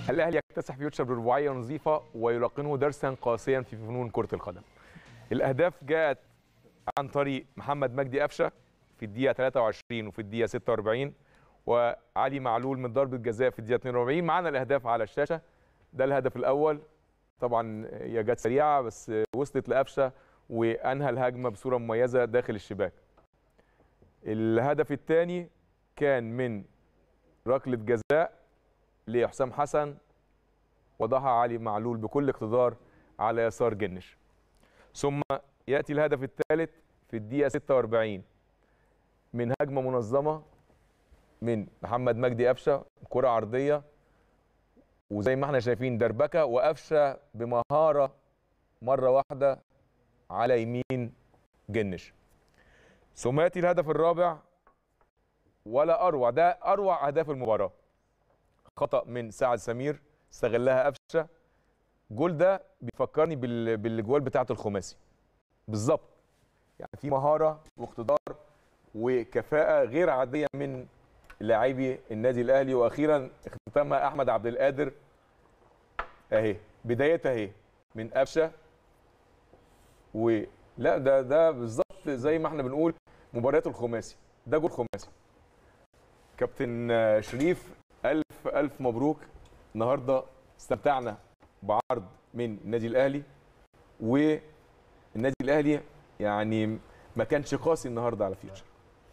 الاهلي يكتسح فيوتشر برباعيه نظيفه ويلقنه درسا قاسيا في فنون كره القدم الاهداف جاءت عن طريق محمد مجدي قفشه في الدقيقه 23 وفي الدقيقه 46 وعلي معلول من ضربه جزاء في الدقيقه 42 معانا الاهداف على الشاشه ده الهدف الاول طبعا هي جت سريعه بس وصلت لقفشه وانهى الهجمه بصوره مميزه داخل الشباك الهدف الثاني كان من ركله جزاء لحسام حسن وضعها علي معلول بكل اقتدار على يسار جنش ثم ياتي الهدف الثالث في الدقيقه 46 من هجمه منظمه من محمد مجدي قفشه كره عرضيه وزي ما احنا شايفين دربكه وقفشه بمهاره مره واحده على يمين جنش ثم ياتي الهدف الرابع ولا اروع ده اروع اهداف المباراه خطا من سعد سمير استغلها قفشه جول ده بيفكرني بال- بالاجوال بتاعه الخماسي بالظبط يعني في مهاره واقتدار وكفاءه غير عاديه من لاعبي النادي الاهلي واخيرا اختتمها احمد عبد القادر اهي بدايتها اهي من قفشه ولا ده ده بالظبط زي ما احنا بنقول مباريات الخماسي ده جول خماسي كابتن آه، شريف الف الف مبروك النهارده استمتعنا بعرض من النادي الاهلي والنادي الاهلي يعني ما كانش قاسي النهارده على فيوتشر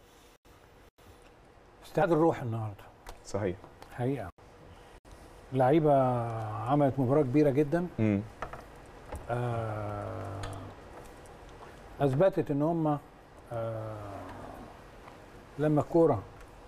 استعاد الروح النهارده صحيح حقيقه اللعيبه عملت مباراه كبيره جدا امم آه، اثبتت ان هم آه، لما الكوره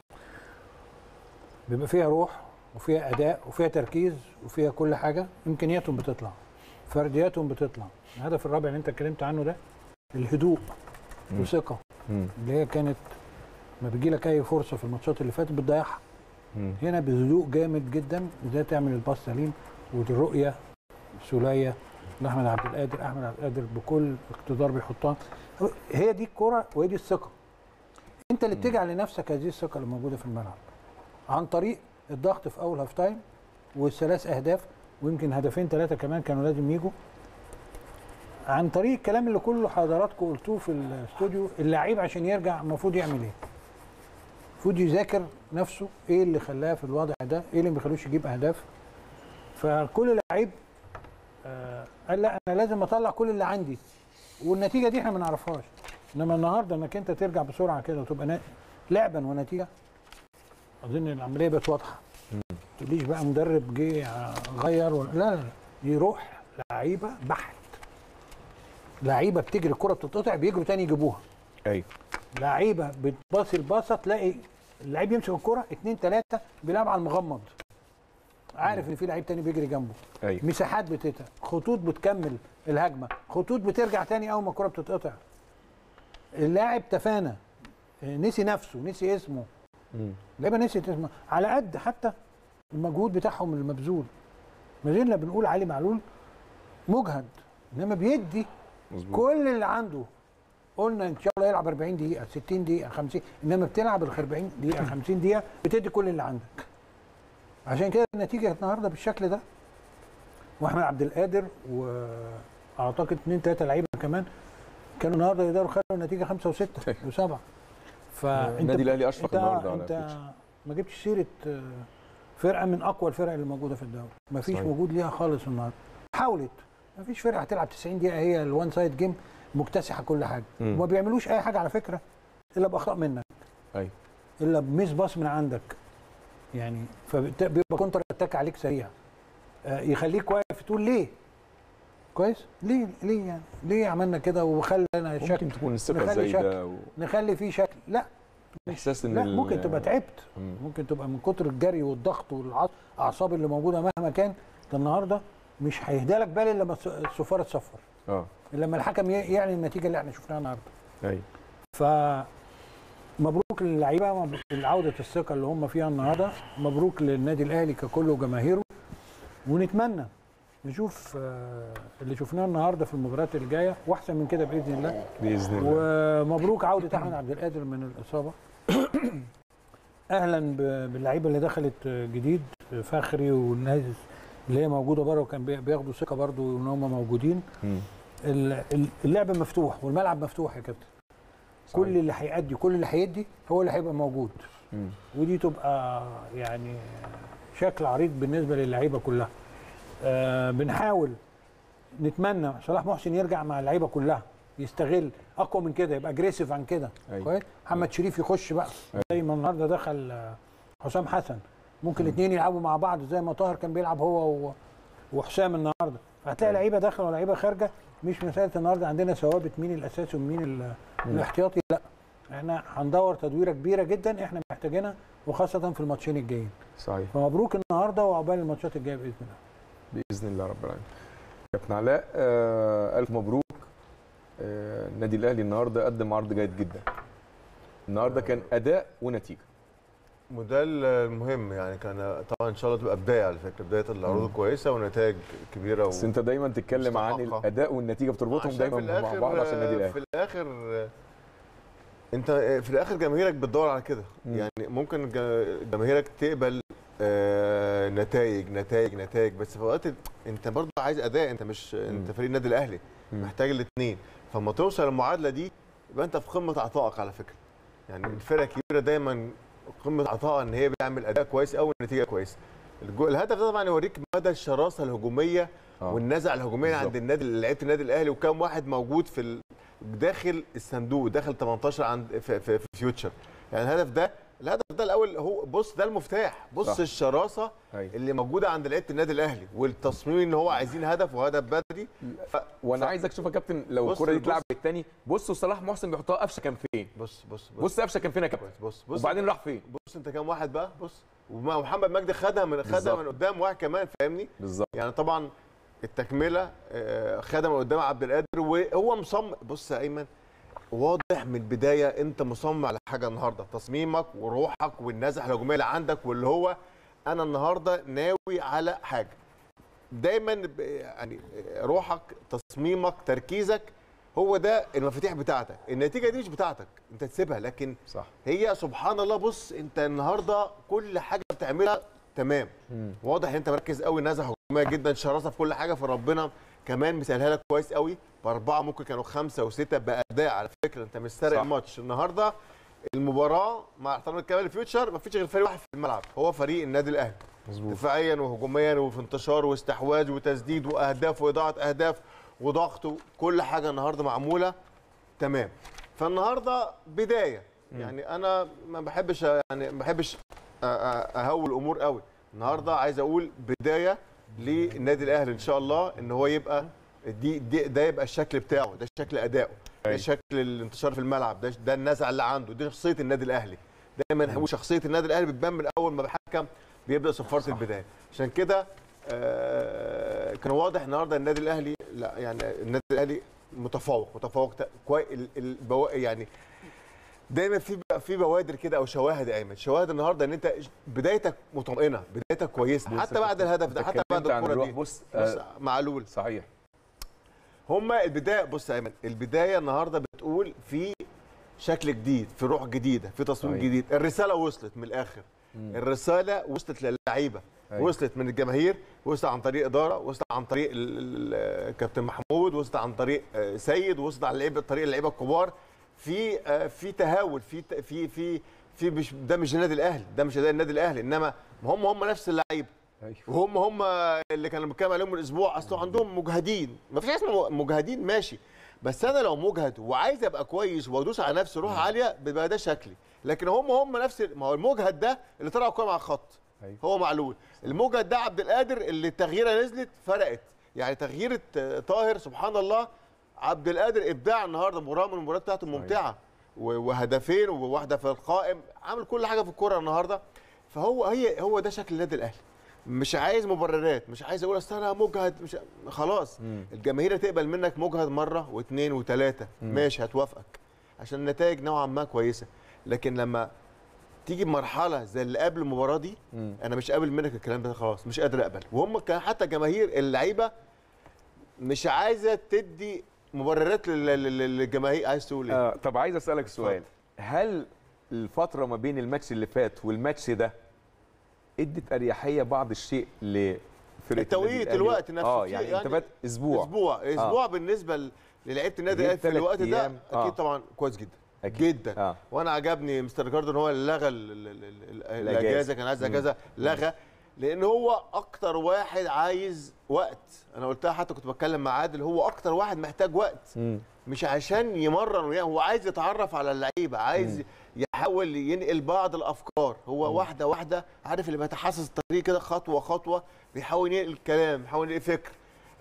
بيبقى فيها روح وفيها اداء وفيها تركيز وفيها كل حاجه امكانياتهم بتطلع فردياتهم بتطلع الهدف الرابع اللي انت اتكلمت عنه ده الهدوء مم. وثقه امم اللي هي كانت ما بيجي لك اي فرصه في الماتشات اللي فاتت بتضيعها امم هنا بهدوء جامد جدا ازاي تعمل الباص سليم والرؤيه سوليه لاحمد عبد القادر احمد عبد القادر بكل اقتدار بيحطها هي دي الكره وهي دي الثقه انت اللي بتجعل لنفسك هذه الثقه اللي موجوده في الملعب عن طريق الضغط في اول هاف تايم والثلاث اهداف ويمكن هدفين ثلاثه كمان كانوا لازم يجوا عن طريق الكلام اللي كله حضراتكم قلتوه في الاستوديو اللعيب عشان يرجع المفروض يعمل ايه المفروض يذاكر نفسه ايه اللي خلاه في الوضع ده ايه اللي ما بيخلوش يجيب اهداف فكل لعيب آه قال لا انا لازم اطلع كل اللي عندي والنتيجه دي احنا ما نعرفهاش انما النهارده انك انت ترجع بسرعه كده وتبقى نا- لعبا ونتيجه اظن العمليه بقت واضحه ما تقوليش بقى مدرب جه آه، غير ولا لا لا لا دي روح لعيبه بحت لعيبه بتجري الكره بتتقطع بيجروا تاني يجيبوها ايوه لعيبه بتباصي الباصه تلاقي اللعيب يمسك الكره اتنين تلاته بيلعب على المغمض عارف ان في لعيب تاني بيجري جنبه ايوه مساحات بتتقطع خطوط بتكمل الهجمه خطوط بترجع تاني اول ما الكره بتتقطع اللاعب تفانى نسي نفسه نسي اسمه مم. لعيبه نسيت اسمه على قد حتى المجهود بتاعهم المبذول ما زلنا بنقول علي معلول مجهد انما بيدي مظبوط كل اللي عنده قلنا ان شاء الله يلعب 40 دقيقه 60 دقيقه 50 انما بتلعب ال 40 دقيقه 50 دقيقه بتدي كل اللي عندك عشان كده النتيجه النهارده بالشكل ده واحمد عبد القادر واعتقد اثنين ثلاثه لعيبه كمان كانوا النهارده يقدروا يخلوا النتيجه خمسه وسته وسبعه فانت النادي الاهلي اشفق انت النهارده على انت فيوتشر. ما جبتش سيره آه، فرقه من اقوى الفرق اللي موجوده في الدوري ما فيش صحيح. وجود ليها خالص النهارده حاولت ما فيش فرقه هتلعب 90 دقيقه هي الوان سايد جيم مكتسحه كل حاجه مم. وما بيعملوش اي حاجه على فكره الا باخطاء منك ايوه الا بميس باص من عندك يعني فبيبقى كونتر اتاك عليك سريع آه، يخليك واقف تقول ليه كويس ليه ليه يعني ليه عملنا كده وخلينا شكل ممكن تكون الثقه نخلي زايده و- نخلي فيه شكل لا احساس ان لا ال- ممكن تبقى تعبت مم. ممكن تبقى من كتر الجري والضغط والاعصاب اللي موجوده مهما كان ده النهارده مش هيهدى لك بال الا لما الص- الصفاره تصفر اه الا لما الحكم ي- يعني النتيجه اللي احنا شفناها النهارده ايوه ف مبروك للعيبه مبروك لعوده الثقه اللي هم فيها النهارده مبروك للنادي الاهلي ككل وجماهيره ونتمنى نشوف آه، اللي شفناه النهارده في المباريات اللي جايه واحسن من كده باذن الله باذن الله ومبروك عوده احمد عبد القادر من الاصابه اهلا ب- باللعيبه اللي دخلت جديد فخري والناس اللي هي موجوده بره وكان بي- بياخدوا ثقه برضو ان هم موجودين مم. ال- ال- اللعب مفتوح والملعب مفتوح يا كابتن كل صحيح. اللي هيأدي كل اللي هيدي هو اللي هيبقى موجود مم. ودي تبقى يعني شكل عريض بالنسبه للعيبه كلها آه بنحاول نتمنى صلاح محسن يرجع مع اللعيبه كلها يستغل اقوى من كده يبقى اجريسيف عن كده أيوة. كويس محمد شريف يخش بقى زي ما النهارده دخل آه، حسام حسن ممكن الاثنين يلعبوا مع بعض زي ما طاهر كان بيلعب هو و- وحسام النهارده فهتلاقي أيوة. لعيبه داخله ولعيبه خارجه مش مساله النهارده عندنا ثوابت مين الاساسي ومين ال- الاحتياطي لا احنا هندور تدويره كبيره جدا احنا محتاجينها وخاصه في الماتشين الجايين صحيح فمبروك النهارده وعقبال الماتشات الجايه باذن الله باذن الله رب العالمين كابتن علاء آه الف مبروك آه النادي الاهلي النهارده قدم عرض جيد جدا النهارده كان اداء ونتيجه وده المهم يعني كان طبعا ان شاء الله تبقى بدايه على فكره بدايه العروض كويسه ونتائج كبيره بس انت دايما تتكلم عن مستحقة. الاداء والنتيجه بتربطهم عشان دايما في مع الآخر- بعض عشان النادي الاهلي في الاخر انت في الاخر جماهيرك بتدور على كده مم. يعني ممكن جا- جماهيرك تقبل آه، نتائج نتائج نتائج بس في اوقات انت برضه عايز اداء انت مش انت فريق النادي الاهلي مم. محتاج الاثنين فلما توصل المعادله دي يبقى انت في قمه عطائك على فكره يعني الفرقه الكبيره دايما قمه عطائها ان هي بتعمل اداء كويس او نتيجه كويسه الجو- الهدف ده طبعا يوريك مدى الشراسه الهجوميه آه. والنزعه الهجوميه بالظبط. عند النادي لعيبه النادي الاهلي وكم واحد موجود في ال... داخل الصندوق داخل 18 عند في, في, في فيوتشر يعني الهدف ده الهدف ده الاول هو بص ده المفتاح بص صح. صح. الشراسه أيوة. اللي موجوده عند لعيبه النادي الاهلي والتصميم ان هو عايزين هدف وهدف بدري ف... وانا ف- عايزك تشوف يا كابتن لو بص- الكره دي بص. اتلعبت الثاني بصوا صلاح محسن بيحطها قفشه كان فين بص بص بص بص قفشه كان فين يا كابتن بص بص, بص وبعدين راح فين بص انت كام واحد بقى بص ومحمد مجدي خدها من خدها بالظبط. من قدام واحد كمان فاهمني بالظبط يعني طبعا التكمله آه، خدها من قدام عبد القادر وهو مصمم بص يا ايمن واضح من البدايه انت مصمم على حاجه النهارده تصميمك وروحك والنزعه الهجوميه اللي عندك واللي هو انا النهارده ناوي على حاجه دايما ب- يعني روحك تصميمك تركيزك هو ده المفاتيح بتاعتك النتيجه دي مش بتاعتك انت تسيبها لكن صح هي سبحان الله بص انت النهارده كل حاجه بتعملها تمام مم. واضح ان انت مركز قوي نزعه هجوميه جدا شراسه في كل حاجه فربنا كمان مسهلها لك كويس قوي باربعه ممكن كانوا خمسه وسته باداء على فكره انت مش سارق صح. الماتش النهارده المباراه مع احترامي الكامل لفيوتشر ما فيش غير فريق واحد في الملعب هو فريق النادي الاهلي مظبوط دفاعيا وهجوميا وفي انتشار واستحواذ وتسديد واهداف واضاعه اهداف وضغط وكل حاجه النهارده معموله تمام فالنهارده بدايه يعني انا ما بحبش يعني ما بحبش أ- أ- اهول الامور قوي النهارده عايز اقول بدايه للنادي الاهلي ان شاء الله ان هو يبقى دي, دي ده يبقى الشكل بتاعه ده شكل ادائه ده أيوة. شكل الانتشار في الملعب ده ده النزعه اللي عنده دي شخصيه النادي الاهلي دايما هو شخصيه النادي الاهلي بتبان من اول ما بحكم بيبدا صفاره البدايه عشان كده آه، كان واضح النهارده النادي الاهلي لا يعني النادي الاهلي متفوق متفوق ت- كوي ال- البوا يعني دايما في في بوادر كده او شواهد يا ايمن شواهد النهارده ان انت بدايتك مطمئنه بدايتك كويسه بص حتى يا بعد كابتن، الهدف ده أنت حتى بعد اتكلمت عن الكره الروح. دي بص بص آه معلول صحيح هما البدايه بص يا ايمن البدايه النهارده بتقول في شكل جديد في روح جديده في تصميم صحيح. جديد الرساله وصلت من الاخر مم. الرساله وصلت للعيبه أيوة. وصلت من الجماهير وصلت عن طريق اداره وصلت عن طريق ال- ال- كابتن محمود وصلت عن طريق آه، سيد وصلت عن لعيبه طريق اللعيبه الكبار في آه، في تهاون في ت- في في في مش ده مش النادي الاهلي ده مش اداء النادي الاهلي انما هم هم نفس اللعيبه ايوه وهم هم اللي كانوا بنتكلم عليهم من اسبوع اصلا عندهم مجهدين ما فيش حاجه اسمها مجهدين ماشي بس انا لو مجهد وعايز ابقى كويس وادوس على نفسي روح عاليه بيبقى ده شكلي لكن هم هم نفس ما هو المجهد ده اللي طلع كوره مع الخط أيوة. هو معلول المجهد ده عبد القادر اللي التغييره نزلت فرقت يعني تغييره آه، طاهر سبحان الله عبد القادر ابداع النهارده مباراه من المباريات بتاعته ممتعه و- وهدفين وواحده في القائم عامل كل حاجه في الكوره النهارده فهو هي هو ده شكل النادي الاهلي مش عايز مبررات مش عايز اقول اصل انا مجهد مش خلاص مم. الجماهير هتقبل منك مجهد مره واثنين وثلاثه ماشي هتوافقك عشان النتائج نوعا ما كويسه لكن لما تيجي بمرحله زي اللي قبل المباراه دي مم. انا مش قابل منك الكلام ده خلاص مش قادر اقبل وهم كان حتى جماهير اللعيبه مش عايزه تدي مبررات لل- لل- للجماهير عايز تقول ايه؟ آه طب عايز اسالك سؤال هل الفتره ما بين الماتش اللي فات والماتش ده ادت اريحيه بعض الشيء فرقة التوقيت، النادي الأهلي. الوقت نفسه اه في- يعني, يعني انت فات اسبوع اسبوع اسبوع بالنسبه ل- للعيبه النادي غير الاهلي في تلات الوقت ده أيام. آه. اكيد طبعا كويس جدا أكيد. جدا اه وانا عجبني مستر ريكاردو ان هو لغى ال- ال- ال- ال- الأجازة. الاجازه كان عايز مم. اجازه لغى لان هو اكتر واحد عايز وقت انا قلتها حتى كنت بتكلم مع عادل هو اكتر واحد محتاج وقت مم. مش عشان يمرن وياه هو عايز يتعرف على اللعيبه عايز يحاول ينقل بعض الافكار هو واحده واحده عارف اللي بيتحسس الطريق كده خطوه خطوه بيحاول ينقل الكلام بيحاول ينقل فكر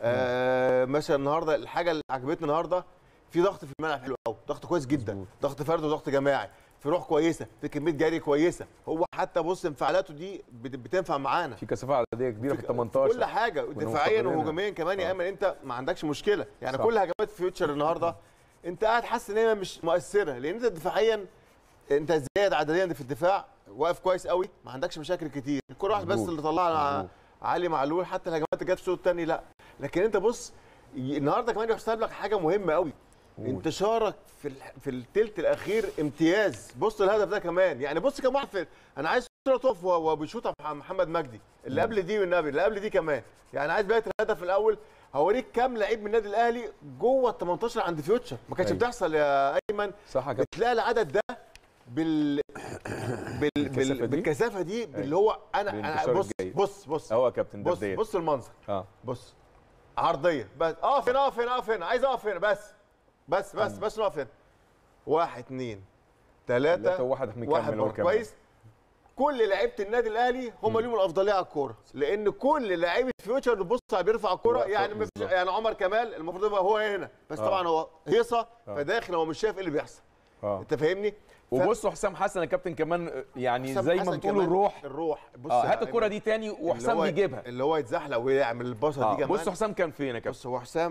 آه مثلا النهارده الحاجه اللي عجبتني النهارده في ضغط في الملعب حلو قوي ضغط كويس جدا مظبوط. ضغط فردي وضغط جماعي في روح كويسه في كميه جري كويسه هو حتى بص انفعالاته دي بت- بتنفع معانا في كثافه عدديه كبيره في ال 18 كل حاجه كنا دفاعيا مفتقدينها. وهجوميا كمان يا آه. ايمن انت ما عندكش مشكله يعني صح. كل هجمات فيوتشر النهارده انت قاعد حاسس ان هي مش مؤثره لان انت دفاعيا انت زايد عدديا في الدفاع واقف كويس قوي ما عندكش مشاكل كتير الكره واحد بس مظبوط. اللي طلعها مظبوط. علي معلول حتى الهجمات اللي جت في الشوط الثاني لا لكن انت بص ي- النهارده كمان يحسب لك حاجه مهمه قوي قول. انتشارك في الح- في الثلث الاخير امتياز بص الهدف ده كمان يعني بص كم واحد في انا عايز صوره تقف و- وبيشوطها مع محمد مجدي اللي قبل دي والنبي اللي قبل دي كمان يعني عايز بدايه الهدف الاول هوريك كام لعيب من النادي الاهلي جوه ال 18 عند فيوتشر ما كانتش أيوة. بتحصل يا ايمن صح يا كابتن بتلاقي العدد ده بال بال بالكثافة بال... دي؟ بالكثافه دي اللي هو انا انا بالانتشار بص الجيد. بص بص اهو يا كابتن ده بص بداية. بص المنظر اه بص عرضيه بس اقف هنا اقف هنا اقف هنا عايز اقف هنا بس بس بس بس نقف هنا واحد اثنين ثلاثة ثلاثة وواحد مكمل واحد هو بره. كمان. كويس كل لعيبه النادي الاهلي هم ليهم الافضليه على الكوره لان كل لعيبه فيوتشر بتبص على بيرفع الكوره واقفة يعني مفيش بالظبط. يعني عمر كمال المفروض يبقى هو هنا بس آه. طبعا هو هيصه آه. فداخل هو مش شايف ايه اللي بيحصل اه انت فاهمني وبصوا حسام حسن يا كابتن كمان يعني حسام زي ما حسن بتقول كمان الروح الروح بص اه يا هات الكرة أيمن، دي تاني اللي وحسام هو- بيجيبها اللي هو يتزحلق ويعمل الباصه اه دي كمان بصوا حسام كان فين يا كابتن بص هو حسام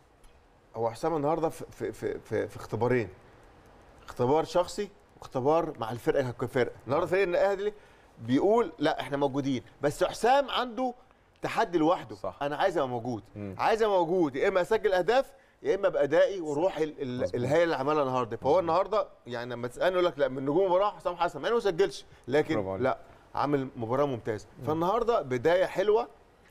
هو حسام النهارده في في في, في, في اختبارين اختبار شخصي واختبار مع الفرقه كفرقه النهارده فريق الاهلي بيقول لا احنا موجودين بس حسام عنده تحدي لوحده صح. انا عايز ابقى موجود مم. عايز ابقى موجود يا اما اسجل اهداف يا اما بادائي وروحي ال- ال- مظبوط. الهائل اللي عملها النهارده فهو النهارده يعني لما تسالني يقول لك لا من نجوم المباراه حسام حسن مع انه ما سجلش برافو لكن عليك. لا عامل مباراه ممتازه فالنهارده بدايه حلوه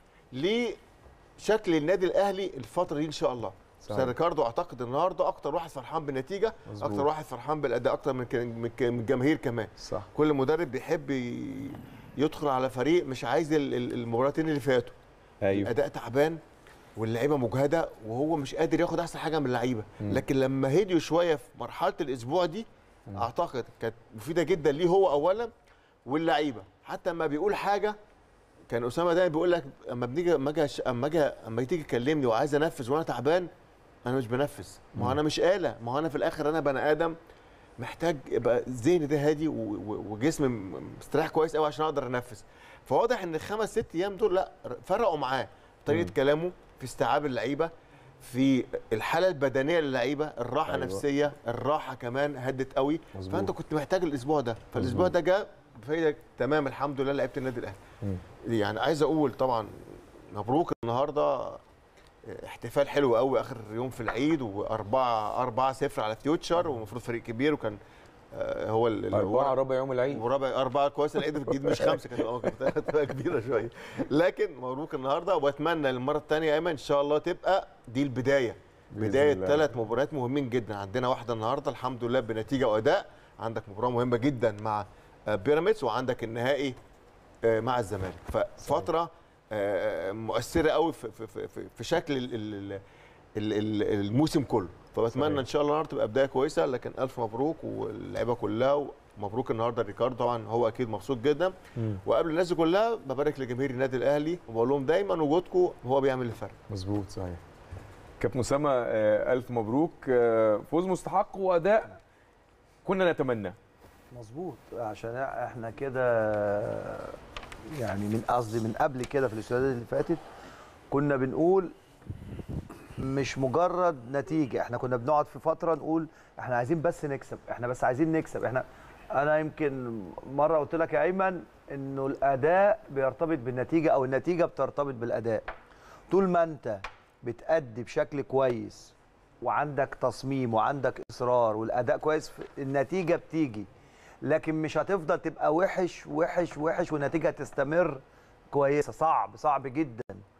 لشكل النادي الاهلي الفتره دي ان شاء الله صحيح. سير ريكاردو اعتقد النهارده اكتر واحد فرحان بالنتيجه مظبوط. اكتر واحد فرحان بالاداء اكتر من ك- من ك- من الجماهير كمان صح كل مدرب بيحب ي- يدخل على فريق مش عايز ال- ال- المباراتين اللي فاتوا ايوه الاداء تعبان واللعيبه مجهده وهو مش قادر ياخد احسن حاجه من اللعيبه مم. لكن لما هديوا شويه في مرحله الاسبوع دي اعتقد كانت مفيده جدا ليه هو اولا واللعيبه حتى لما بيقول حاجه كان اسامه دايما بيقول لك اما بنيجي اما اجي اما اجي اما تيجي تكلمني وعايز انفذ وانا تعبان انا مش بنفذ ما هو انا مش آلة ما هو انا في الاخر انا بني ادم محتاج يبقى ذهني ده هادي و- و- وجسمي م- مستريح كويس قوي عشان اقدر انفذ فواضح ان الخمس ست ايام دول لا فرقوا معاه طريقه مم. كلامه في استيعاب اللعيبه في الحاله البدنيه للعيبه الراحه أيوة. أيوة. نفسيه الراحه كمان هدت قوي مظبوط. فانت كنت محتاج الاسبوع ده فالاسبوع ده جاء بفايده تمام الحمد لله لعيبه النادي الاهلي مم. يعني عايز اقول طبعا مبروك النهارده احتفال حلو قوي اخر يوم في العيد وأربعة أربعة صفر على فيوتشر ومفروض فريق كبير وكان آه، هو ال- اللي أربعة هو ربع يوم العيد ورابع أربعة كويس العيد الجديد مش خمسة كانت اه كانت هتبقى كبيرة شوية لكن مبروك النهارده واتمنى المرة الثانية يا ايمن ان شاء الله تبقى دي البداية بإذن بداية الله. ثلاث مباريات مهمين جدا عندنا واحدة النهارده الحمد لله بنتيجة وأداء عندك مباراة مهمة جدا مع آه، بيراميدز وعندك النهائي آه، مع الزمالك ففترة آه، مؤثرة قوي في في في, في- في شكل ال- ال- ال- ال- الموسم كله فبتمنى صحيح. ان شاء الله النهارده تبقى بدايه كويسه لكن الف مبروك واللعيبه كلها ومبروك النهارده ريكاردو طبعا هو اكيد مبسوط جدا مم. وقبل الناس دي كلها ببارك لجماهير النادي الاهلي وبقول لهم دايما وجودكم هو بيعمل الفرق مظبوط صحيح كابتن اسامه آه، الف مبروك آه، فوز مستحق واداء كنا نتمناه مظبوط عشان احنا كده يعني من قصدي من قبل كده في الاستوديوهات اللي فاتت كنا بنقول مش مجرد نتيجه احنا كنا بنقعد في فتره نقول احنا عايزين بس نكسب احنا بس عايزين نكسب احنا انا يمكن مره قلت لك يا ايمن انه الاداء بيرتبط بالنتيجه او النتيجه بترتبط بالاداء طول ما انت بتأدي بشكل كويس وعندك تصميم وعندك اصرار والاداء كويس النتيجه بتيجي لكن مش هتفضل تبقى وحش وحش وحش والنتيجه تستمر كويسه صعب صعب جدا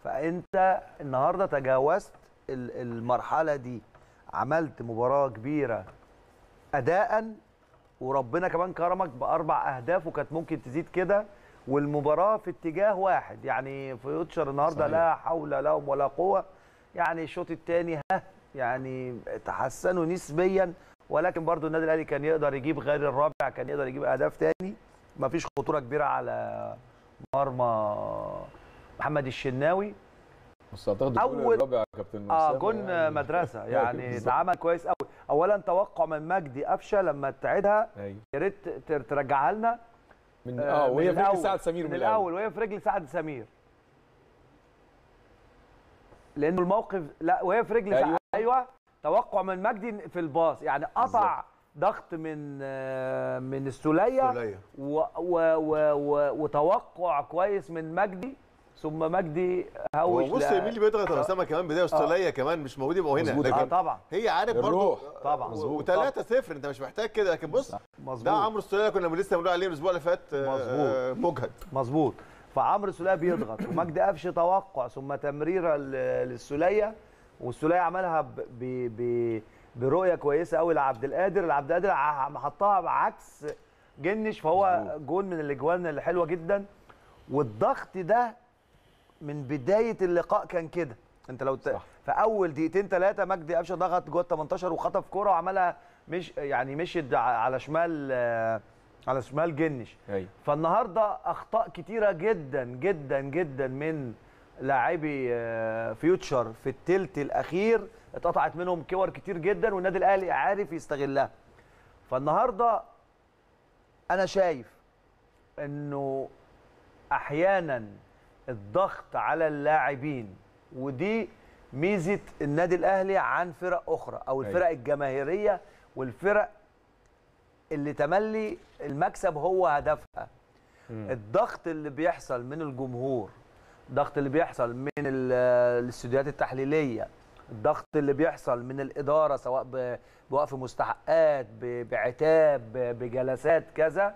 فانت النهارده تجاوزت ال- المرحله دي عملت مباراه كبيره اداء وربنا كمان كرمك باربع اهداف وكانت ممكن تزيد كده والمباراه في اتجاه واحد يعني فيوتشر النهارده صحيح. لا حول لهم ولا قوه يعني الشوط الثاني ها يعني تحسنوا نسبيا ولكن برضو النادي الاهلي كان يقدر يجيب غير الرابع كان يقدر يجيب اهداف تاني مفيش خطوره كبيره على مرمى محمد الشناوي بس اعتقد أول- الجول الرابع يا كابتن اه أسامة جون يعني- مدرسه أيوة، يعني بالظبط. اتعمل كويس قوي اولا توقع من مجدي قفشه لما تعيدها أيوة. يا ريت ت- ترجعها لنا من آه، اه من وهي في رجل الأول. سعد سمير من الاول وهي في رجل سعد سمير لانه الموقف لا وهي في رجل أيوة. أيوة. ايوه توقع من مجدي في الباص يعني قطع ضغط من آه، من السوليه سولية. و و و و وتوقع كويس من مجدي ثم مجدي هوش هو بص لا- مين اللي بيضغط يا اسامه كمان بدايه استراليا كمان مش موجود يبقى هنا مظبوط. اه لكن طبعا هي عارف برضه الروح. طبعا. مظبوط. و3 0 انت مش محتاج كده لكن بص مظبوط ده عمرو استراليا كنا لسه بنقول عليه الاسبوع اللي فات آه، مظبوط. آه، مجهد مظبوط فعمرو سوليه بيضغط ومجدي قفش توقع ثم تمريره ل- للسوليه والسوليه عملها ب ب ب برؤيه كويسه قوي لعبد القادر العبد القادر ع- حطها بعكس جنش فهو جون من الاجوان اللي حلوه جدا والضغط ده من بدايه اللقاء كان كده انت لو ت... صح. في اول دقيقتين ثلاثه مجدي قفشه ضغط جوه ال 18 وخطف كوره وعملها مش يعني مشيت ع- على شمال آه، على شمال جنش ايوه فالنهارده اخطاء كتيره جدا جدا جدا من لاعبي آه، فيوتشر في التلت الاخير اتقطعت منهم كور كتير جدا والنادي الاهلي عارف يستغلها فالنهارده انا شايف انه احيانا الضغط على اللاعبين ودي ميزه النادي الاهلي عن فرق اخرى او أيوة. الفرق الجماهيريه والفرق اللي تملي المكسب هو هدفها الضغط اللي بيحصل من الجمهور الضغط اللي بيحصل من ال- الاستوديوهات التحليليه الضغط اللي بيحصل من الاداره سواء ب- بوقف مستحقات ب- بعتاب ب- بجلسات كذا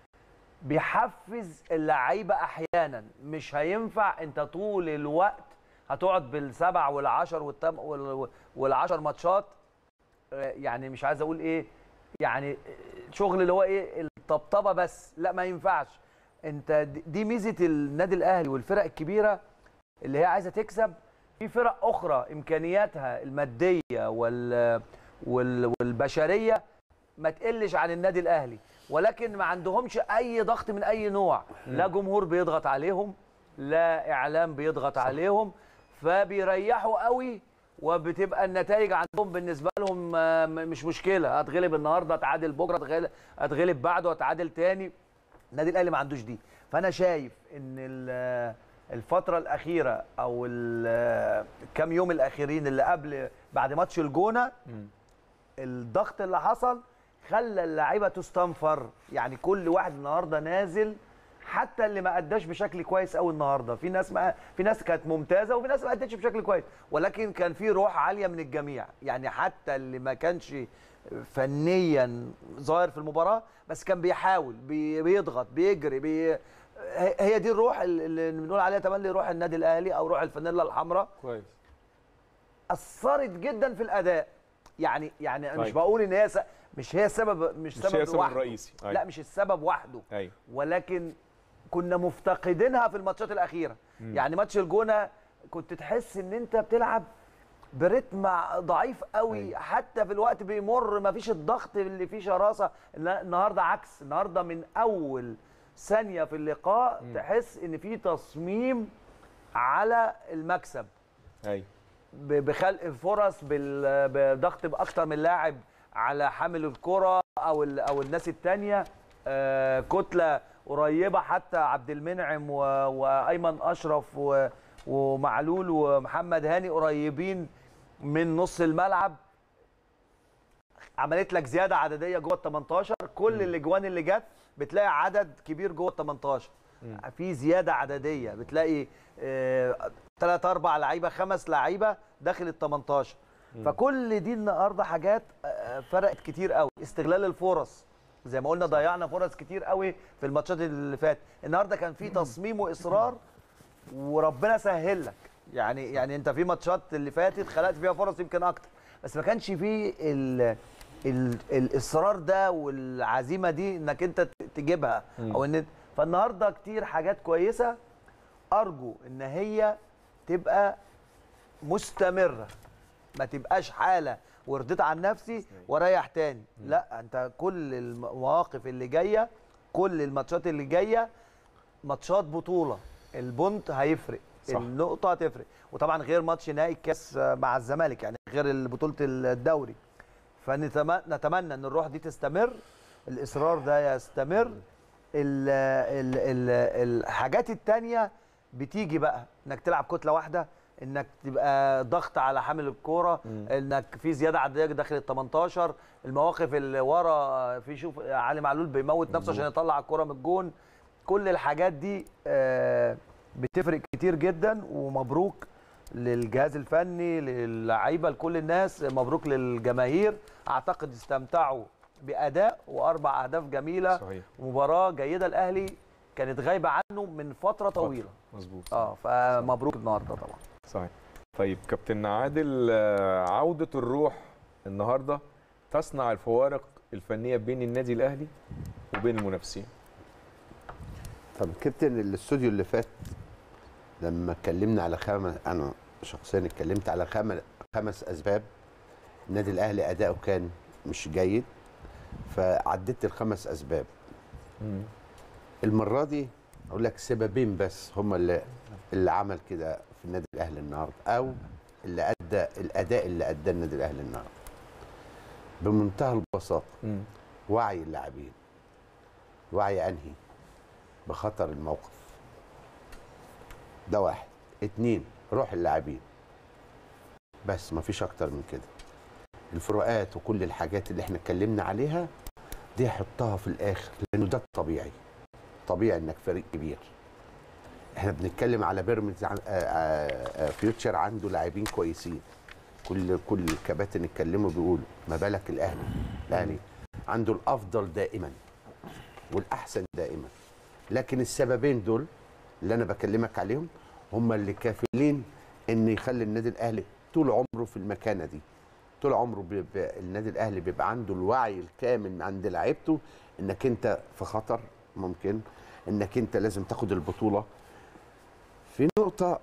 بيحفز اللعيبه احيانا مش هينفع انت طول الوقت هتقعد بالسبع والعشر والتم وال- والعشر ماتشات آه، يعني مش عايز اقول ايه يعني شغل اللي هو ايه الطبطبه بس لا ما ينفعش انت دي- دي ميزه النادي الاهلي والفرق الكبيره اللي هي عايزه تكسب في فرق اخرى امكانياتها الماديه وال وال والبشريه ما تقلش عن النادي الاهلي ولكن ما عندهمش اي ضغط من اي نوع لا جمهور بيضغط عليهم لا اعلام بيضغط عليهم فبيريحوا قوي وبتبقى النتائج عندهم بالنسبه لهم آه، م- مش مشكله هتغلب النهارده اتعادل بكره هتغلب هتغلب بعده هتعادل تاني النادي الاهلي ما عندوش دي فانا شايف ان ال- الفتره الاخيره او ال- الكام يوم الاخيرين اللي قبل بعد ماتش الجونه الضغط اللي حصل خلى اللعيبه تستنفر يعني كل واحد النهارده نازل حتى اللي ما اداش بشكل كويس قوي النهارده في ناس ما في ناس كانت ممتازه وفي ناس ما ادتش بشكل كويس ولكن كان في روح عاليه من الجميع يعني حتى اللي ما كانش فنيا ظاهر في المباراه بس كان بيحاول بي بيضغط بيجري بي هي- هي دي الروح اللي بنقول عليها تملي روح النادي الاهلي او روح الفانيلا الحمراء كويس اثرت جدا في الاداء يعني يعني انا مش طيب. بقول ان هي س... مش هي سبب مش, مش سبب هي السبب لوحده. الرئيسي. أيوة. لا مش السبب وحده ايوه ولكن كنا مفتقدينها في الماتشات الاخيره يعني ماتش الجونه كنت تحس ان انت بتلعب برتم ضعيف قوي أيوة. حتى في الوقت بيمر ما فيش الضغط اللي فيه شراسه النا- النهارده عكس النهارده من اول ثانيه في اللقاء تحس ان في تصميم على المكسب ايوه ب- بخلق فرص بال- بضغط باكتر من لاعب على حامل الكره او ال- او الناس الثانيه كتله قريبه حتى عبد المنعم و- وايمن اشرف و- ومعلول ومحمد هاني قريبين من نص الملعب عملت لك زياده عدديه جوه ال 18 كل الاجوان اللي جت بتلاقي عدد كبير جوه ال 18 في زياده عدديه بتلاقي ثلاث اربع لعيبه خمس لعيبه داخل ال 18 فكل دي النهارده حاجات آه، فرقت كتير قوي استغلال الفرص زي ما قلنا ضيعنا فرص كتير قوي في الماتشات اللي فاتت النهارده كان في تصميم واصرار وربنا سهل لك يعني يعني انت في ماتشات اللي فاتت خلقت فيها فرص يمكن اكتر بس ما كانش فيه ال ال الاصرار ده والعزيمه دي انك انت ت- تجيبها او ان فالنهارده كتير حاجات كويسه ارجو ان هي تبقى مستمره ما تبقاش حاله ورضيت عن نفسي واريح تاني لا انت كل المواقف اللي جايه كل الماتشات اللي جايه ماتشات بطوله البونت هيفرق صح. النقطه هتفرق وطبعا غير ماتش نهائي الكاس مع الزمالك يعني غير بطوله الدوري فنتمنى ان الروح دي تستمر الاصرار ده يستمر ال ال ال الحاجات التانية بتيجي بقى انك تلعب كتله واحده انك تبقى ضغط على حامل الكوره انك في زياده عدديه داخل ال 18 المواقف اللي ورا في شوف علي معلول بيموت نفسه عشان يطلع الكوره من الجون كل الحاجات دي آه، بتفرق كتير جدا ومبروك للجهاز الفني للعيبه لكل الناس مبروك للجماهير اعتقد استمتعوا باداء واربع اهداف جميله صحيح مباراه جيده الاهلي كانت غايبه عنه من فتره طويله مظبوط اه فمبروك النهارده طبعا صحيح طيب كابتن عادل آه، عودة الروح النهارده تصنع الفوارق الفنية بين النادي الأهلي وبين المنافسين طب كابتن الاستوديو اللي فات لما اتكلمنا على خمس انا شخصيا اتكلمت على خمس خمس اسباب النادي الاهلي اداؤه كان مش جيد فعديت الخمس اسباب المره دي اقول لك سببين بس هم اللي اللي عمل كده في النادي الاهلي النهارده او اللي ادى الاداء اللي اداه النادي الاهلي النهارده بمنتهى البساطه مم. وعي اللاعبين وعي انهي بخطر الموقف ده واحد اتنين روح اللاعبين بس مفيش اكتر من كده الفروقات وكل الحاجات اللي احنا اتكلمنا عليها دي حطها في الاخر لانه ده الطبيعي طبيعي انك فريق كبير احنا بنتكلم على بيراميدز عن- آه، آه، آه، فيوتشر عنده لاعبين كويسين كل كل الكباتن اتكلموا بيقولوا ما بالك الاهلي الاهلي عنده الافضل دائما والاحسن دائما لكن السببين دول اللي انا بكلمك عليهم هم اللي كافلين ان يخلي النادي الاهلي طول عمره في المكانه دي طول عمره بيبقى النادي الاهلي بيبقى عنده الوعي الكامل عند لعيبته انك انت في خطر ممكن انك انت لازم تاخد البطوله في نقطه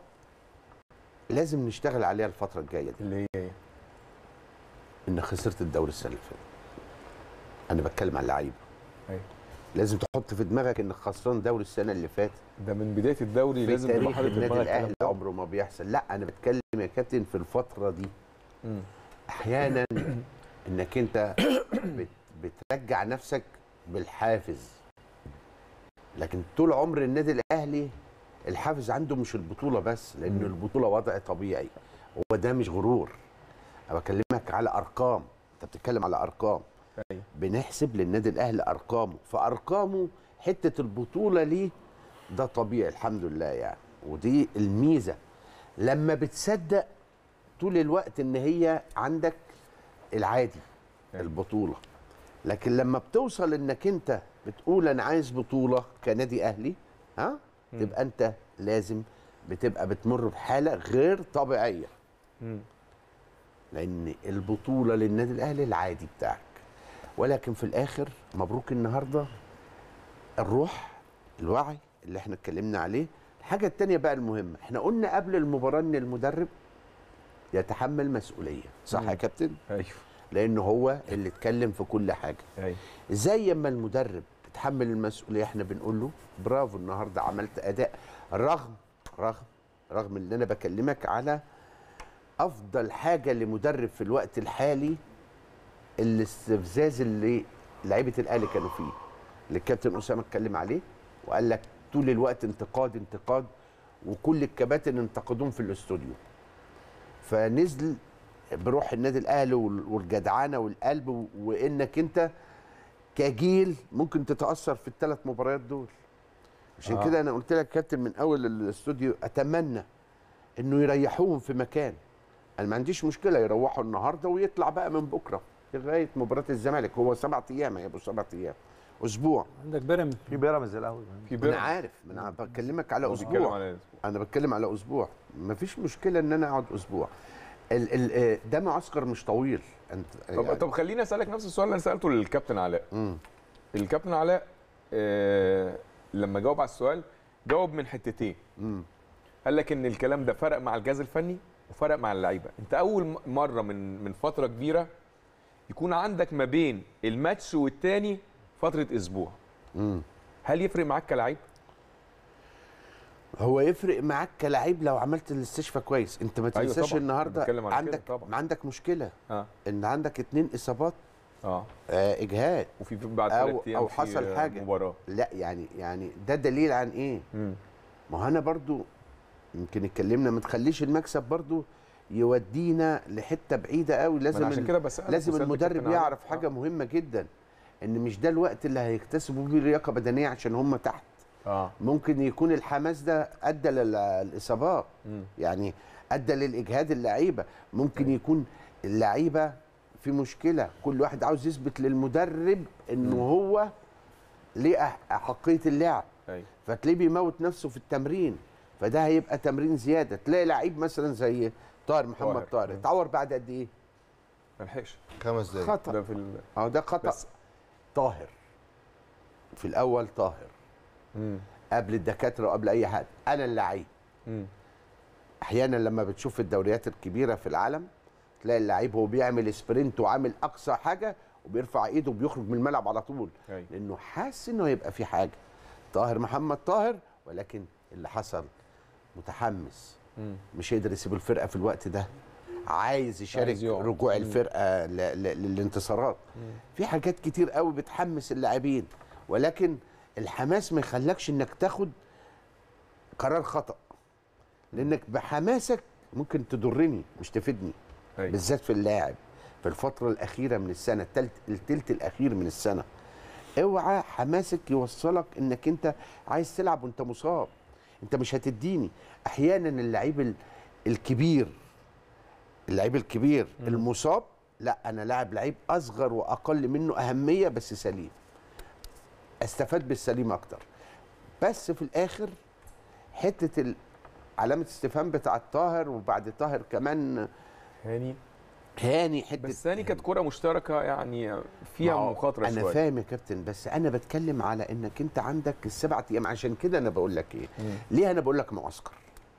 لازم نشتغل عليها الفتره الجايه دي اللي هي ايه؟ ان خسرت الدوري السنه اللي فاتت انا بتكلم على اللعيبه أيوة. لازم تحط في دماغك انك خسران دوري السنه اللي فاتت ده من بداية الدوري في لازم تبقى تاريخ حاطط في النادي دماغك الكلام الاهلي ده. عمره ما بيحصل لا انا بتكلم يا كابتن في الفتره دي مم. احيانا انك انت بت بترجع نفسك بالحافز لكن طول عمر النادي الاهلي الحافز عنده مش البطوله بس لان البطوله وضع طبيعي هو ده مش غرور انا بكلمك على ارقام انت بتتكلم على ارقام أيوة. بنحسب للنادي الاهلي ارقامه فارقامه حته البطوله ليه ده طبيعي الحمد لله يعني ودي الميزه لما بتصدق طول الوقت ان هي عندك العادي البطوله لكن لما بتوصل انك انت بتقول انا عايز بطوله كنادي اهلي ها تبقى انت لازم بتبقى بتمر بحاله غير طبيعيه مم. لان البطوله للنادي الاهلي العادي بتاعك ولكن في الاخر مبروك النهارده الروح الوعي اللي احنا اتكلمنا عليه الحاجه التانية بقى المهمه احنا قلنا قبل المباراه ان المدرب يتحمل مسؤوليه صح يا مم. كابتن ايوه لانه هو اللي اتكلم في كل حاجه ايوه زي ما المدرب تتحمل المسؤوليه احنا بنقول له برافو النهارده عملت اداء رغم رغم رغم ان انا بكلمك على افضل حاجه لمدرب في الوقت الحالي الاستفزاز اللي لعيبه الاهلي كانوا فيه اللي الكابتن اسامه اتكلم عليه وقال لك طول الوقت انتقاد انتقاد وكل الكباتن انتقدوهم في الاستوديو فنزل بروح النادي الاهلي وال- والجدعانه والقلب و- وانك انت كجيل ممكن تتاثر في الثلاث مباريات دول عشان آه. آه. كده انا قلت لك كابتن من اول الاستوديو اتمنى انه يريحوهم في مكان انا ما عنديش مشكله يروحوا النهارده ويطلع بقى من بكره لغايه مباراه الزمالك هو سبع ايام هيبقوا سبع ايام اسبوع عندك بيراميدز في بيراميدز الاول في انا بيراميدز عارف انا بكلمك على بيتكلم اسبوع على الأسبوع. انا بتكلم على اسبوع مفيش مشكله ان انا اقعد اسبوع ال ال آه، ده معسكر مش طويل انت طب يعني- طب خليني اسالك نفس السؤال اللي انا سالته للكابتن علاء مم. الكابتن علاء آه لما جاوب على السؤال جاوب من حتتين مم. قال لك ان الكلام ده فرق مع الجهاز الفني وفرق مع اللعيبه انت اول م- مره من من فتره كبيره يكون عندك ما بين الماتش والتاني فتره اسبوع مم. هل يفرق معاك كلاعب هو يفرق معاك كلاعب لو عملت الاستشفاء كويس انت ما أيوة تنساش طبعاً. النهارده بتكلم على كده عندك طبعاً. عندك مشكله اه ان عندك اتنين اصابات اه آه اجهاد وفي في بعد أو- ثلاث ايام أو في حصل حاجة. مباراه لا يعني يعني ده دليل عن ايه مم. ما هو انا برضو يمكن اتكلمنا ما تخليش المكسب برضو يودينا لحته بعيده قوي ما لازم أنا عشان ال- كده بسالك لازم وسألت المدرب الكابتن علاء. يعرف حاجه مهمه جدا ان مش ده الوقت اللي هيكتسبوا بيه لياقه بدنيه عشان هم تحت اه ممكن يكون الحماس ده ادى للاصابات مم. يعني ادى للاجهاد اللعيبه ممكن يكون اللعيبه في مشكله كل واحد عاوز يثبت للمدرب انه هو ليه أح- احقيه اللعب ايوه فتلاقيه بيموت نفسه في التمرين فده هيبقى تمرين زياده تلاقي لعيب مثلا زي طاهر محمد طاهر. طاهر اتعور بعد قد ايه ما لحقش خمس دقايق خطا ده في ال... اهو ده خطا بس طاهر في الاول طاهر مم. قبل الدكاتره وقبل اي حد انا اللعيب مم. احيانا لما بتشوف في الدوريات الكبيره في العالم تلاقي اللعيب هو بيعمل سبرنت وعامل اقصى حاجه وبيرفع ايده وبيخرج من الملعب على طول ايوه لانه حاسس انه هيبقى في حاجه طاهر محمد طاهر ولكن اللي حصل متحمس مم. مش قادر يسيب الفرقه في الوقت ده عايز يشارك عايز يقعد. رجوع مم. الفرقه ل- ل- للانتصارات في حاجات كتير قوي بتحمس اللاعبين ولكن الحماس ما يخلكش انك تاخد قرار خطا لانك بحماسك ممكن تضرني مش تفيدني ايوه بالذات في اللاعب في الفتره الاخيره من السنه التلت التلت الاخير من السنه اوعى حماسك يوصلك انك انت عايز تلعب وانت مصاب انت مش هتديني احيانا اللعيب ال- الكبير اللعيب الكبير المصاب لا انا لاعب لعيب اصغر واقل منه اهميه بس سليم استفاد بالسليم اكتر بس في الاخر حته ال- علامه استفهام بتاعت طاهر وبعد طاهر كمان هاني هاني حته بس ثاني كانت كره مشتركه يعني فيها ما هو مخاطره انا شويه فاهم يا كابتن بس انا بتكلم على انك انت عندك السبع ايام عشان كده انا بقول لك ايه مم. ليه انا بقول لك معسكر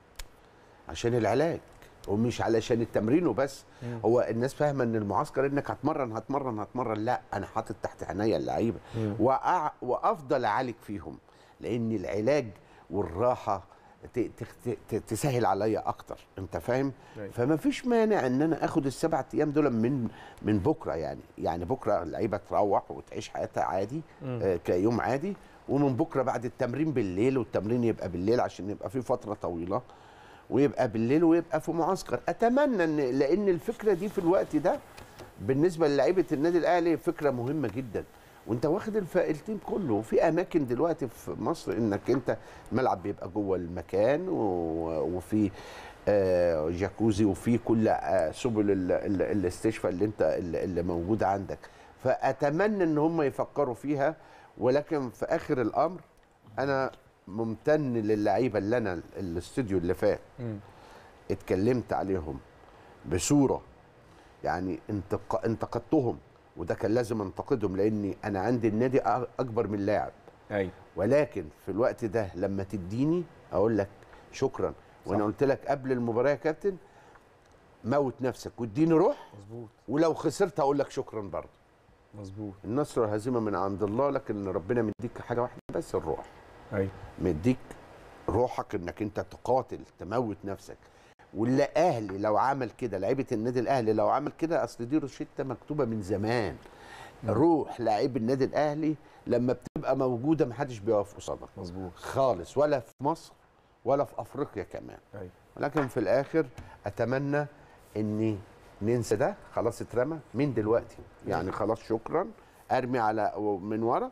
عشان العلاج ومش علشان التمرين وبس مم. هو الناس فاهمه ان المعسكر انك هتمرن هتمرن هتمرن لا انا حاطط تحت عينيا اللعيبه مم. وأع... وافضل اعالج فيهم لان العلاج والراحه ت... ت... ت... تسهل عليا اكتر انت فاهم أيوة. فما فيش مانع ان انا اخد السبع ايام دول من من بكره يعني يعني بكره اللعيبه تروح وتعيش حياتها عادي مم. آه كيوم عادي ومن بكره بعد التمرين بالليل والتمرين يبقى بالليل عشان يبقى في فتره طويله ويبقى بالليل ويبقى في معسكر اتمنى ان لان الفكره دي في الوقت ده بالنسبه للعيبه النادي الاهلي فكره مهمه جدا وانت واخد الفائلتين كله وفي اماكن دلوقتي في مصر انك انت الملعب بيبقى جوه المكان و- وفي آه، جاكوزي وفي كل آه، سبل ال- ال- الاستشفاء اللي انت اللي اللي موجوده عندك فاتمنى ان هم يفكروا فيها ولكن في اخر الامر انا ممتن للعيبه اللي انا الاستوديو اللي فات مم. اتكلمت عليهم بصوره يعني انتق... انتقدتهم وده كان لازم انتقدهم لاني انا عندي النادي أ- اكبر من لاعب ايوه ولكن في الوقت ده لما تديني اقول لك شكرا وانا صح. قلت لك قبل المباراه يا كابتن موت نفسك واديني روح مظبوط ولو خسرت هقول لك شكرا برضه مظبوط النصر والهزيمه من عند الله لكن ربنا مديك حاجه واحده بس الروح ايوه مديك روحك انك انت تقاتل تموت نفسك واللي اهلي لو عمل كده لعيبه النادي الاهلي لو عمل كده اصل دي روشته مكتوبه من زمان روح لعيب النادي الاهلي لما بتبقى موجوده محدش بيقف قصادك مظبوط خالص ولا في مصر ولا في افريقيا كمان ايوه ولكن في الاخر اتمنى اني ننسى ده خلاص اترمى من دلوقتي يعني خلاص شكرا ارمي على من ورا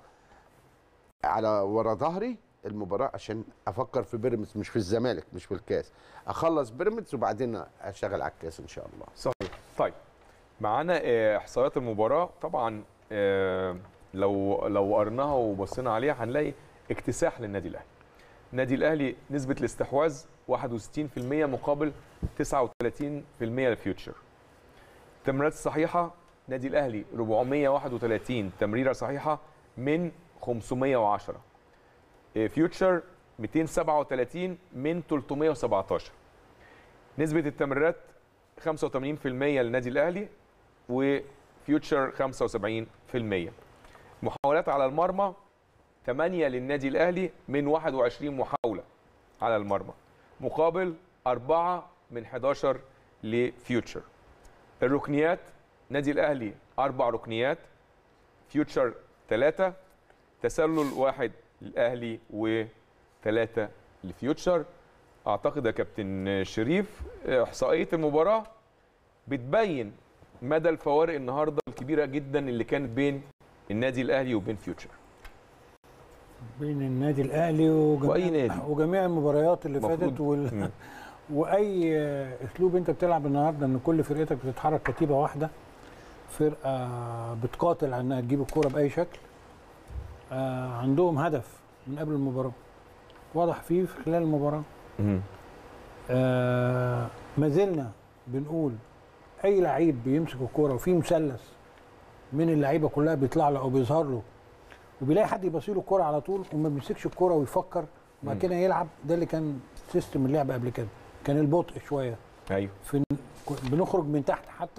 على ورا ظهري المباراه عشان افكر في بيراميدز مش في الزمالك مش في الكاس اخلص بيراميدز وبعدين اشتغل على الكاس ان شاء الله صحيح طيب معانا آه، احصائيات المباراه طبعا آه، لو لو قرناها وبصينا عليها هنلاقي اكتساح للنادي الاهلي النادي الاهلي نسبه الاستحواذ 61% مقابل 39% لفيوتشر التمريرات الصحيحه نادي الاهلي 431 تمريره صحيحه من 510 إيه، فيوتشر 237 من 317 نسبه التمريرات 85% للنادي الاهلي وفيوتشر 75% محاولات على المرمى 8 للنادي الاهلي من 21 محاوله على المرمى مقابل 4 من 11 لفيوتشر الركنيات نادي الاهلي اربع ركنيات فيوتشر ثلاثة تسلل واحد للاهلي وثلاثة لفيوتشر اعتقد يا كابتن شريف احصائيه المباراه بتبين مدى الفوارق النهارده الكبيره جدا اللي كانت بين النادي الاهلي وبين فيوتشر بين النادي الاهلي وجميع وأي نادي. وجميع المباريات اللي مفروض. فاتت وال... مم. واي اسلوب انت بتلعب النهارده ان كل فرقتك بتتحرك كتيبه واحده فرقه بتقاتل على انها تجيب الكوره باي شكل آه، عندهم هدف من قبل المباراه واضح فيه في خلال المباراه آه ما زلنا بنقول اي لعيب بيمسك الكوره وفي مثلث من اللعيبه كلها بيطلع له او بيظهر له وبيلاقي حد يبصي له الكوره على طول وما بيمسكش الكوره ويفكر وبعد مم. كده يلعب ده اللي كان سيستم اللعب قبل كده كان البطء شويه ايوه في بنخرج من تحت حتى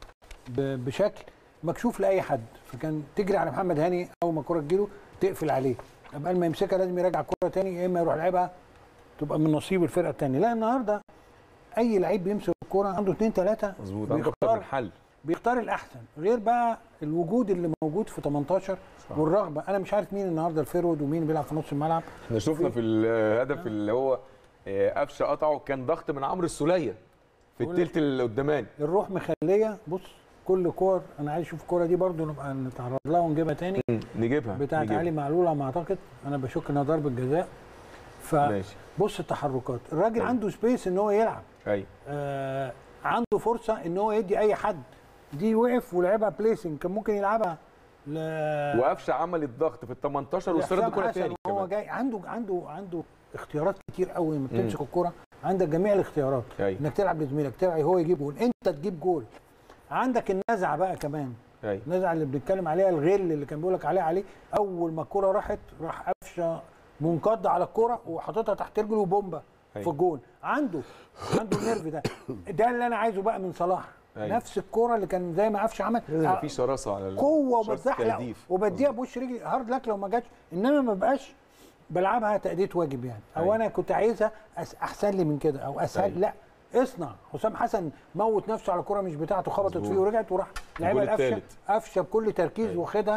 ب- بشكل مكشوف لاي حد فكان تجري على محمد هاني اول ما الكوره تجيله تقفل عليه قبل ما يمسكها لازم يراجع الكوره تاني يا اما يروح لعبها تبقى من نصيب الفرقه الثانيه لا النهارده اي لعيب بيمسك الكوره عنده اثنين ثلاثه مظبوط عنده اكتر بيختار من حل بيختار الاحسن غير بقى الوجود اللي موجود في 18 صح. والرغبه انا مش عارف مين النهارده الفيرود ومين اللي بيلعب في نص الملعب احنا شفنا في الهدف اللي هو آه، قفشه قطعه كان ضغط من عمرو السوليه في بقول لك- التلت القداماني الروح مخليه بص كل كور انا عايز اشوف الكوره دي برضو نبقى نتعرض لها ونجيبها تاني نجيبها بتاعت نجيبها. علي معلول على ما اعتقد انا بشك انها ضربه جزاء ماشي فبص التحركات الراجل أيوة. عنده سبيس ان هو يلعب ايوه آه عنده فرصه ان هو يدي اي حد دي وقف ولعبها بليسنج كان ممكن يلعبها ل وقفشه عمل الضغط في ال 18 واسترد لحسام كره حسن تاني وهو كمان جاي عنده عنده عنده اختيارات كتير قوي لما مم. بتمسك الكوره عندك جميع الاختيارات ايوه انك تلعب لزميلك تلعب هو يجيب جول انت تجيب جول عندك النزعه بقى كمان ايوه النزعه اللي بنتكلم عليها الغل اللي كان بيقول لك عليه عليه اول ما الكوره راحت راح قفشه منقض على الكوره وحاططها تحت رجله وبومبا أيوة. في الجول عنده عنده النيرف ده ده اللي انا عايزه بقى من صلاح أيوة. نفس الكوره اللي كان زي ما قفشه عمل في شراسه على ال- قوه شرط وبتزحلق التهديف. وبديها بوش رجلي هارد لك لو ما جاتش انما ما بقاش بلعبها تأدية واجب يعني او أيوة. انا كنت عايزها أس- احسن لي من كده او اسهل أيوة. لا اصنع حسام حسن موت نفسه على كرة مش بتاعته خبطت مظبوط. فيه ورجعت وراح لعبها الجول القفشه التالت. قفشه بكل تركيز أيوة. واخدها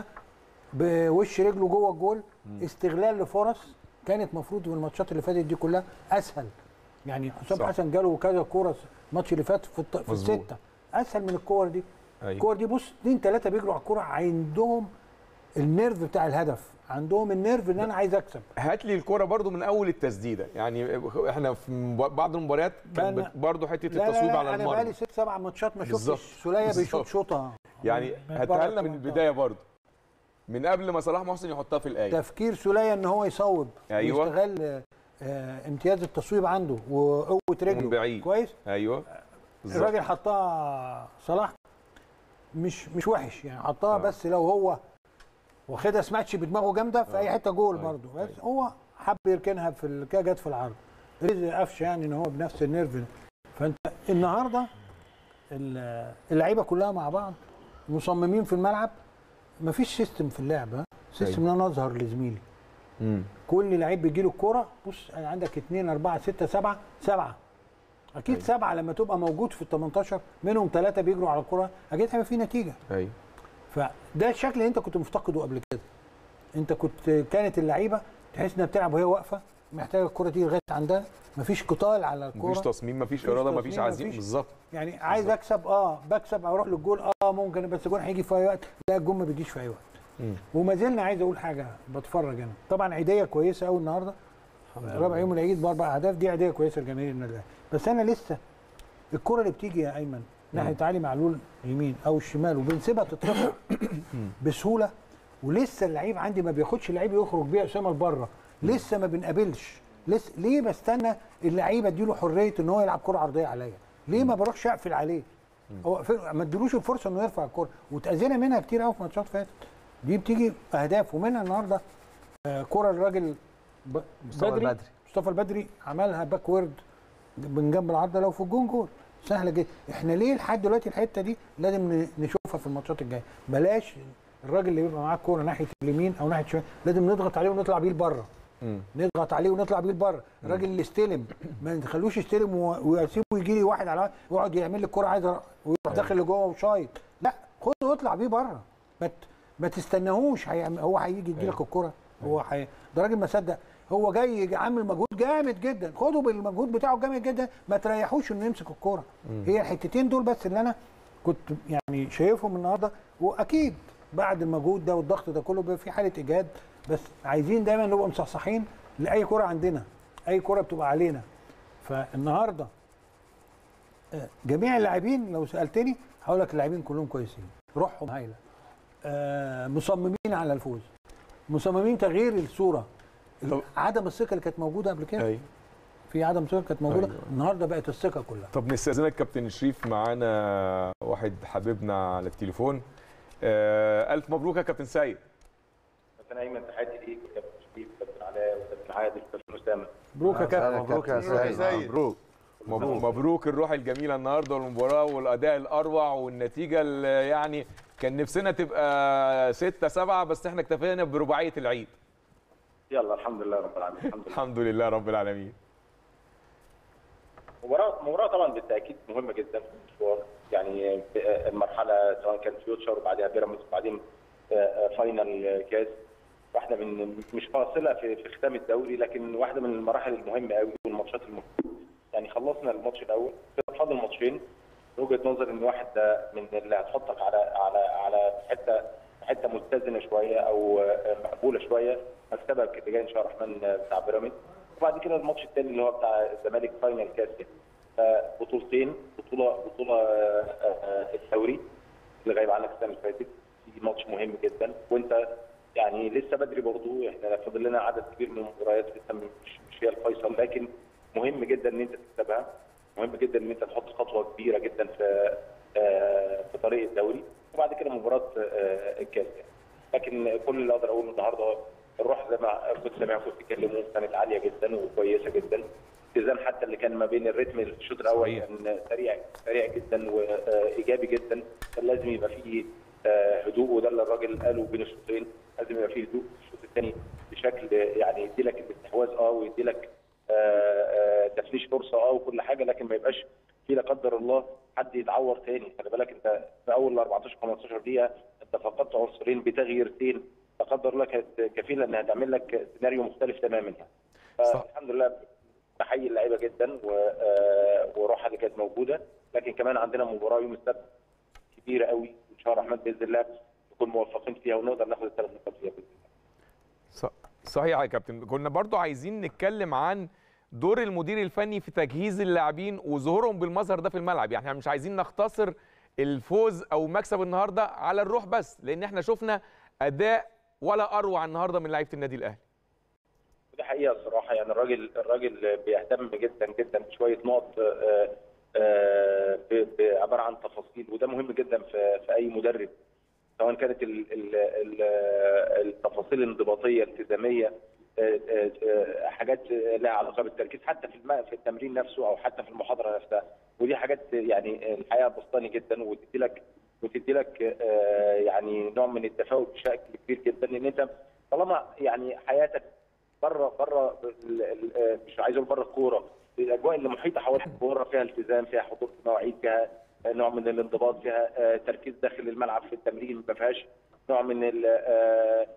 بوش رجله جوه الجول استغلال لفرص كانت مفروض في الماتشات اللي فاتت دي كلها اسهل يعني حسام صح. حسن جاله كذا كوره الماتش اللي فات في, الط- في مظبوط. السته اسهل من الكور دي ايوه الكور دي بص اثنين ثلاثه بيجروا على الكوره عندهم النيرف بتاع الهدف عندهم النيرف ان انا عايز اكسب هات لي الكوره برضو من اول التسديده يعني احنا في مب- بعض المباريات كان بقى- برضو حته لا لا التصويب لا على انا بقالي المرمى ست سبع ماتشات ما بالظبط. شفتش سوليه بيشوط بالظبط. شوطه يعني هاتها لنا من البدايه برضو من قبل ما صلاح محسن يحطها في الايه تفكير سوليه ان هو يصوب أيوة. ويستغل آه، آه، امتياز التصويب عنده وقوه من رجله بعيد كويس ايوه بالظبط. الراجل حطها صلاح مش مش وحش يعني حطها آه. بس لو هو واخدها سماتش بدماغه جامده في اي حته جول أيوة. برضه بس أيوة. هو حب يركنها في ال- كده جت في العرض رزق قفش يعني ان هو بنفس النيرف ده. فانت النهارده ال- اللعيبه كلها مع بعض مصممين في الملعب مفيش سيستم في اللعب ها سيستم ان انا اظهر لزميلي مم. كل لعيب بيجي له الكوره بص أنا عندك اثنين اربعه سته سبعه سبعه اكيد أيوة. سبعه لما تبقى موجود في ال 18 منهم ثلاثه بيجروا على الكوره اكيد هيبقى في نتيجه ايوه فده الشكل اللي انت كنت مفتقده قبل كده انت كنت كانت اللعيبه تحس انها بتلعب وهي واقفه محتاجه الكوره تيجي لغايه عندها مفيش قتال على الكوره مفيش تصميم مفيش مفيش اراده مفيش تصميم، عزيمه مفيش- بالظبط يعني عايز اكسب اه بكسب اروح للجول اه ممكن بس الجول هيجي في اي وقت لا الجول ما بيجيش في اي وقت مم. وما زلنا عايز اقول حاجه بتفرج انا طبعا عيديه كويسه قوي النهارده رابع يوم العيد باربع اهداف دي عيديه كويسه لجماهير النادي الاهلي بس انا لسه الكره اللي بتيجي يا ايمن ناحيه علي معلول يمين او الشمال وبنسيبها تترفع بسهوله ولسه اللعيب عندي ما بياخدش اللعيب يخرج بيه اسامه لبره لسه ما بنقابلش لسه ليه بستنى اللعيب اديله حريه ان هو يلعب كره عرضيه عليا ليه ما بروحش اقفل عليه هو في- ما اديلوش الفرصه انه يرفع الكره واتاذينا منها كتير قوي في ماتشات فاتت دي بتيجي اهداف ومنها النهارده آه، كره الراجل ب- مصطفى بدري البدري. مصطفى البدري عملها باكورد من جنب العارضه لو في الجون جول سهله جدا احنا ليه لحد دلوقتي الحته دي لازم ن- نشوفها في الماتشات الجايه بلاش الراجل اللي بيبقى معاه الكوره ناحيه اليمين او ناحيه الشمال لازم نضغط عليه ونطلع بيه لبره مم. نضغط عليه ونطلع بيه لبره الراجل اللي استلم ما نخلوش يستلم و- ويسيبه يجي لي واحد على واحد ويقعد يعمل لي الكوره عايز أر- ويروح داخل لجوه وشايط لا خده واطلع بيه بره ما ت- ما تستناهوش هيعمل- هو هيجي يدي لك الكوره هو حي... ده راجل ما صدق هو جاي عامل مجهود جامد جدا خده بالمجهود بتاعه جامد جدا ما تريحوش انه يمسك الكوره هي الحتتين دول بس اللي انا كنت يعني شايفهم النهارده واكيد بعد المجهود ده والضغط ده كله بيبقى في حاله اجهاد بس عايزين دايما نبقى مصحصحين لاي كره عندنا اي كره بتبقى علينا فالنهارده آه، جميع اللاعبين لو سالتني هقول لك اللاعبين كلهم كويسين روحهم هايله آه، مصممين على الفوز مصممين تغيير الصوره طب- عدم الثقه اللي كانت موجوده قبل كده ايوه في عدم ثقه كانت موجوده أيوة. النهارده بقت الثقه كلها طب نستاذنك كابتن شريف معانا واحد حبيبنا على التليفون آه الف مبروك يا كابتن سيد كابتن ايمن تحياتي ليك وكابتن شريف وكابتن علاء وكابتن عادل وكابتن اسامه مبروك يا كابتن مبروك يا مبروك يا سيد سيد. مبروك مبروك مبروك الروح الجميله النهارده والمباراه والاداء الاروع والنتيجه اللي يعني كان نفسنا تبقى 6 7 بس احنا اكتفينا برباعيه العيد يلا الحمد لله رب العالمين الحمد لله الحمد لله رب العالمين مباراه مباراه طبعا بالتاكيد مهمه جدا في المشوار يعني المرحله سواء كان فيوتشر وبعدها بيراميدز وبعدين آه، آه، فاينل كاس واحده من مش فاصله في في ختام الدوري لكن واحده من المراحل المهمه قوي والماتشات المهمه يعني خلصنا الماتش الاول كده فاضل ماتشين وجهه نظري ان واحد ده من اللي هتحطك على على على حته حته متزنه شويه او آه، مقبوله شويه مكسبك اللي جاي ان شاء الله الرحمن آه، بتاع بيراميدز وبعد كده الماتش الثاني اللي هو بتاع الزمالك فاينل كاس بطولتين بطوله بطوله آه، آه، الدوري اللي غايب عنك السنه اللي فاتت في ماتش مهم جدا وانت يعني لسه بدري برضه احنا فاضل لنا عدد كبير من المباريات لسه مش مش هي الفيصل لكن مهم جدا ان انت تكسبها مهم جدا ان انت تحط خطوه كبيره جدا في آه، في طريق الدوري وبعد كده مباراه آه، الكاس يعني. لكن كل اللي اقدر اقوله النهارده الروح زي ما كنت سامعكم بتتكلموا كانت عاليه جدا وكويسه جدا التزام حتى اللي كان ما بين الريتم الشوط الاول صحيح. كان سريع سريع جدا وايجابي جدا كان لازم يبقى فيه آه، هدوء وده اللي الراجل قاله بين الشوطين لازم يبقى فيه هدوء في الشوط الثاني بشكل يعني يدي لك الاستحواذ اه ويدي لك آه، آه، تفنيش فرصه اه وكل حاجه لكن ما يبقاش في لا قدر الله حد يتعور تاني خلي بالك انت في اول 14 15 دقيقه انت فقدت عنصرين بتغييرتين لا قدر الله كانت كفيله انها تعمل لك سيناريو مختلف تماما يعني صح. فالحمد لله بحيي اللعيبه جدا و- آه، وروحها اللي كانت موجوده لكن كمان عندنا مباراه يوم السبت كبيره قوي ان شاء الله الرحمن باذن الله نكون موفقين فيها ونقدر ناخد الثلاث نقاط فيها باذن الله ص- صحيح يا كابتن كنا برضو عايزين نتكلم عن دور المدير الفني في تجهيز اللاعبين وظهورهم بالمظهر ده في الملعب يعني احنا مش عايزين نختصر الفوز او مكسب النهارده على الروح بس لان احنا شفنا اداء ولا اروع النهارده من لعيبه النادي الاهلي ودي حقيقه الصراحه يعني الراجل الراجل بيهتم جدا جدا بشويه نقط آه، آه، ب- ب- عباره عن تفاصيل وده مهم جدا في في اي مدرب سواء كانت ال- ال- ال- التفاصيل الانضباطيه الالتزاميه آه، آه، آه، حاجات لها علاقه بالتركيز حتى في الم- في التمرين نفسه او حتى في المحاضره نفسها ودي حاجات يعني الحقيقه بسطاني جدا وتدي لك وتدي لك آه، يعني نوع من التفاؤل بشكل كبير جدا ان انت طالما يعني حياتك بره بره ال- ال- آه، مش عايز اقول بره الكوره الاجواء اللي محيطه حول الكوره فيها التزام فيها حضور في مواعيد فيها نوع من الانضباط فيها آه، تركيز داخل الملعب في التمرين ما فيهاش نوع من ال آه،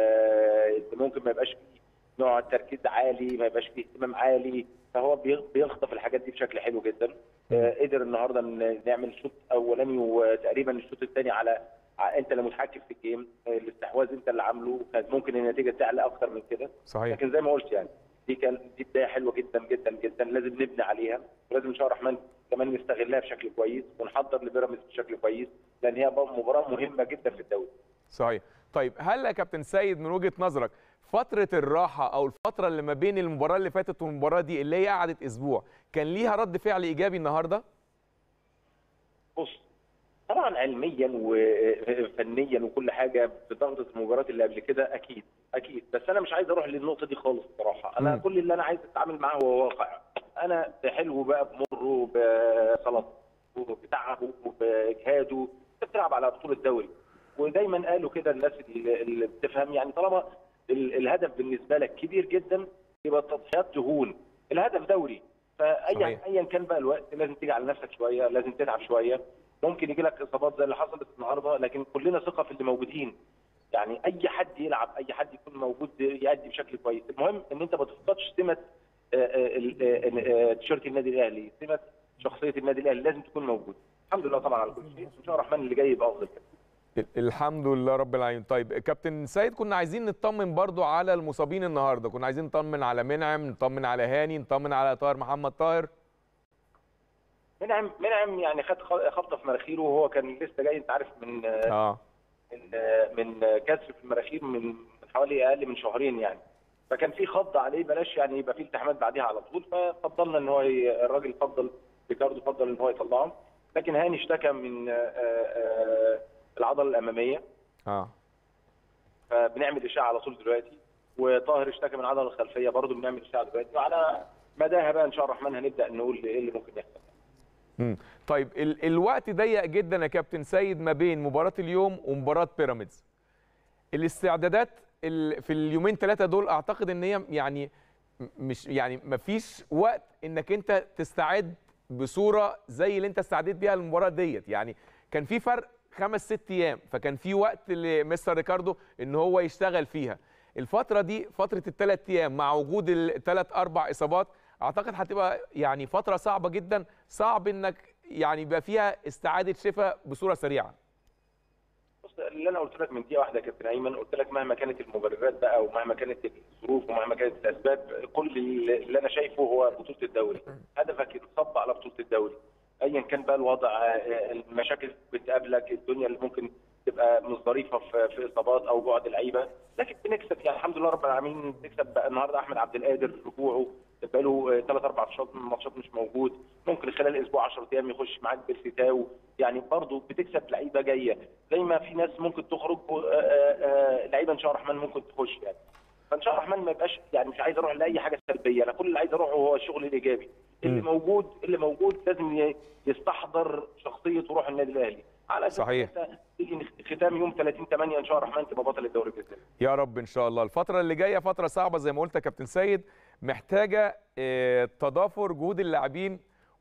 آه، ممكن ما يبقاش فيه نوع التركيز عالي ما يبقاش فيه اهتمام عالي فهو بيغ- بيخطف الحاجات دي بشكل حلو جدا آه، قدر النهارده ن- نعمل شوط اولاني وتقريبا الشوط الثاني على ع- انت اللي متحكم في الجيم آه، الاستحواذ انت اللي عامله كانت ممكن النتيجه تعلى اكتر من كده صحيح لكن زي ما قلت يعني دي كان دي بدايه حلوه جدا جدا جدا لازم نبني عليها ولازم ان شاء الله الرحمن كمان نستغلها بشكل كويس ونحضر لبيراميدز بشكل كويس لان هي بقى مباراه مهمه جدا في الدوري صحيح طيب هل يا كابتن سيد من وجهه نظرك فتره الراحه او الفتره اللي ما بين المباراه اللي فاتت والمباراه دي اللي هي قعدت اسبوع كان ليها رد فعل ايجابي النهارده بص طبعا علميا وفنيا وكل حاجه بضغطه المباريات اللي قبل كده اكيد اكيد بس انا مش عايز اروح للنقطه دي خالص بصراحه انا مم. كل اللي انا عايز اتعامل معاه هو واقع انا بحلوه بقى بمره بصلاته بتعبه باجهاده انت بتلعب على بطوله دوري ودايما قالوا كده الناس اللي اللي بتفهم يعني طالما ال- الهدف بالنسبه لك كبير جدا يبقى التضحيات تهون الهدف دوري فايا صحيح. ايا كان بقى الوقت لازم تيجي على نفسك شويه لازم تتعب شويه ممكن يجي لك اصابات زي اللي حصلت النهارده لكن كلنا ثقه في اللي موجودين يعني اي حد يلعب اي حد يكون موجود يأدي بشكل كويس المهم ان انت ما تفقدش سمه آه، آه، ال- آه، آه، تيشيرت النادي الاهلي سمه شخصيه النادي الاهلي لازم تكون موجود الحمد لله طبعا على كل شيء ان شاء الله الرحمن اللي جاي يبقى افضل كده الحمد لله رب العالمين طيب كابتن سيد كنا عايزين نطمن برضو على المصابين النهارده كنا عايزين نطمن على منعم نطمن على هاني نطمن على طاهر محمد طاهر منعم منعم يعني خد خ- خبطه في مناخيره وهو كان لسه جاي انت عارف من آه، اه من آه، من آه، كسر في المناخير من من حوالي اقل من شهرين يعني فكان في خض عليه بلاش يعني يبقى في التحامات بعديها على طول ففضلنا ان هو ي- الراجل فضل ريكاردو فضل ان هو يطلعه لكن هاني اشتكى من آه، آه، العضله الاماميه اه فبنعمل اشعه على طول دلوقتي وطاهر اشتكى من العضله الخلفيه برضه بنعمل اشعه دلوقتي وعلى مداها بقى ان شاء الله الرحمن هنبدا نقول ايه اللي ممكن يحصل مم. طيب ال الوقت ضيق جدا يا كابتن سيد ما بين مباراة اليوم ومباراة بيراميدز الاستعدادات ال في اليومين ثلاثة دول اعتقد ان هي يعني م- مش يعني ما فيش وقت انك انت تستعد بصورة زي اللي انت استعديت بيها المباراة ديت يعني كان في فرق خمس ست ايام فكان في وقت لمستر ريكاردو ان هو يشتغل فيها الفترة دي فترة الثلاث ايام مع وجود الثلاث اربع اصابات اعتقد هتبقى يعني فترة صعبة جدا صعب انك يعني يبقى فيها استعادة شفاء بصورة سريعة بص اللي انا قلت لك من دقيقه واحده يا كابتن ايمن قلت لك مهما كانت المبررات بقى ومهما كانت الظروف ومهما كانت الاسباب كل اللي اللي انا شايفه هو بطوله الدوري هدفك يتصب على بطوله الدوري ايا كان بقى الوضع آه، المشاكل بتقابلك الدنيا اللي ممكن تبقى مش ظريفه في في اصابات او بعد لعيبه لكن بنكسب يعني الحمد لله رب العالمين بنكسب بقى النهارده احمد عبد القادر رجوعه بقى له ثلاث اربع ماتشات ماتشات مش موجود ممكن خلال اسبوع 10 ايام يخش معاك بيرسيتاو يعني برضه بتكسب لعيبه جايه زي ما في ناس ممكن تخرج آه، آه، آه، لعيبه ان شاء الله الرحمن ممكن تخش يعني فان شاء الله الرحمن ما يبقاش يعني مش عايز اروح لاي حاجه سلبيه انا كل اللي عايز اروحه هو الشغل الايجابي اللي مم. موجود اللي موجود لازم ي- يستحضر شخصيه وروح النادي الاهلي على أساس صحيح. إن أنت تيجي ختام يوم 30 8 ان شاء الله الرحمن تبقى بطل الدوري باذن الله يا رب ان شاء الله الفتره اللي جايه فتره صعبه زي ما قلت يا كابتن سيد محتاجه آه، تضافر جهود اللاعبين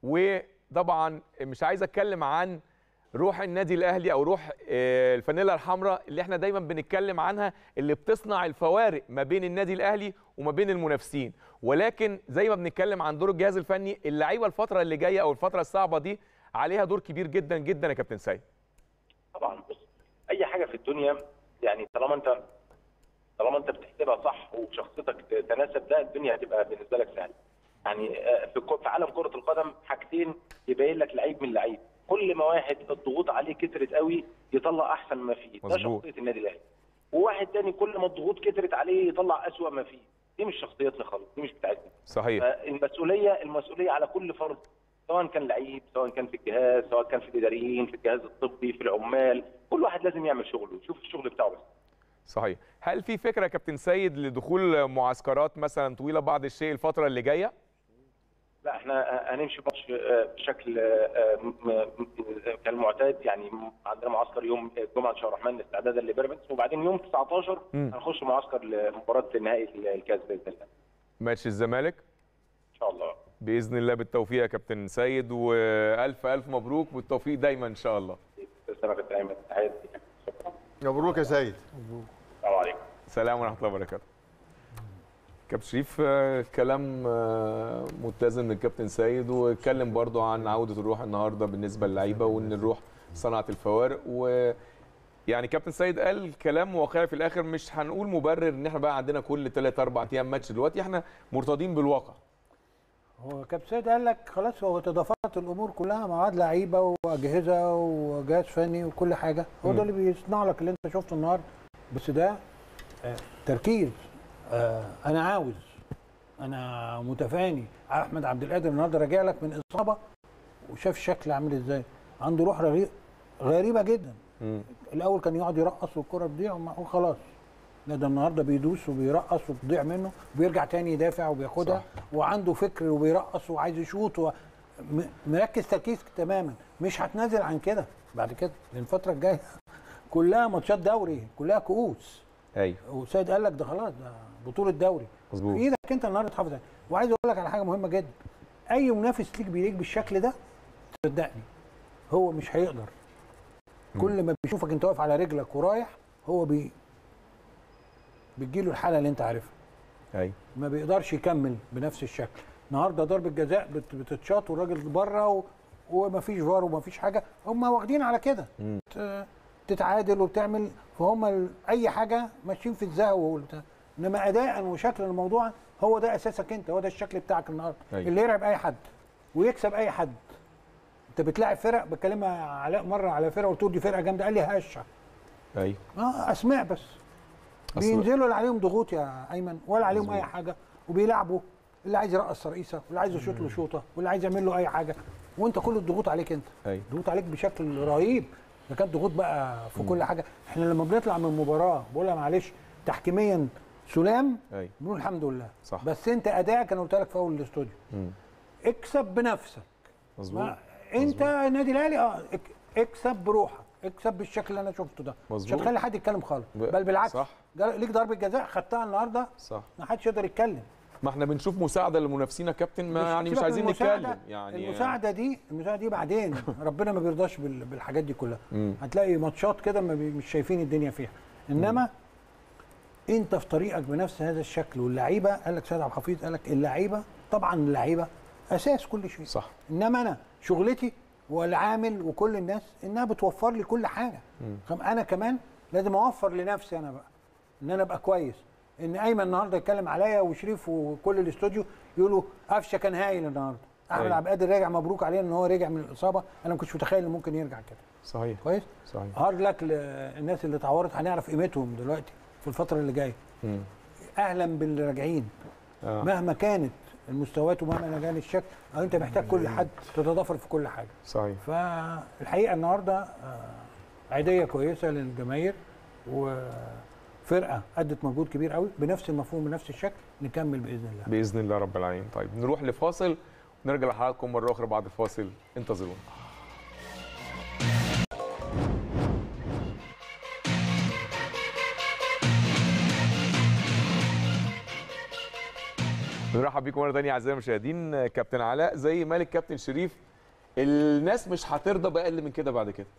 وطبعا مش عايز اتكلم عن روح النادي الاهلي او روح آه، الفانيلا الحمراء اللي احنا دايما بنتكلم عنها اللي بتصنع الفوارق ما بين النادي الاهلي وما بين المنافسين ولكن زي ما بنتكلم عن دور الجهاز الفني اللعيبه الفتره اللي جايه او الفتره الصعبه دي عليها دور كبير جدا جدا يا كابتن سيد طبعا بص اي حاجه في الدنيا يعني طالما انت طالما انت بتحسبها صح وشخصيتك تناسب ده الدنيا هتبقى بالنسبه لك سهله. يعني آه، في كو- في عالم كره القدم حاجتين يبين لك لعيب من لعيب، كل ما واحد الضغوط عليه كترت قوي يطلع احسن ما فيه، ده مظبوط. شخصيه النادي الاهلي. وواحد تاني كل ما الضغوط كترت عليه يطلع اسوأ ما فيه، دي مش شخصيتنا خالص، دي مش بتاعتنا. صحيح المسؤوليه المسؤوليه على كل فرد سواء كان لعيب سواء كان في الجهاز سواء كان في الاداريين في الجهاز الطبي في العمال كل واحد لازم يعمل شغله يشوف الشغل بتاعه بس صحيح هل في فكره يا كابتن سيد لدخول معسكرات مثلا طويله بعض الشيء الفتره اللي جايه لا احنا هنمشي ماتش آه، بشكل آه، م- م- كالمعتاد يعني عندنا معسكر يوم الجمعه ان شاء الله الرحمن استعدادا لبيراميدز وبعدين يوم 19 مم. هنخش معسكر لمباراه نهائي الكاس باذن الله ماتش الزمالك ان شاء الله باذن الله بالتوفيق يا كابتن سيد والف الف مبروك والتوفيق دايما ان شاء الله السنه كابتن ايمن تحياتي شكرا مبروك يا سيد السلام عليكم سلام ورحمه الله وبركاته كابتن شريف آه، كلام آه، متزن من الكابتن سيد واتكلم برضو عن عوده الروح النهارده بالنسبه للعيبه وان الروح صنعت الفوارق و يعني كابتن سيد قال كلام واقعي في الاخر مش هنقول مبرر ان احنا بقى عندنا كل 3 4 ايام ماتش دلوقتي احنا مرتضين بالواقع هو كابتن سيد قال لك خلاص هو تضافرت الامور كلها مع عاد لعيبه واجهزه وجهاز فني وكل حاجه هو ده اللي بيصنع لك اللي انت شفته النهارده بس ده آه، تركيز آه، انا عاوز انا متفاني احمد عبد القادر النهارده راجع لك من اصابه وشاف الشكل عامل ازاي عنده روح رغي- غريبه جدا مم. الاول كان يقعد يرقص والكره تضيع وما- وخلاص لا ده النهارده بيدوس وبيرقص وبتضيع منه وبيرجع تاني يدافع وبياخدها وعنده فكر وبيرقص وعايز يشوط و... م- مركز تركيز تماما مش هتنازل عن كده بعد كده لان الفتره الجايه كلها ماتشات دوري كلها كؤوس ايوه وسيد قال لك ده خلاص ده بطوله دوري مظبوط في ايدك انت النهارده تحافظ عليها وعايز اقول لك على حاجه مهمه جدا اي منافس ليك بيليك بالشكل ده صدقني هو مش هيقدر كل ما بيشوفك انت واقف على رجلك ورايح هو بي بتجيله الحاله اللي انت عارفها ايوه ما بيقدرش يكمل بنفس الشكل النهارده ضربه جزاء بت- بتتشاط والراجل بره و... ومفيش فار ومفيش حاجه هم واخدين على كده مم. ت- تتعادل وبتعمل فهم ال- اي حاجه ماشيين في الزهو والبتاع انما اداء وشكل الموضوع هو ده اساسك انت هو ده الشكل بتاعك النهارده أيوة. اللي يرعب اي حد ويكسب اي حد انت بتلاعب فرق بكلمها علاء مره على فرقه قلت له دي فرقه جامده قال لي هشه ايوه اه اسماء بس أصل- بينزلوا لا عليهم ضغوط يا ايمن ولا عليهم مظبوط. اي حاجه وبيلعبوا اللي عايز يرقص رئيسه واللي عايز يشوط له شوطه واللي عايز يعمل له اي حاجه وانت كل الضغوط عليك انت ايوه ضغوط عليك بشكل رهيب ده كانت ضغوط بقى في كل حاجه احنا لما بنطلع من مباراه بقولها معلش تحكيميا سلام ايوه بنقول الحمد لله صح. بس انت ادائك انا قلت لك في اول الاستوديو مم. اكسب بنفسك مظبوط ما انت النادي الاهلي اه اك- اكسب بروحك اكسب بالشكل اللي انا شفته ده مش مظبوط. هتخلي حد يتكلم خالص ب- بل بالعكس صح. جا- ليك ضربه جزاء خدتها النهارده صح ما حدش يقدر يتكلم ما احنا بنشوف مساعده للمنافسين يا كابتن ما يعني مش سيبك من عايزين المساعدة- نتكلم يعني المساعده دي المساعده دي بعدين ربنا ما بيرضاش بال- بالحاجات دي كلها مم. هتلاقي ماتشات كده ما بي- مش شايفين الدنيا فيها انما انت في طريقك بنفس هذا الشكل واللعيبه قال لك سيد عبد الحفيظ قال لك اللعيبه طبعا اللعيبه اساس كل شيء صح انما انا شغلتي والعامل وكل الناس انها بتوفر لي كل حاجه خم- انا كمان لازم اوفر لنفسي انا بقى ان انا ابقى كويس ان ايمن النهارده يتكلم عليا وشريف وكل الاستوديو يقولوا قفشه كان هايل النهارده احمد أيوة. عبد القادر راجع مبروك عليه ان هو رجع من الاصابه انا ما كنتش متخيل انه ممكن يرجع كده صحيح كويس صحيح هارد لك للناس اللي اتعورت هنعرف قيمتهم دلوقتي في الفتره اللي جايه مم. اهلا باللي راجعين آه. مهما كانت المستويات ومهما كان الشكل أو انت محتاج كل حد تتضافر في كل حاجه صحيح فالحقيقه النهارده آه، عيديه كويسه للجماهير وفرقه ادت مجهود كبير قوي بنفس المفهوم بنفس الشكل نكمل باذن الله باذن الله رب العالمين طيب نروح لفاصل ونرجع لحضراتكم مره اخرى بعد الفاصل انتظرونا نرحب بيكم مره ثانيه اعزائي المشاهدين كابتن علاء زي مالك كابتن شريف الناس مش هترضى باقل من كده بعد كده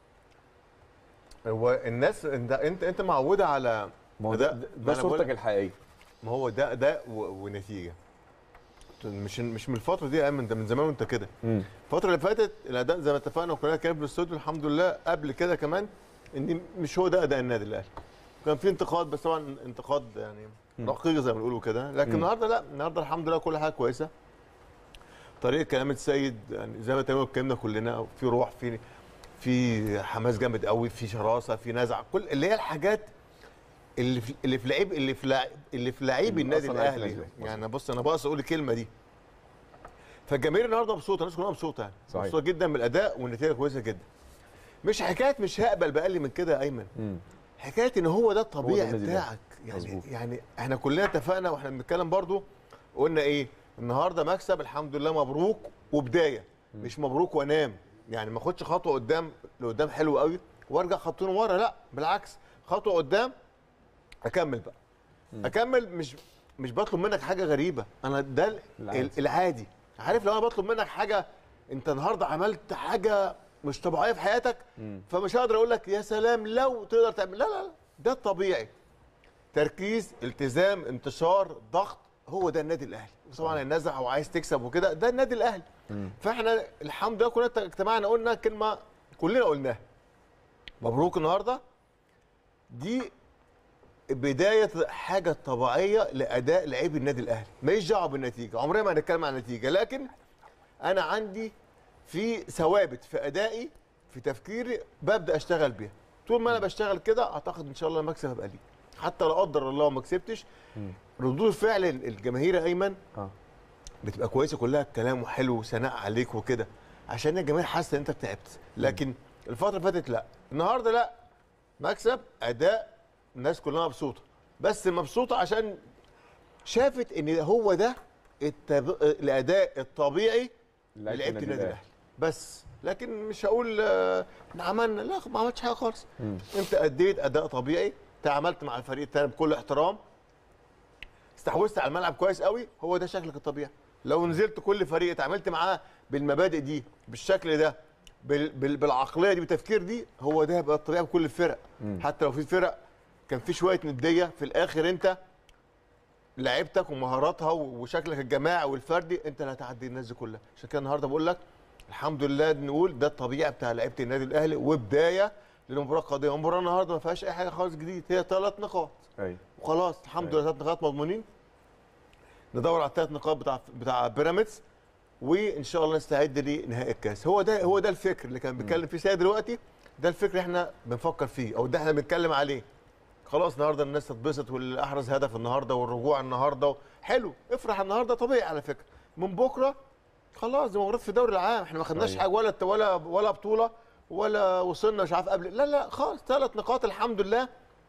هو الناس انت انت انت معوده على ما هو ده, ده, ما ده أنا بقول صورتك لك- الحقيقيه ما هو ده ده و- ونتيجه مش مش من الفتره دي يا ايمن ده من زمان وانت كده مم. الفتره اللي فاتت الاداء زي ما اتفقنا وكلنا كان في الاستوديو الحمد لله قبل كده كمان ان مش هو ده اداء النادي الاهلي كان في انتقاد بس طبعا انتقاد يعني دقيق زي ما بنقولوا كده لكن مم. النهارده لا النهارده الحمد لله كل حاجه كويسه طريقه كلام السيد يعني زي ما تمام اتكلمنا كلنا في روح في في حماس جامد قوي في شراسه في نزعه كل اللي هي الحاجات اللي في اللي في لعيب اللي في لعيب اللي في لعيب اللي النادي أصلاً لعيب الاهلي النادي الأهلي. يعني بص انا بقص اقول الكلمه دي فالجماهير النهارده مبسوطه الناس كلها مبسوطه يعني صحيح. مبسوطه جدا من الاداء والنتيجه كويسه جدا مش حكايه مش هقبل باقل من كده يا ايمن مم. حكايه ان هو ده الطبيعي النادي الأهلي. بتاعك يعني مظبوط. يعني احنا كلنا اتفقنا واحنا بنتكلم برضو قلنا ايه النهارده مكسب الحمد لله مبروك وبدايه مش مبروك وانام يعني ما اخدش خطوه قدام لقدام حلو قوي وارجع خطوتين ورا لا بالعكس خطوه قدام اكمل بقى اكمل مش مش بطلب منك حاجه غريبه انا ده ال- العادي. العادي عارف لو انا بطلب منك حاجه انت النهارده عملت حاجه مش طبيعيه في حياتك فمش هقدر اقول لك يا سلام لو تقدر تعمل لا لا لا ده الطبيعي تركيز التزام انتشار ضغط هو ده النادي الاهلي طبعا النزع وعايز تكسب وكده ده النادي الاهلي فاحنا الحمد لله كلنا اجتمعنا قلنا كلمه كلنا قلناها مبروك النهارده دي بدايه حاجه طبيعيه لاداء لعيب النادي الاهلي ماليش دعوه بالنتيجه عمرنا ما هنتكلم عن النتيجه لكن انا عندي في ثوابت في ادائي في تفكيري ببدا اشتغل بيها طول ما انا بشتغل كده اعتقد ان شاء الله المكسب هيبقى لي حتى لا قدر الله ما كسبتش ردود الفعل الجماهير يا ايمن اه بتبقى كويسه كلها كلام وحلو وثناء عليك وكده عشان الجماهير حاسه ان انت تعبت لكن الفتره اللي فاتت لا النهارده لا مكسب اداء الناس كلها مبسوطه بس مبسوطه عشان شافت ان هو ده التب... الاداء الطبيعي لعيبة لعيبه النادي النادي الأهلي. الاهلي بس لكن مش هقول آه، احنا عملنا لا ما عملتش حاجه خالص انت اديت اداء طبيعي تعاملت مع الفريق الثاني بكل احترام استحوذت على الملعب كويس قوي هو ده شكلك الطبيعي لو نزلت كل فريق اتعاملت معاه بالمبادئ دي بالشكل ده بال بال بالعقليه دي بالتفكير دي هو ده هيبقى الطبيعي بكل الفرق حتى لو في فرق كان في شويه نديه في الاخر انت لعيبتك ومهاراتها وشكلك الجماعي والفردي انت اللي هتعدي الناس دي كلها عشان كده النهارده بقول لك الحمد لله نقول ده الطبيعي بتاع لعيبه النادي الاهلي وبدايه للمباراه القادمه المباراه النهارده ما فيهاش اي حاجه خالص جديد هي ثلاث نقاط ايوه وخلاص الحمد لله ثلاث نقاط مضمونين ندور على الثلاث نقاط بتاع بتاع بيراميدز وان شاء الله نستعد لنهائي الكاس هو ده هو ده الفكر اللي كان بيتكلم فيه سيد دلوقتي ده الفكر اللي احنا بنفكر فيه او ده احنا بنتكلم عليه خلاص النهارده الناس تتبسط واللي احرز هدف النهارده والرجوع النهارده حلو افرح النهارده طبيعي على فكره من بكره خلاص دي موجود في الدوري العام احنا ما خدناش أيوة. حاجه ولا ولا ولا بطوله ولا وصلنا مش عارف قبل لا لا خالص ثلاث نقاط الحمد لله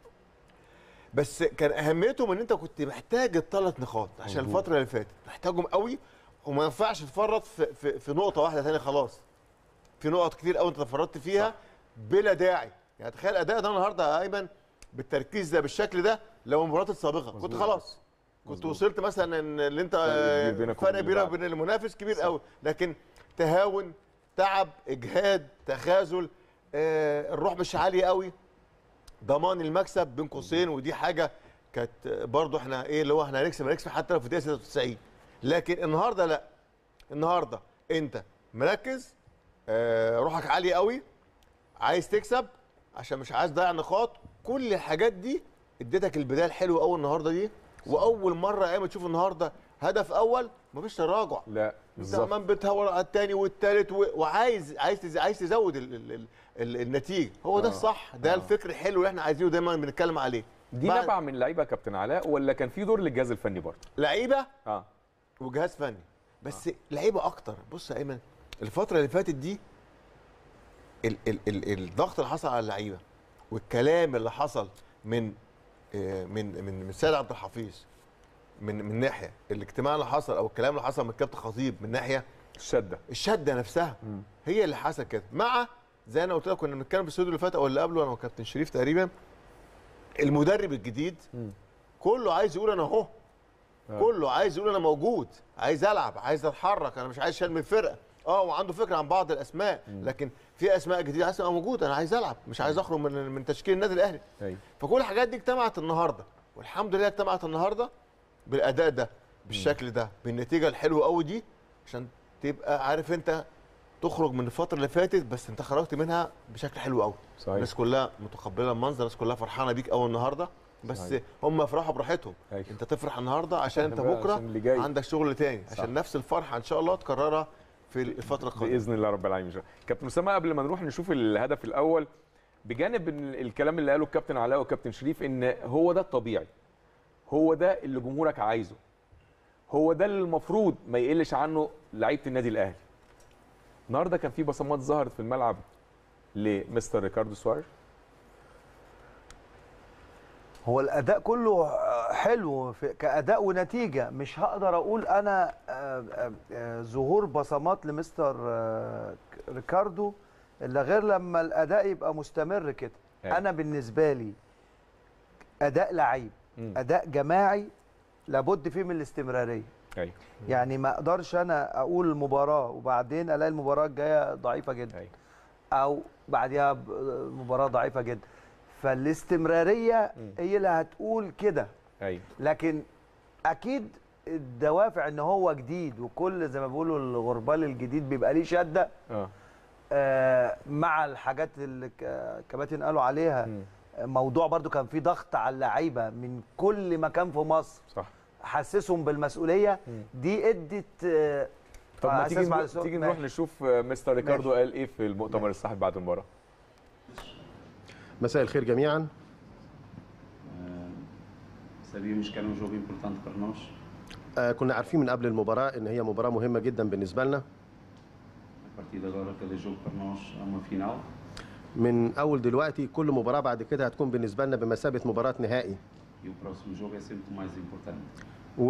بس كان اهميتهم ان انت كنت محتاج الثلاث نقاط عشان الفتره اللي فاتت محتاجهم قوي وما ينفعش تفرط في, في, في نقطه واحده ثانيه خلاص في نقط كتير قوي انت تفرطت فيها بلا داعي يعني تخيل الاداء ده النهارده يا ايمن بالتركيز ده بالشكل ده لو المباريات السابقه كنت خلاص كنت وصلت مثلا ان اللي انت فرق كبير بينك فرق وبين اللي بينك بعده. وبين المنافس كبير قوي لكن تهاون تعب اجهاد تخاذل آه الروح مش عاليه قوي ضمان المكسب بين قوسين ودي حاجه كانت برضو احنا ايه اللي هو احنا هنكسب هنكسب حتى لو في دقيقه 96 لكن النهارده لا النهارده انت مركز آه روحك عاليه قوي عايز تكسب عشان مش عايز تضيع نقاط كل الحاجات دي اديتك البدايه الحلوه قوي النهارده دي واول مره يا ايمن تشوف النهارده هدف اول مفيش تراجع لا انت بالظبط كمان بتهور على الثاني والثالث و... وعايز عايز تز... عايز تزود ال... ال... ال... ال... النتيجه هو ده آه. الصح ده آه. الفكر الحلو اللي احنا عايزينه دايما بنتكلم عليه دي بعد- نبع من لعيبه كابتن علاء ولا كان في دور للجهاز الفني برضه لعيبه اه وجهاز فني بس لعيبه اكتر بص يا ايمن الفتره اللي فاتت دي ال ال ال الضغط اللي حصل على اللعيبه والكلام اللي حصل من آه، من من من سيد عبد الحفيظ من من ناحيه الاجتماع اللي حصل او الكلام اللي حصل من كابتن خطيب من ناحيه الشده الشده نفسها هي اللي حصل كده مع زي انا قلت لك كنا بنتكلم في الاستوديو اللي فات او اللي قبله انا وكابتن شريف تقريبا المدرب الجديد كله عايز يقول انا اهو كله عايز يقول انا موجود عايز العب عايز اتحرك انا مش عايز اشيل من الفرقه اه وعنده فكره عن بعض الاسماء لكن في اسماء جديده عايز ابقى موجود انا عايز العب مش عايز اخرج من من تشكيل النادي الاهلي ايوه فكل الحاجات دي اجتمعت النهارده والحمد لله اجتمعت النهارده بالاداء ده بالشكل ده بالنتيجه الحلوه قوي دي عشان تبقى عارف انت تخرج من الفتره اللي فاتت بس انت خرجت منها بشكل حلو قوي صحيح الناس كلها متقبله المنظر الناس كلها فرحانه بيك قوي النهارده بس صحيح. هم يفرحوا براحتهم أيوة. انت تفرح النهارده عشان انت بقى بكره عشان اللي جاي. عندك شغل تاني صح. عشان نفس الفرحه ان شاء الله تكررها في الفتره القادمه باذن الله رب العالمين إن شاء الله. كابتن اسامه قبل ما نروح نشوف الهدف الاول بجانب إن الكلام اللي قاله الكابتن علاء والكابتن شريف ان هو ده الطبيعي هو ده اللي جمهورك عايزه هو ده اللي المفروض ما يقلش عنه لعيبه النادي الاهلي النهارده كان في بصمات ظهرت في الملعب لمستر ريكاردو سواريز هو الاداء كله حلو في كاداء ونتيجه مش هقدر اقول انا آه، آه، آه، ظهور بصمات لمستر آه، ريكاردو الا غير لما الاداء يبقى مستمر كده أيوة. انا بالنسبه لي اداء لعيب مم. اداء جماعي لابد فيه من الاستمراريه ايوه يعني ما اقدرش انا اقول المباراه وبعدين الاقي المباراه الجايه ضعيفه جدا ايوه او بعديها ب- مباراه ضعيفه جدا فالاستمراريه مم. هي اللي هتقول كده ايوه لكن اكيد الدوافع ان هو جديد وكل زي ما بيقولوا الغربال الجديد بيبقى ليه شده اه آه، مع الحاجات اللي ك- كباتن قالوا عليها مم. موضوع برضو كان في ضغط على اللعيبه من كل مكان في مصر صح حسسهم بالمسؤوليه مم. دي ادت آه، طب ما على تيجي أساس بعد نروح السؤال- تيجي نروح ماشي. نشوف آه، مستر ريكاردو ماشي. قال ايه في المؤتمر الصحفي بعد المباراه مساء الخير جميعا Sabíamos que era um jogo importante para nós. آه، كنا عارفين من قبل المباراة إن هي مباراة مهمة جدا بالنسبة لنا A partir de agora, cada jogo para nós é uma final. من أول دلوقتي كل مباراة بعد كده هتكون بالنسبة لنا بمثابة مباراة نهائي E o próximo jogo é sempre o mais importante.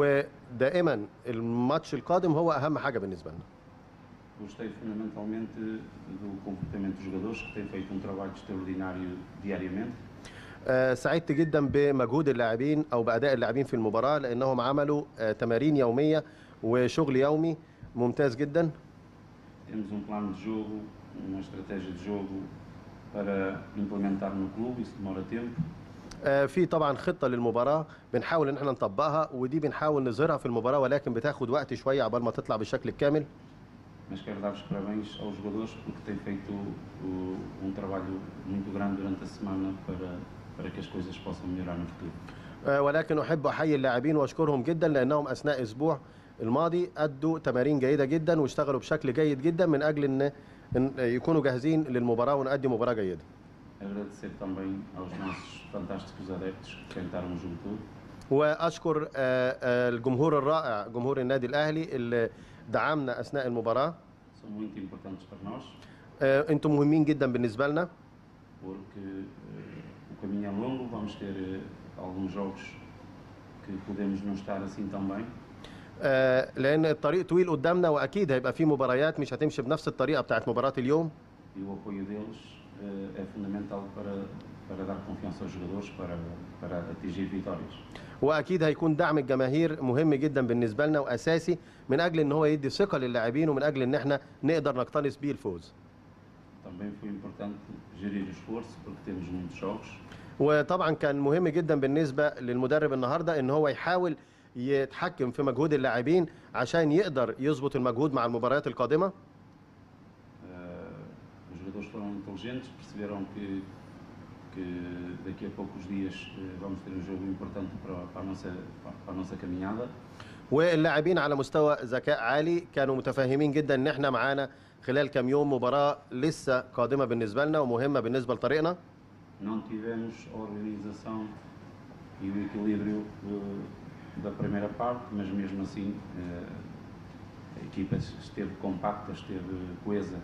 ودائما الماتش القادم هو أهم حاجة بالنسبة لنا Gostei fundamentalmente do comportamento dos jogadores, que têm feito um trabalho extraordinário diariamente. آه، سعدت جدا بمجهود اللاعبين أو بأداء اللاعبين في المباراة لأنهم عملوا آه، تمارين يومية وشغل يومي ممتاز جدا Temos um plano de jogo, uma estratégia de jogo para implementar no clube, isso demora tempo. آه، في طبعا خطة للمباراة بنحاول إن احنا نطبقها ودي بنحاول نظهرها في المباراة ولكن بتاخد وقت شوية عبال ما تطلع بالشكل الكامل Mas quero dar os parabéns aos jogadores porque têm feito o- um trabalho muito grande durante a semana para, para que as coisas possam melhorar no futuro. آه، ولكن احب احيي اللاعبين واشكرهم جدا لانهم اثناء اسبوع الماضي ادوا تمارين جيده جدا واشتغلوا بشكل جيد جدا من اجل ان إن يكونوا جاهزين للمباراه ونؤدي مباراه جيده. Agradecer também aos nossos fantásticos adeptos que enfrentaram o jogo todo. واشكر آه، آه، الجمهور الرائع جمهور النادي الاهلي اللي دعمنا اثناء المباراه. São muito importantes para nós آه، انتم مهمين جدا بالنسبه لنا porque eh, o caminho é longo, vamos ter eh, alguns jogos que podemos não estar assim tão bem, آه، لان الطريق طويل قدامنا واكيد هيبقى في مباريات مش هتمشي بنفس الطريقه بتاعت مباراه اليوم. e o apoio deles eh, é fundamental para, para dar confiança aos jogadores para, para atingir vitórias. واكيد هيكون دعم الجماهير مهم جدا بالنسبه لنا واساسي من اجل ان هو يدي ثقه للاعبين ومن اجل ان احنا نقدر نقتنص بيه الفوز Também foi importante gerir o esforço porque temos muitos jogos وطبعا كان مهم جدا بالنسبه للمدرب النهارده ان هو يحاول يتحكم في مجهود اللاعبين عشان يقدر يظبط المجهود مع المباريات القادمه Eh, os jogadores foram inteligentes, perceberam que, que daqui a poucos dias eh, vamos ter um jogo importante para, para, a, nossa, para a nossa caminhada. واللاعبين على مستوى ذكاء عالي كانوا متفاهمين جدا ان احنا معانا خلال كام يوم مباراه لسه قادمه بالنسبه لنا ومهمه بالنسبه لطريقنا Não tivemos a organização e o equilíbrio eh, da primeira parte, mas mesmo assim eh, a equipa esteve compacta, esteve coesa.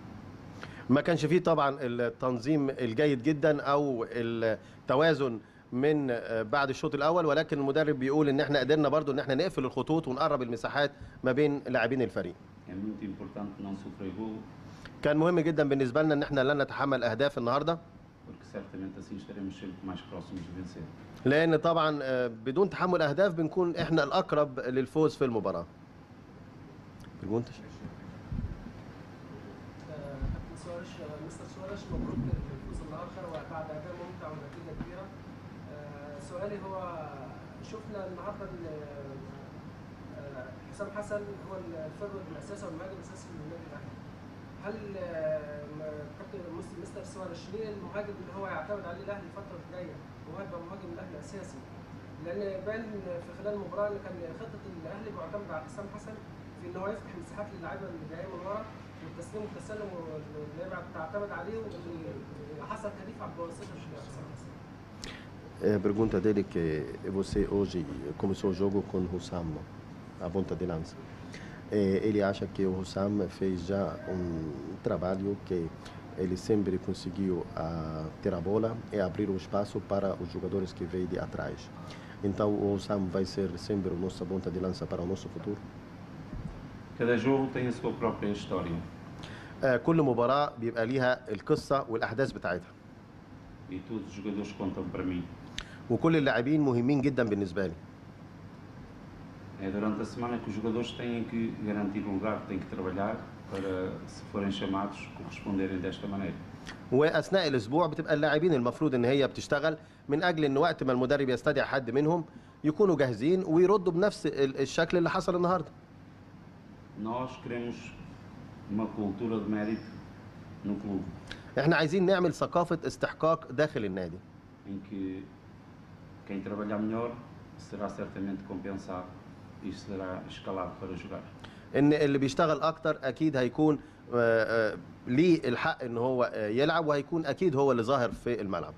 ما كانش فيه طبعا التنظيم الجيد جدا او التوازن من بعد الشوط الاول ولكن المدرب بيقول ان احنا قدرنا برضو ان احنا نقفل الخطوط ونقرب المساحات ما بين لاعبين الفريق É muito importante não sofrer gol, كان مهم جدا بالنسبه لنا ان احنا لن نتحمل اهداف النهارده porque certamente assim estaremos sempre mais próximos de vencer. لان طبعا آه، بدون تحمل اهداف بنكون احنا الاقرب للفوز في المباراه بالمنتج كابتن سوارش مستر سوارش مبروك الفوز النهارده وبعد اداء ممتع ونتيجه كبيره آه، سؤالي هو شفنا النهارده ال- آه، حسام حسن هو الفرد الاساسي والمهاجم الاساسي للنادي الاهلي هل آه، م- كابتن مس- مستر سوارش ليه المهاجم اللي هو يعتمد عليه الاهلي الفتره الجايه هو هيبقى مهاجم الاهلي اساسي لان بان في خلال المباراه ان كان خطه الاهلي معتمده على حسام حسن في ان هو يفتح مساحات للاعيبه اللي جايه من ورا والتسليم والتسلم اللي هي تعتمد عليه واللي حصل تهديف عبد الواسطه مش حسام حسن A pergunta dele que você hoje começou o jogo com o Hussam, a ponta de lança. Eh, Ele acha que o Hussam fez já um trabalho que ele sempre conseguiu ah, ter a bola e abrir o espaço para os jogadores que vêm de atrás. Então o Hussam vai ser sempre a nossa ponta de lança para o nosso futuro. Cada jogo tem a sua própria história آه، كل مباراة بيبقى ليها القصة والأحداث بتاعتها e todos os jogadores contam para mim. وكل اللاعبين مهمين جدا بالنسبة لي É durante a semana que os jogadores têm que garantir o lugar, têm que trabalhar para, se forem chamados, corresponderem desta maneira. واثناء الاسبوع بتبقى اللاعبين المفروض ان هي بتشتغل من اجل ان وقت ما المدرب يستدعي حد منهم يكونوا جاهزين ويردوا بنفس ال- الشكل اللي حصل النهارده Nós queremos uma cultura de mérito no clube, احنا عايزين نعمل ثقافه استحقاق داخل النادي em que quem trabalhar melhor será certamente compensado e será escalado para jogar. ان اللي بيشتغل اكتر اكيد هيكون آه، آه، ليه الحق ان هو آه، يلعب وهيكون اكيد هو اللي ظاهر في الملعب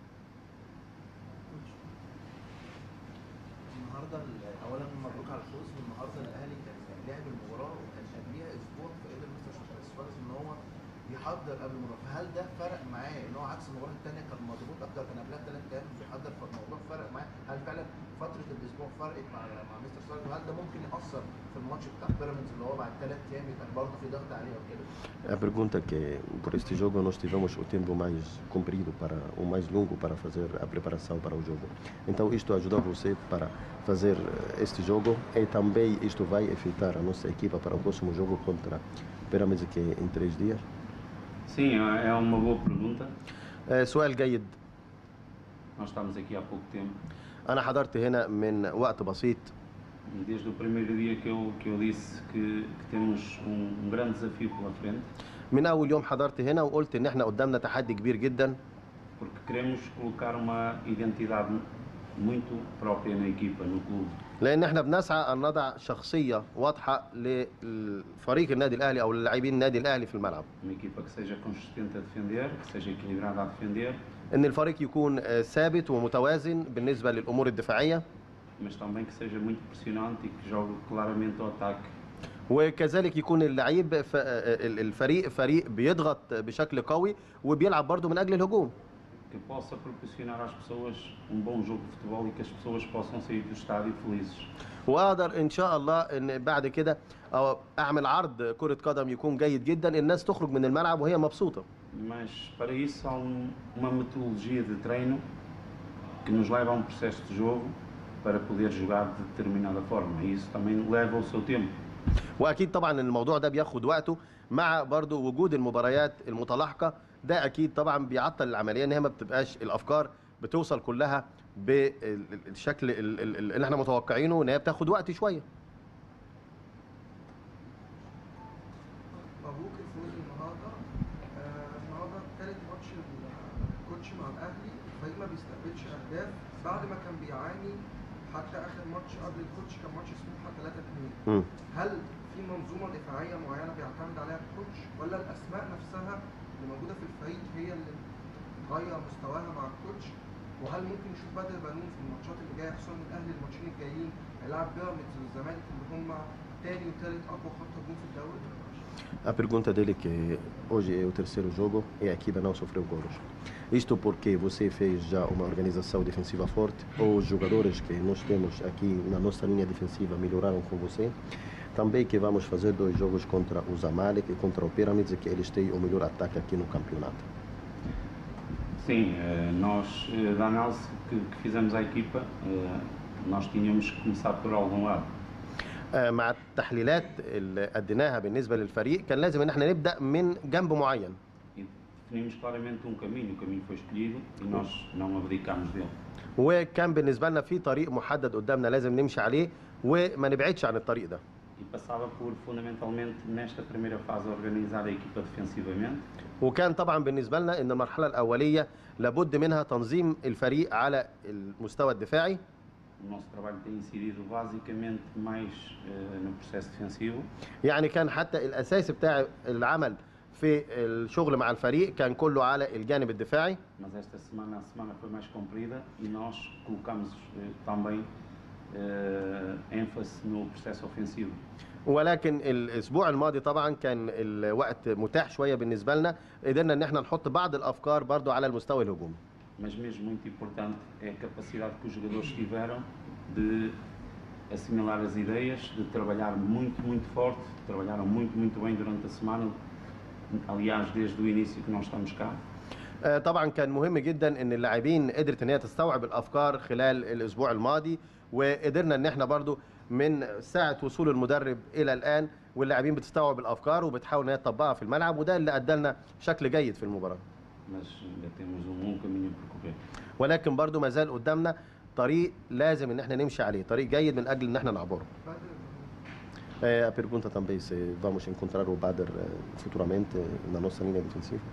النهارده ال- اولا مبروك على الفوز والنهارده الاهلي كان لعب المباراه وكان قبليها اسبوع فقدر مستر سواريز ان هو يحضر قبل المباراه فهل ده فرق معاه ان هو عكس المباراه الثانيه كان مضغوط اكتر كان قبلها ثلاث ايام بيحضر فالموضوع فرق معاه هل فعلا فتره الاسبوع فرقت مع مع مستر سواريز وهل ده ممكن ياثر في الماتش بتاع بيراميدز اللي هو بعد ثلاث ايام يبقى برضه في ضغط عليه وكده A pergunta é que por este jogo nós tivemos o tempo mais comprido para o mais longo para fazer a preparação para o jogo. Então isto ajudou você para fazer eh, este jogo e também isto vai afetar a nossa equipa para o próximo jogo contra Pyramids que é em três dias. Sim, é é uma boa pergunta. آه، سؤال جيد Nós estamos aqui há pouco tempo أنا حضرت هنا من وقت بسيط e desde o primeiro dia que eu, que eu disse que, que temos um, um grande desafio pela frente, من أول يوم حضرت هنا وقلت إن إحنا قدامنا تحدي كبير جدا porque queremos colocar uma identidade muito própria na equipa, no clube. لأن إحنا بنسعى أن نضع شخصية واضحة لفريق النادي الأهلي أو للاعبين النادي الأهلي في الملعب Uma equipa que seja consistente a defender, que seja equilibrada a defender, ان الفريق يكون آه، ثابت ومتوازن بالنسبه للامور الدفاعيه mas também que seja muito pressionante e que jogue claramente ao ataque. وكذلك يكون اللعيب ف- آه، ال- الفريق فريق بيضغط بشكل قوي وبيلعب برضه من اجل الهجوم Que possa proporcionar às pessoas um bom jogo de futebol e que as pessoas possam sair do estádio felizes. واقدر ان شاء الله ان بعد كده أو اعمل عرض كره قدم يكون جيد جدا الناس تخرج من الملعب وهي مبسوطه Mas para isso há um- uma metodologia de treino que nos leva a um processo de jogo para poder jogar de determinada forma. E isso também leva o seu tempo. واكيد طبعا الموضوع ده بياخد وقته مع برضه وجود المباريات المتلاحقه ده اكيد طبعا بيعطل العمليه ان هي ما بتبقاش الافكار بتوصل كلها بالشكل ال- ال- اللي احنا متوقعينه ان هي بتاخد وقت شويه مبروك الفوز النهارده آه، النهارده تالت ماتش الكوتش مع الاهلي الفريق ما بيستقبلش اهداف بعد ما كان بيعاني حتى اخر ماتش قبل الكوتش كان ماتش سموحه 3 2 مم. هل في منظومه دفاعيه معينه بيعتمد عليها الكوتش ولا الاسماء نفسها اللي موجوده في الفريق هي اللي تغير مستواها مع الكوتش وهل ممكن نشوف بدر بنون في الماتشات اللي جايه خصوصا إن الاهلي الماتشين الجايين هيلاعب بيراميدز والزمالك اللي هم تاني وتالت اقوى خط هجوم في الدوري A pergunta dele que hoje é o terceiro jogo e a equipe não sofreu gols. Isto porque você fez já uma organização defensiva forte, os jogadores que nós temos aqui na nossa linha defensiva melhoraram com você. Também que vamos fazer dois jogos contra o Zamalek e contra o Pyramids, que eles têm o melhor ataque aqui no campeonato. Sim, eh, nós, eh, da análise que, que fizemos à equipa, eh, nós tínhamos que começar por algum lado. آه، مع التحليلات اللي أديناها بالنسبة للفريق كان لازم إن احنا نبدأ من جنب معين. E definimos claramente um caminho, o caminho foi escolhido e nós não abdicámos dele. وكان بالنسبة لنا في طريق محدد قدامنا لازم نمشي عليه وما نبعدش عن الطريق ده. E passava por, fundamentalmente, nesta primeira fase, organizar a equipa defensivamente, وكان طبعا بالنسبه لنا ان المرحله الاوليه لابد منها تنظيم الفريق على المستوى الدفاعي O nosso trabalho tem incidido basicamente mais eh, no processo defensivo, يعني كان حتى الاساس بتاع العمل في الشغل مع الفريق كان كله على الجانب الدفاعي mas esta semana a semana foi mais comprida e nós colocamos eh, também eh, ênfase no processo ofensivo. ولكن الاسبوع الماضي طبعا كان الوقت متاح شويه بالنسبه لنا قدرنا ان احنا نحط بعض الافكار برضو على المستوى الهجومي Mas mesmo muito importante é a capacidade que os jogadores tiveram de assimilar as ideias, de trabalhar muito, muito forte, trabalharam muito, muito bem durante a semana, aliás, desde o início que nós estamos cá. آه، طبعا كان مهم جدا ان اللاعبين قدرت ان هي تستوعب الافكار خلال الاسبوع الماضي وقدرنا ان احنا برضو من ساعه وصول المدرب الى الان واللاعبين بتستوعب الافكار وبتحاول ان هي تطبقها في الملعب وده اللي ادى لنا شكل جيد في المباراه Mas ainda temos um longo caminho a percorrer. ولكن برضو ما زال قدامنا طريق لازم ان احنا نمشي عليه طريق جيد من اجل ان احنا نعبره بدر É, a pergunta também se vamos encontrar o Bader eh, futuramente na nossa linha defensiva.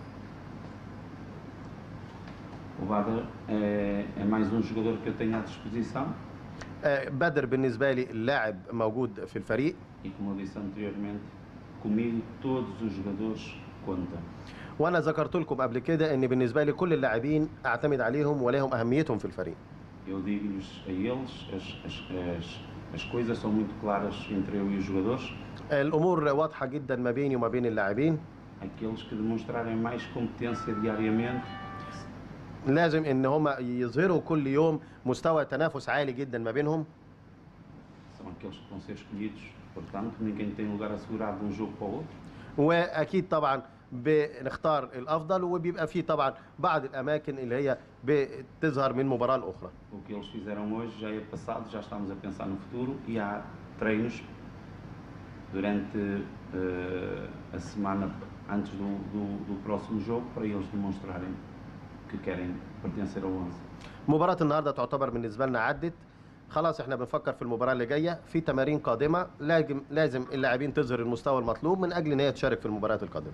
O Bader é, é mais um jogador que eu tenho à disposição آه، بدر بالنسبه لي اللاعب موجود في الفريق e, como eu disse anteriormente, comigo todos os jogadores contam. وانا ذكرت لكم قبل كده ان بالنسبه لي كل اللاعبين اعتمد عليهم ولهم اهميتهم في الفريق Eu digo-lhes a eles, as, as, as, as coisas são muito claras entre eu e os jogadores. الامور واضحه جدا ما بيني وما بين اللاعبين Aqueles que demonstrarem mais competência diariamente لازم ان هم يظهروا كل يوم مستوى تنافس عالي جدا ما بينهم são aqueles que vão ser escolhidos. Portanto, ninguém tem lugar assegurado de um jogo para o outro. واكيد طبعا بنختار الافضل وبيبقى فيه طبعا بعض الاماكن اللي هي بتظهر من مباراه لاخرى O que eles fizeram hoje já é passado, já estamos a pensar no futuro e há treinos durante eh, a semana antes do, do, do próximo jogo para eles demonstrarem que querem pertencer ao 11. مباراه النهارده تعتبر بالنسبه لنا عدت خلاص احنا بنفكر في المباراه اللي جايه في تمارين قادمه لازم لازم اللاعبين تظهر المستوى المطلوب من اجل ان هي تشارك في المباريات القادمه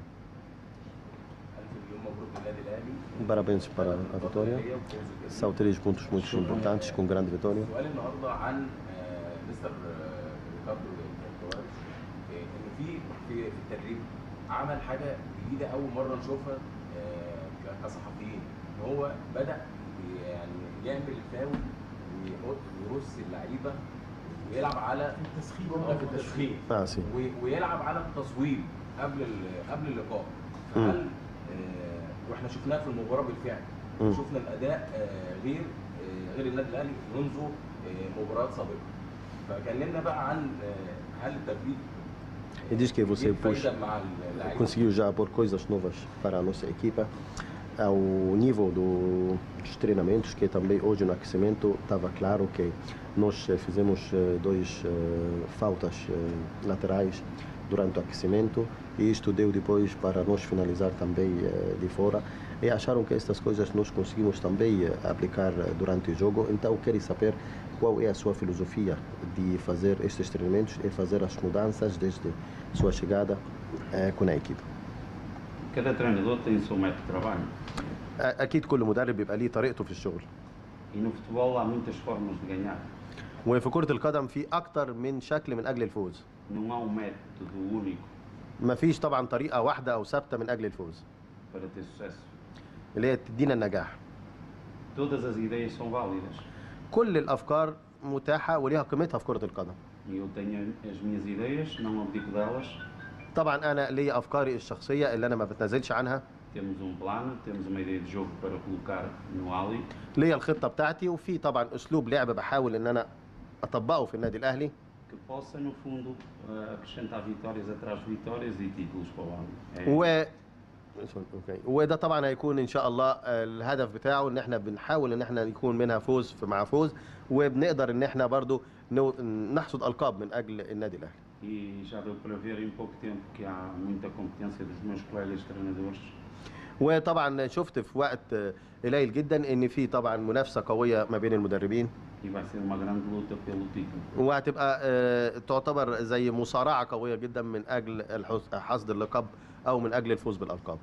Parabéns para a vitória. São três pontos muito importantes com grande vitória. سؤال النهارده عن آه، مستر آه، ريكاردو كوارش آه، ان في في في التدريب عمل حاجه جديده اول مره نشوفها آه، ك- كصحفيين ان هو بدا يعني يعمل فاول ويحط ويرص اللعيبه ويلعب على التسخين في التسخين Ah, sim. و- ويلعب على التصويب قبل ال- قبل اللقاء مم. فهل آه، واحنا شفناه في المباراه بالفعل مم. شفنا الاداء آه، غير آه، غير النادي الاهلي منذ آه، مباريات سابقه فكلمنا بقى عن آه، هل التدريب E diz que você ليه pôs, فايده مع اللعيبه conseguiu já pôr coisas novas para a nossa equipa. Ao nível do- dos treinamentos, que também hoje no aquecimento estava claro que nós eh, fizemos eh, dois eh, faltas eh, laterais durante o aquecimento e isto deu depois para nós finalizar também eh, de fora e acharam que estas coisas nós conseguimos também eh, aplicar eh, durante o jogo então querem saber qual é a sua filosofia de fazer estes treinamentos e fazer as mudanças desde sua chegada eh, com a equipe Cada treinador tem o seu método de trabalho أ- اكيد كل مدرب بيبقى ليه طريقته في الشغل e no futebol há muitas formas de ganhar. وفي كرة القدم في أكتر من شكل من أجل الفوز Não há um método único مفيش طبعا طريقة واحدة أو ثابتة من أجل الفوز para ter sucesso. اللي هي تدينا النجاح Todas as ideias são válidas كل الأفكار متاحة وليها قيمتها في كرة القدم e eu tenho as minhas ideias, não abdico delas. طبعا أنا ليا أفكاري الشخصية اللي أنا ما بتنازلش عنها Temos um plano, temos uma ideia de jogo para colocar no Ali ليا الخطة بتاعتي وفي طبعا أسلوب لعب بحاول إن أنا أطبقه في النادي الأهلي que possa, no fundo, eh, acrescentar vitórias atrás de vitórias e títulos para o Ali. É- و أوكي. وده طبعا هيكون ان شاء الله الهدف بتاعه ان احنا بنحاول ان احنا يكون منها فوز في- مع فوز وبنقدر ان احنا برضو نو- نحصد القاب من اجل النادي الاهلي E já deu para ver em pouco tempo que há muita competência dos meus colegas treinadores وطبعا شفت في وقت قليل جدا ان في طبعا منافسه قويه ما بين المدربين e vai ser uma grande luta pelo título. وهتبقى آه، تعتبر زي مصارعه قويه جدا من اجل الحص- حصد اللقب او من اجل الفوز بالالقاب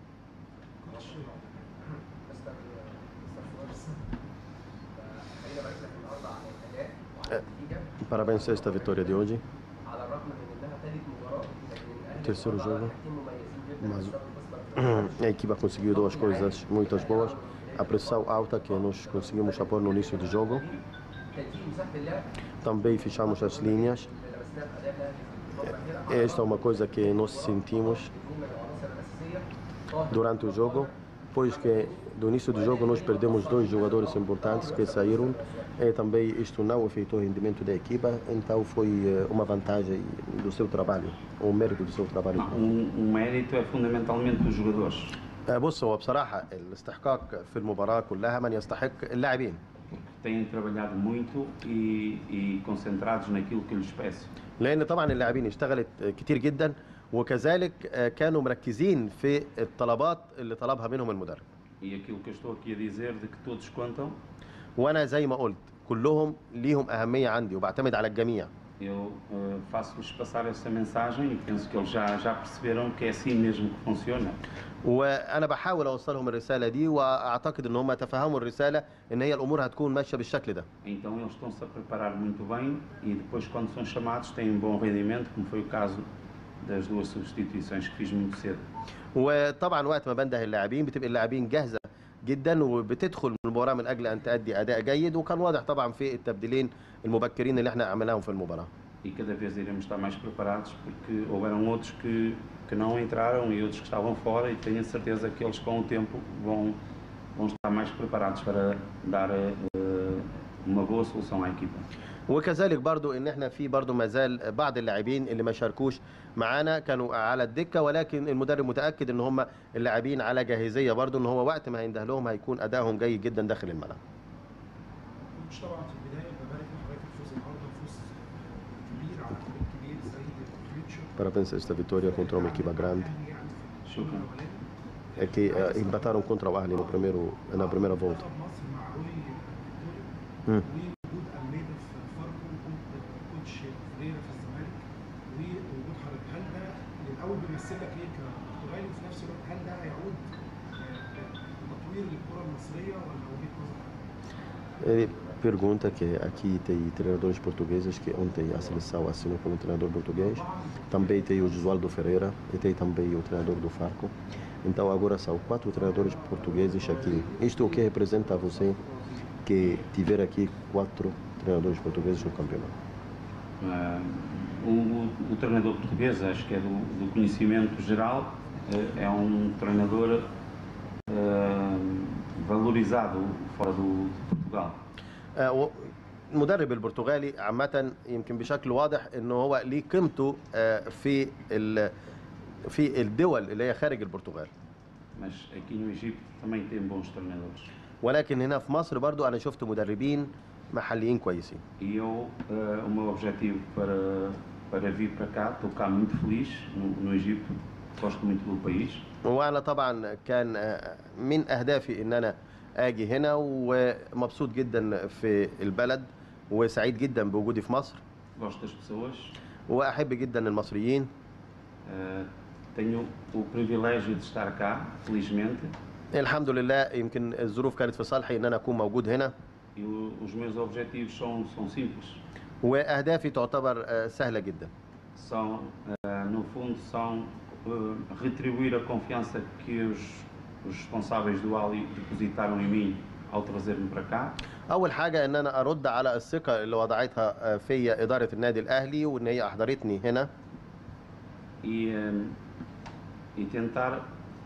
Parabéns a esta vitória de hoje. على الرغم من انها ثالث مباراه لكن الاهلي Terceiro طلع jogo. حاجتين مميزين جدا Mas اشتغلوا بس a equipa conseguiu duas coisas muito boas. A pressão alta que nós conseguimos pôr no início do jogo. كان في مساحه اللعب Também fechamos as linhas. اللي لمسناها في اداء الاهلي في الفتره الاخيره Esta é uma coisa que nós sentimos اثنين من العناصر الاساسيه durante o jogo, pois que do início do jogo nós perdemos dois jogadores importantes que saíram e também isto não afetou o rendimento da equipa, então foi eh, uma vantagem do seu trabalho, o mérito do seu trabalho. Não, um, um mérito é fundamentalmente dos jogadores. آه، بص هو بصراحة الاستحقاق في المباراة كلها من يستحق اللاعبين Têm trabalhado muito e, e concentrados naquilo que lhes peço. لأن طبعا اللاعبين اشتغلت آه، كتير جدا وكذلك آه، كانوا مركزين في الطلبات اللي طلبها منهم المدرب E aquilo que eu estou aqui a dizer de que todos contam, وأنا زي ما قلت كلهم ليهم أهمية عندي وبعتمد على الجميع eu eh, faço-lhes passar essa mensagem e penso que eles já, já perceberam que é assim mesmo que funciona. وانا بحاول اوصلهم الرساله دي واعتقد ان هم تفهموا الرساله ان هي الامور هتكون ماشيه بالشكل ده Então eles estão-se a preparar muito bem e depois, quando são chamados, têm um bom rendimento, como foi o caso das duas substituições que fiz muito cedo. وطبعا وقت ما بنده اللاعبين بتبقى اللاعبين جاهزه جدا وبتدخل المباراه من اجل ان تؤدي اداء جيد وكان واضح طبعا في التبديلين المبكرين اللي احنا عملناهم في المباراه E cada vez iremos estar mais preparados porque houveram outros que, que não entraram e outros que estavam fora e tenho a certeza que eles com o tempo vão, vão estar mais preparados para dar eh, uma boa solução à equipa. وكذلك برضو ان احنا في برضو ما زال بعض اللاعبين اللي ما شاركوش معانا كانوا على الدكه ولكن المدرب متاكد ان هم اللاعبين على جاهزيه برضو ان هو وقت ما هينده لهم هيكون ادائهم جيد جدا داخل الملعب مش طبعا في البدايه ببارك لحضرتك الفوز النهارده فوز كبير على فريق كبير زي فيوتشر Parabéns a esta vitória contra uma equipe grande شكرا. é que eh, empataram contra o Ahly no primeiro na primeira volta. مصر مع روي مم. وجود الميدا في فاركو وجود كوتش فريرا في الزمالك ووجود حضرتك هل ده الاول بيمثل لك ايه كبرتغالي وفي نفس الوقت هل ده هيعود آه، لتطوير الكره المصريه ولا وجهه نظر Ele pergunta que aqui tem treinadores portugueses que ontem a seleção assinou como treinador português. Também tem o Josualdo Ferreira e tem também o treinador do Farco. Então agora são quatro treinadores portugueses aqui. Isto o que representa a você que tiver aqui quatro treinadores portugueses no campeonato? Ah, o, o treinador português, acho que é do, do conhecimento geral, eh, é um treinador ah, valorizado fora do, de Portugal. آه، و- المدرب البرتغالي عامة يمكن بشكل واضح انه هو ليه قيمته آه، في ال- في الدول اللي هي خارج البرتغال Mas aqui no Egito também tem bons treinadores. ولكن هنا في مصر برضو انا شفت مدربين محليين كويسين E eu, ah, o meu objetivo para, para vir para cá, estou cá muito feliz no, no Egito, gosto muito do país. وانا طبعا كان آه، من اهدافي ان انا اجي هنا ومبسوط جدا في البلد وسعيد جدا بوجودي في مصر gosto das pessoas, واحب جدا المصريين ah, tenho o privilégio de estar cá, felizmente, الحمد لله يمكن الظروف كانت في صالحي ان انا اكون موجود هنا e o- os meus objetivos são, são simples. واهدافي تعتبر آه، سهله جدا São, ah, no fundo, são ah, retribuir a confiança que os, os responsáveis do Ali depositaram em mim ao trazer-me para cá اول حاجه ان انا ارد على الثقه اللي وضعتها آه، فيا اداره النادي الاهلي وان هي احضرتني هنا e, ah, e tentar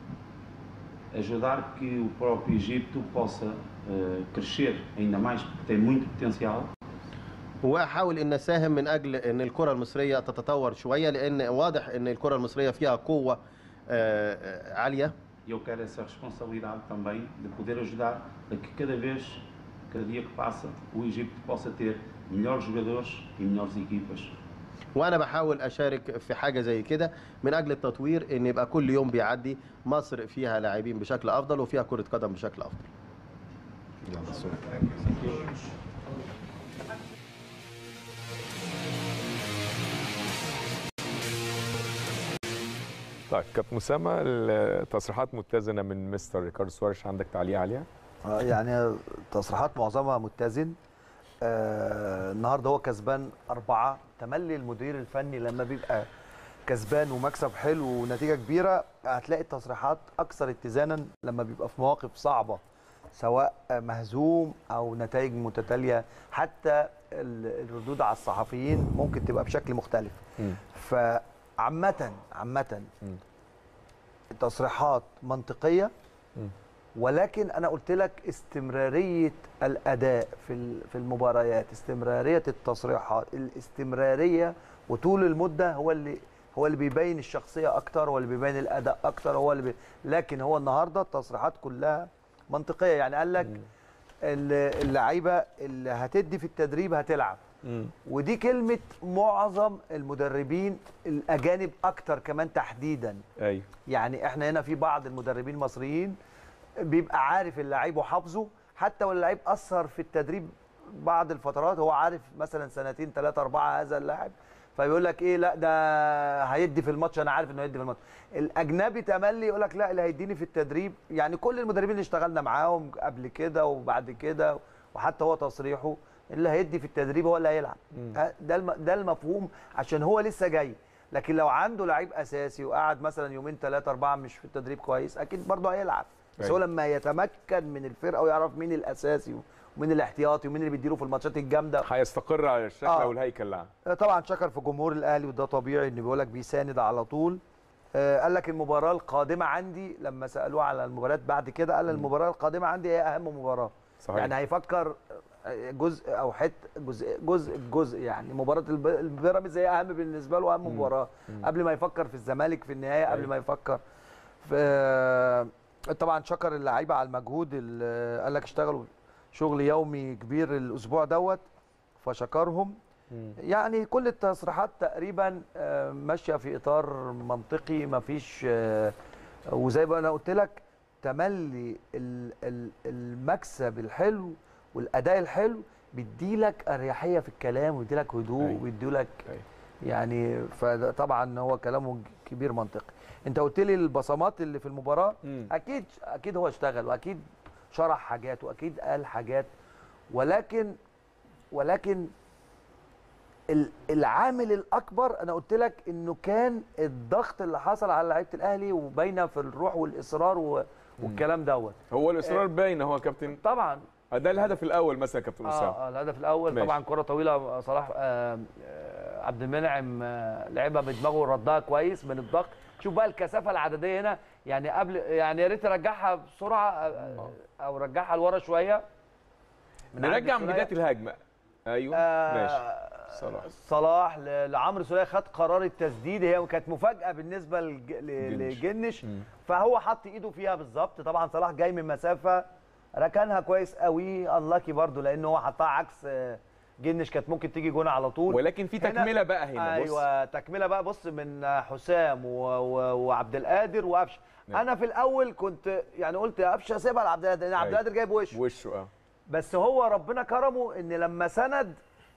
ajudar que o próprio Egito possa ah, crescer ainda mais, porque tem muito potencial. واحاول ان اساهم من اجل ان الكره المصريه تتطور شويه لان واضح ان الكره المصريه فيها قوه آه، آه، عاليه E eu quero essa responsabilidade também de poder ajudar a que cada vez, cada dia que passa, o Egito possa ter melhores jogadores e melhores equipas. وانا بحاول اشارك في حاجه زي كده من اجل التطوير ان يبقى كل يوم بيعدي مصر فيها لاعبين بشكل افضل وفيها كره قدم بشكل افضل طيب كابتن اسامه التصريحات متزنه من مستر ريكاردو سوارش عندك تعليق عليها؟ آه، يعني تصريحات معظمها متزن آه النهارده هو كسبان أربعة تملي المدير الفني لما بيبقى كسبان ومكسب حلو ونتيجة كبيرة هتلاقي التصريحات أكثر اتزانا لما بيبقى في مواقف صعبة سواء مهزوم أو نتائج متتالية حتى ال- الردود على الصحفيين ممكن تبقى بشكل مختلف فعامة عامة التصريحات منطقية ولكن انا قلت لك استمراريه الاداء في ال- في المباريات استمراريه التصريحات الاستمراريه وطول المده هو اللي هو اللي بيبين الشخصيه اكتر هو اللي بيبين الاداء اكتر هو اللي بي... لكن هو النهارده التصريحات كلها منطقيه يعني قال لك ال- اللعيبه اللي هتدي في التدريب هتلعب ودي كلمه معظم المدربين الاجانب اكتر كمان تحديدا ايوه يعني احنا هنا في بعض المدربين المصريين بيبقى عارف اللعيب وحافظه حتى واللعيب اثر في التدريب بعض الفترات هو عارف مثلا سنتين ثلاثه اربعه هذا اللاعب فيقول لك ايه لا ده هيدي في الماتش انا عارف انه هيدي في الماتش الاجنبي تملي يقول لك لا اللي هيديني في التدريب يعني كل المدربين اللي اشتغلنا معاهم قبل كده وبعد كده وحتى هو تصريحه اللي هيدي في التدريب هو اللي هيلعب ها، ده الم- ده المفهوم عشان هو لسه جاي لكن لو عنده لعيب اساسي وقعد مثلا يومين ثلاثه اربعه مش في التدريب كويس اكيد برضه هيلعب بس هو أيوة. لما يتمكن من الفرقه ويعرف مين الاساسي ومين الاحتياطي ومين اللي بيديله في الماتشات الجامده هيستقر على الشكل آه. او الهيكل العام طبعا شكر في جمهور الاهلي وده طبيعي ان بيقول لك بيساند على طول آه، قال لك المباراه القادمه عندي لما سالوه على المباريات بعد كده قال المباراه القادمه عندي هي اهم مباراه صحيح. يعني هيفكر آه، جزء او حته جزء جزء جزء يعني مباراه الب- البيراميدز هي اهم بالنسبه له اهم مباراه قبل ما يفكر في الزمالك في النهايه قبل أيوة. ما يفكر في طبعا شكر اللعيبه على المجهود اللي قال لك اشتغلوا شغل يومي كبير الاسبوع دوت فشكرهم يعني كل التصريحات تقريبا آه، ماشيه في اطار منطقي ما فيش وزي ما انا قلت لك تملي ال- ال- المكسب الحلو والاداء الحلو بيديلك اريحيه في الكلام ويديلك هدوء أيوة. ويديلك أيوة. يعني فطبعا هو كلامه كبير منطقي انت قلت لي البصمات اللي في المباراه مم. اكيد اكيد هو اشتغل واكيد شرح حاجات واكيد قال حاجات ولكن ولكن ال- العامل الاكبر انا قلت لك انه كان الضغط اللي حصل على لعيبه الاهلي وباينه في الروح والاصرار و- والكلام دوت هو الاصرار باين اهو يا كابتن طبعا ده الهدف الاول مثلا يا كابتن اسامه اه آه، الهدف الاول ماشي. طبعا كره طويله صلاح آه آه عبد المنعم آه لعبها بدماغه وردها كويس من الضغط شوف بقى الكثافه العدديه هنا يعني قبل يعني يا ريت ترجعها بسرعه آه، او رجعها لورا شويه من عند نرجع من السولية. بدايه الهجمه ايوه آه، ماشي صلاح صلاح ل- لعمرو سوليه خد قرار التسديد هي كانت مفاجاه بالنسبه لج- ل- جنش. لجنش مم. فهو حط ايده فيها بالظبط طبعا صلاح جاي من مسافه ركنها كويس قوي انلاكي برضو لان هو حطها عكس آه، جنش كانت ممكن تيجي جون على طول ولكن في هنا- تكمله بقى هنا بص ايوه تكمله بقى بص من حسام و... و... وعبد القادر وقفشه نعم. انا في الاول كنت يعني قلت قفشه سيبها لعبد القادر لان عبد أيوة. القادر جايب وشه وشه اه بس هو ربنا كرمه ان لما سند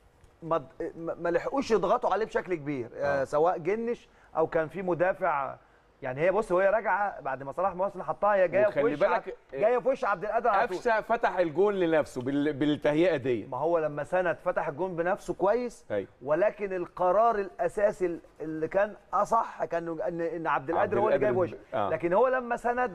ما ما- ما لحقوش يضغطوا عليه بشكل كبير آه. سواء جنش او كان في مدافع يعني هي بص وهي راجعه بعد ما صلاح محسن حطها هي جايه في وخلي وش بالك، عبد- جايه في وش عبد القادر على طول قفشه فتح الجون لنفسه بال... بالتهيئه دي ما هو لما سند فتح الجون بنفسه كويس ايوه ولكن القرار الاساسي اللي كان اصح كان ان ان عبد القادر هو اللي جايب القادر وشه آه. لكن هو لما سند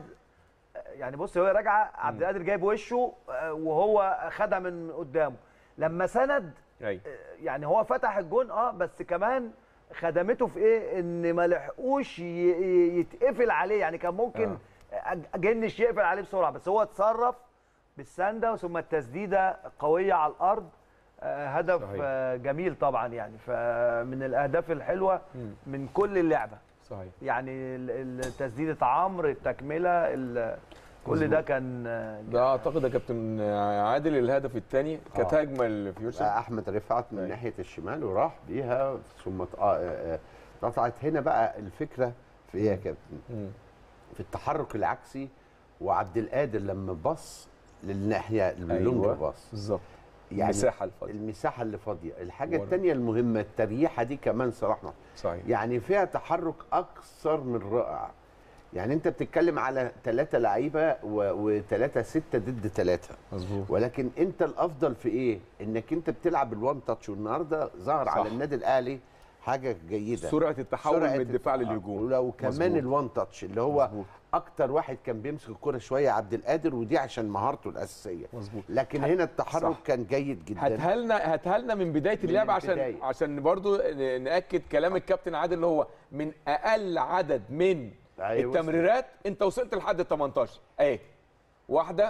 يعني بص وهي راجعه عبد القادر جايب وشه آه، وهو خدها من قدامه لما سند ايوه يعني هو فتح الجون اه بس كمان خدمته في ايه ان ما لحقوش ي- ي- يتقفل عليه يعني كان ممكن أج- جنش يقفل عليه بسرعه بس هو اتصرف بالسنده ثم التسديده قويه على الارض آه، هدف صحيح. آه، جميل طبعا يعني فمن الاهداف الحلوه من كل اللعبه صحيح يعني ال- ال- تسديده عمرو التكمله ال- كل ده كان آه، ده اعتقد يا كابتن عادل الهدف الثاني كانت آه. هجمه لفيوتشر بقى احمد رفعت من أيوة. ناحيه الشمال وراح بيها ثم ط- آه، آه، قطعت هنا بقى الفكره في ايه يا كابتن؟ مم. في التحرك العكسي وعبد القادر لما بص للناحيه اللونج أيوة. باص بالظبط يعني المساحه الفاضيه المساحه اللي فاضيه الحاجه ورا. الثانيه المهمه التريحه دي كمان صراحه صحيح يعني فيها تحرك اكثر من رائع يعني انت بتتكلم على ثلاثة لعيبه وثلاثة ستة ضد ثلاثة مظبوط ولكن انت الافضل في ايه انك انت بتلعب الوان تاتش والنهارده ظهر على صح. النادي الاهلي حاجه جيده سرعه التحول سرعة من الدفاع الت- للهجوم ولو كمان مظبوط. الوان تاتش اللي هو مظبوط. اكتر واحد كان بيمسك الكره شويه عبد القادر ودي عشان مهارته الاساسيه مظبوط لكن هنا التحرك صح. كان جيد جدا هاتها لنا هاتها لنا من بدايه اللعبه عشان البداية. عشان برضو ن- ناكد كلام الكابتن عادل اللي هو من اقل عدد من أيوة. التمريرات انت وصلت لحد ال 18 اهي واحده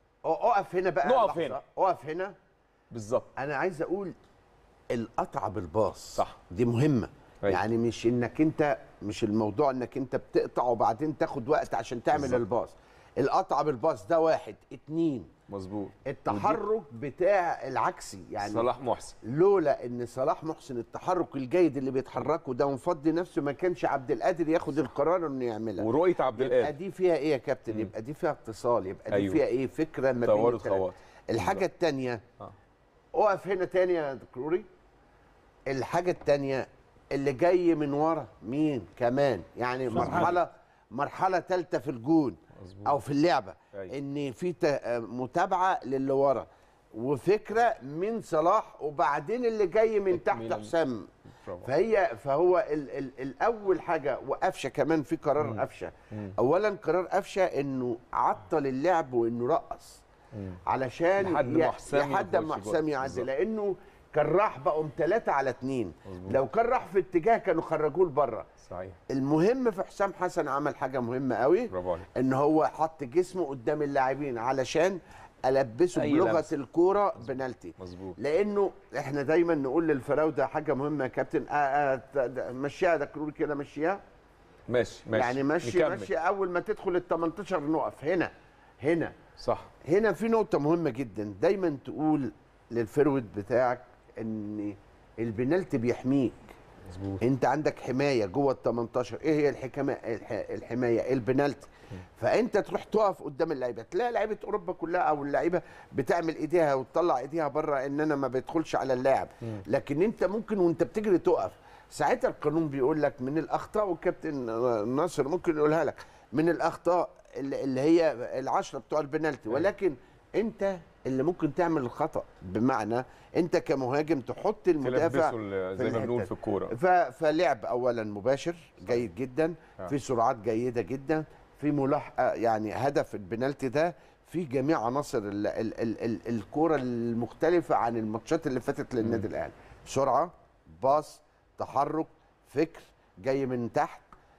اقف هنا بقى نقف لحظة. هنا. اقف هنا بالظبط انا عايز اقول القطعه بالباص صح. دي مهمه أيوة. يعني مش انك انت مش الموضوع انك انت بتقطع وبعدين تاخد وقت عشان تعمل بالظبط. الباص القطعه بالباص ده واحد اتنين مظبوط التحرك بتاع العكسي يعني صلاح محسن لولا ان صلاح محسن التحرك الجيد اللي بيتحركه ده ومفضي نفسه ما كانش عبد القادر ياخد القرار انه يعملها ورؤيه عبد يبقى القادر دي فيها ايه يا كابتن يبقى دي فيها اتصال يبقى دي أيوة. فيها ايه فكره ما بين توارد التلاتة. خواطر الحاجه الثانيه آه. اقف هنا تاني يا دكتوري الحاجه الثانيه اللي جاي من ورا مين كمان يعني مرحله مرحله ثالثه في الجون مظبوط. او في اللعبه أيوة. ان في ت- متابعه للي ورا وفكره من صلاح وبعدين اللي جاي من تحت تكملة. حسام برافو. فهي فهو ال ال الاول حاجه وقفشه كمان في قرار مم. قفشه مم. اولا قرار قفشه انه عطل اللعب وانه رقص مم. علشان لحد ما ي- حسام لحد ما يخش جول. حسام يعدي بالظبط. لانه كان راح بقوا ثلاثة على اثنين مظبوط. لو كان راح في اتجاه كانوا خرجوه لبره صحيح المهم في حسام حسن عمل حاجه مهمه قوي برافو عليك ان هو حط جسمه قدام اللاعبين علشان البسه أي بلغه لمسة. الكوره بنالتي مظبوط لانه احنا دايما نقول للفراوده حاجه مهمه يا كابتن آه آه ده- ده- مشيها ده كرور كده مشيها ماشي ماشي يعني مشي نكمل. مشي اول ما تدخل ال 18 نقف هنا هنا صح هنا في نقطه مهمه جدا دايما تقول للفرود بتاعك ان البنالتي بيحميك مظبوط انت عندك حمايه جوه ال 18 ايه هي الحكمه الح... الحمايه البنالتي فانت تروح تقف قدام اللعيبه تلاقي لعيبه اوروبا كلها او اللعيبه بتعمل ايديها وتطلع ايديها بره ان انا ما بدخلش على اللاعب لكن انت ممكن وانت بتجري تقف ساعتها القانون بيقول لك من الاخطاء والكابتن ناصر ممكن يقولها لك من الاخطاء اللي اللي هي العشره بتوع البنالتي ولكن انت اللي ممكن تعمل الخطا بمعنى انت كمهاجم تحط المدافع تلبسه ال- زي في ما بنقول الحتة في الكوره ف... فلعب اولا مباشر جيد جدا آه. في سرعات جيده جدا في ملاحقه يعني هدف البنالتي ده في جميع عناصر ال... ال... ال... ال... الكوره المختلفه عن الماتشات اللي فاتت للنادي الاهلي سرعه باص تحرك فكر جاي من تحت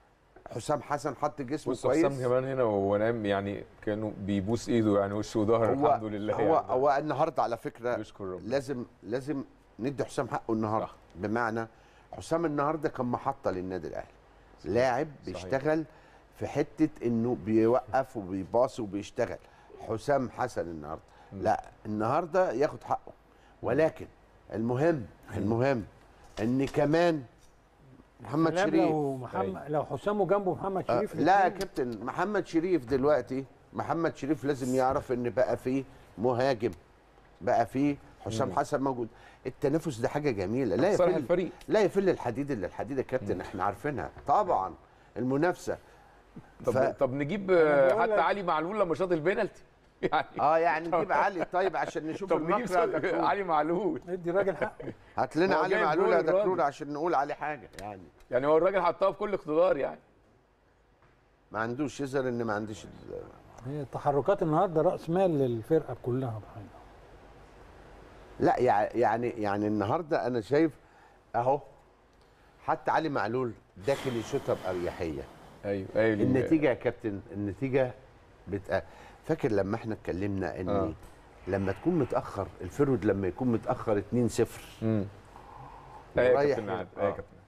حسام حسن حط جسمه بص كويس حسام كمان هنا وهو نايم يعني كانه بيبوس ايده يعني وشه وظهره هو الحمد لله هو يعني. هو النهارده على فكره يشكر ربنا لازم لازم ندي حسام حقه النهارده صح. بمعنى حسام النهارده كان محطه للنادي الاهلي لاعب بيشتغل في حته انه بيوقف وبيباصي وبيشتغل حسام حسن النهارده لا النهارده ياخد حقه ولكن المهم المهم ان كمان محمد كلام شريف لو محمد لو حسام جنبه محمد آه، شريف لا يا الاتنين. كابتن محمد شريف دلوقتي محمد شريف لازم يعرف ان بقى فيه مهاجم بقى فيه حسام مم. حسن موجود التنافس ده حاجه جميله لا صالح يفل الفريق لا يفل الحديد الا الحديد يا كابتن احنا عارفينها طبعا المنافسه طب ف- طب نجيب أنا بقول حتى لك- علي معلول لما شاط البنالتي يعني اه يعني نجيب علي طيب عشان نشوف طب نجيب المقطع ده كله. علي معلول ادي الراجل حقه هات لنا ما هو علي جايب معلول جول يا الراجل. دكتور عشان نقول عليه حاجه يعني يعني هو الراجل حطها بكل اقتدار يعني ما عندوش يظهر ان ما عنديش ال- هي تحركات النهارده راس مال للفرقه كلها بحاجة. لا يع- يعني يعني النهارده انا شايف اهو حتى علي معلول داخل يشوطها باريحيه ايوه ايوه النتيجه يا كابتن النتيجه بت... فاكر لما احنا اتكلمنا ان آه. آه. لما تكون متاخر الفرود لما يكون متاخر 2-0 امم ايوه يا ورايح كابتن هنا. عادل ايوه يا آه. كابتن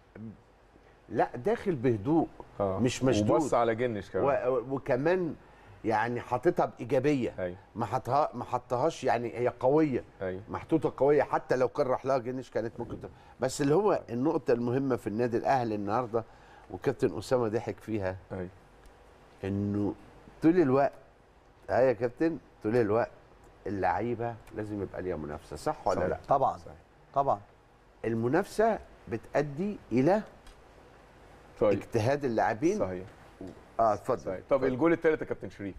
لا داخل بهدوء اه مش مشدود. وبص على جنش كمان و... وكمان يعني حاططها بايجابيه ايوه ما حطها ما حطهاش يعني هي قويه ايوه محطوطه قويه حتى لو كان راح لها جنش كانت ممكن تبقى. بس اللي هو النقطه المهمه في النادي الاهلي النهارده وكابتن اسامه ضحك فيها ايوه انه طول الوقت اه يا كابتن طول الوقت اللعيبه لازم يبقى ليها منافسه صح ولا صحيح. لا طبعا صحيح. طبعا المنافسه بتؤدي الى طيب اجتهاد اللاعبين صحيح اه اتفضل صحيح طب الجول الثالث يا كابتن شريف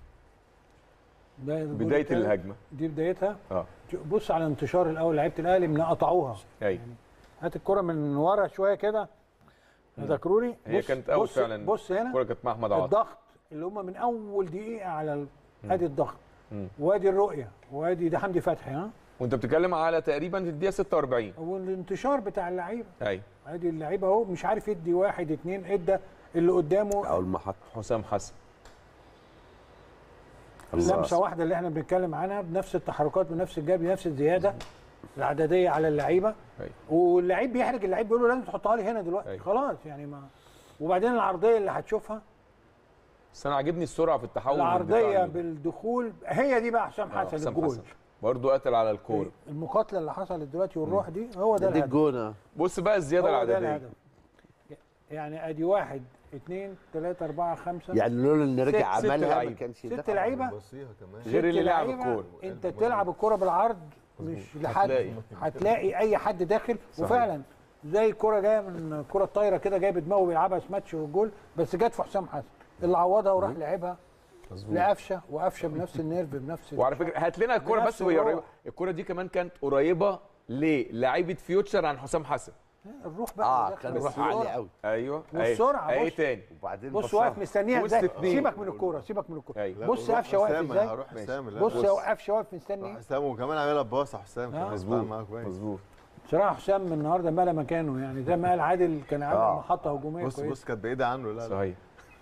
ده الجول بدايه التالت. الهجمه دي بدايتها اه بص على انتشار الاول لعيبه الاهلي من قطعوها ايوه هات الكره من ورا شويه كده ذكروني هي بص- كانت اوت بص- فعلا بص هنا الكوره كانت مع احمد عاطف الضغط اللي هم من اول دقيقه على ال- ادي الضغط مم. وادي الرؤيه وادي ده حمدي فتحي ها وانت بتتكلم على تقريبا في الدقيقه 46 والانتشار بتاع اللعيبه ايوه ادي اللعيبه اهو مش عارف يدي واحد اتنين ادى اللي قدامه او المحط حسام حسن لمسه واحده اللي احنا بنتكلم عنها بنفس التحركات بنفس الجاب بنفس الزياده العدديه على اللعيبه أيوة. واللعيب بيحرج اللعيب بيقول له لازم تحطها لي هنا دلوقتي أيوة. خلاص يعني ما وبعدين العرضيه اللي هتشوفها بس انا عاجبني السرعه في التحول من العرضيه الدفاع بالدخول هي دي بقى حسام آه، حسن حسام الجول حسن. برضه قتل على الكوره المقاتله اللي حصلت دلوقتي والروح دي هو ده دي الهدف الجونه بص بقى الزياده هو ده العدديه الهدف يعني ادي واحد اثنين ثلاثة أربعة خمسة يعني لولا ان رجع ست- ست عملها ما لعيبة. كانش ست دخل. لعيبه بصيها كمان غير ست اللي لعب لعيبة، الكوره انت تلعب الكرة بالعرض مش لحد هتلاقي. هتلاقي اي حد داخل صحيح. وفعلا زي الكرة جايه من الكرة الطايرة كده جايه بدماغه بيلعبها سماتش والجول بس جت في حسام حسن اللي عوضها وراح لعبها لقفشه وقفشه بنفس النيرف بنفس وعلى فكره هات لنا الكوره بنفس بس وهي الروح. قريبه الكوره دي كمان كانت قريبه للاعيبه فيوتشر عن حسام حسن الروح بقى اه داخل كان بس روح عالي السرعة. قوي ايوه والسرعه ايه بص تاني وبعدين بص بصها. واقف مستنيها وسط ازاي اتنين. سيبك من الكوره سيبك من الكوره ايوه بص روح قفشه واقف حسام، ازاي هروح حسام لا بص بص. قفشه واقف مستني حسام وكمان عاملها بباصه حسام كمان. مظبوط معاك كويس. مظبوط بصراحه حسام النهارده ملا مكانه يعني زي ما قال عادل كان عامل آه. محطه هجوميه بص كويسه بص كانت بعيده عنه لا لا صحيح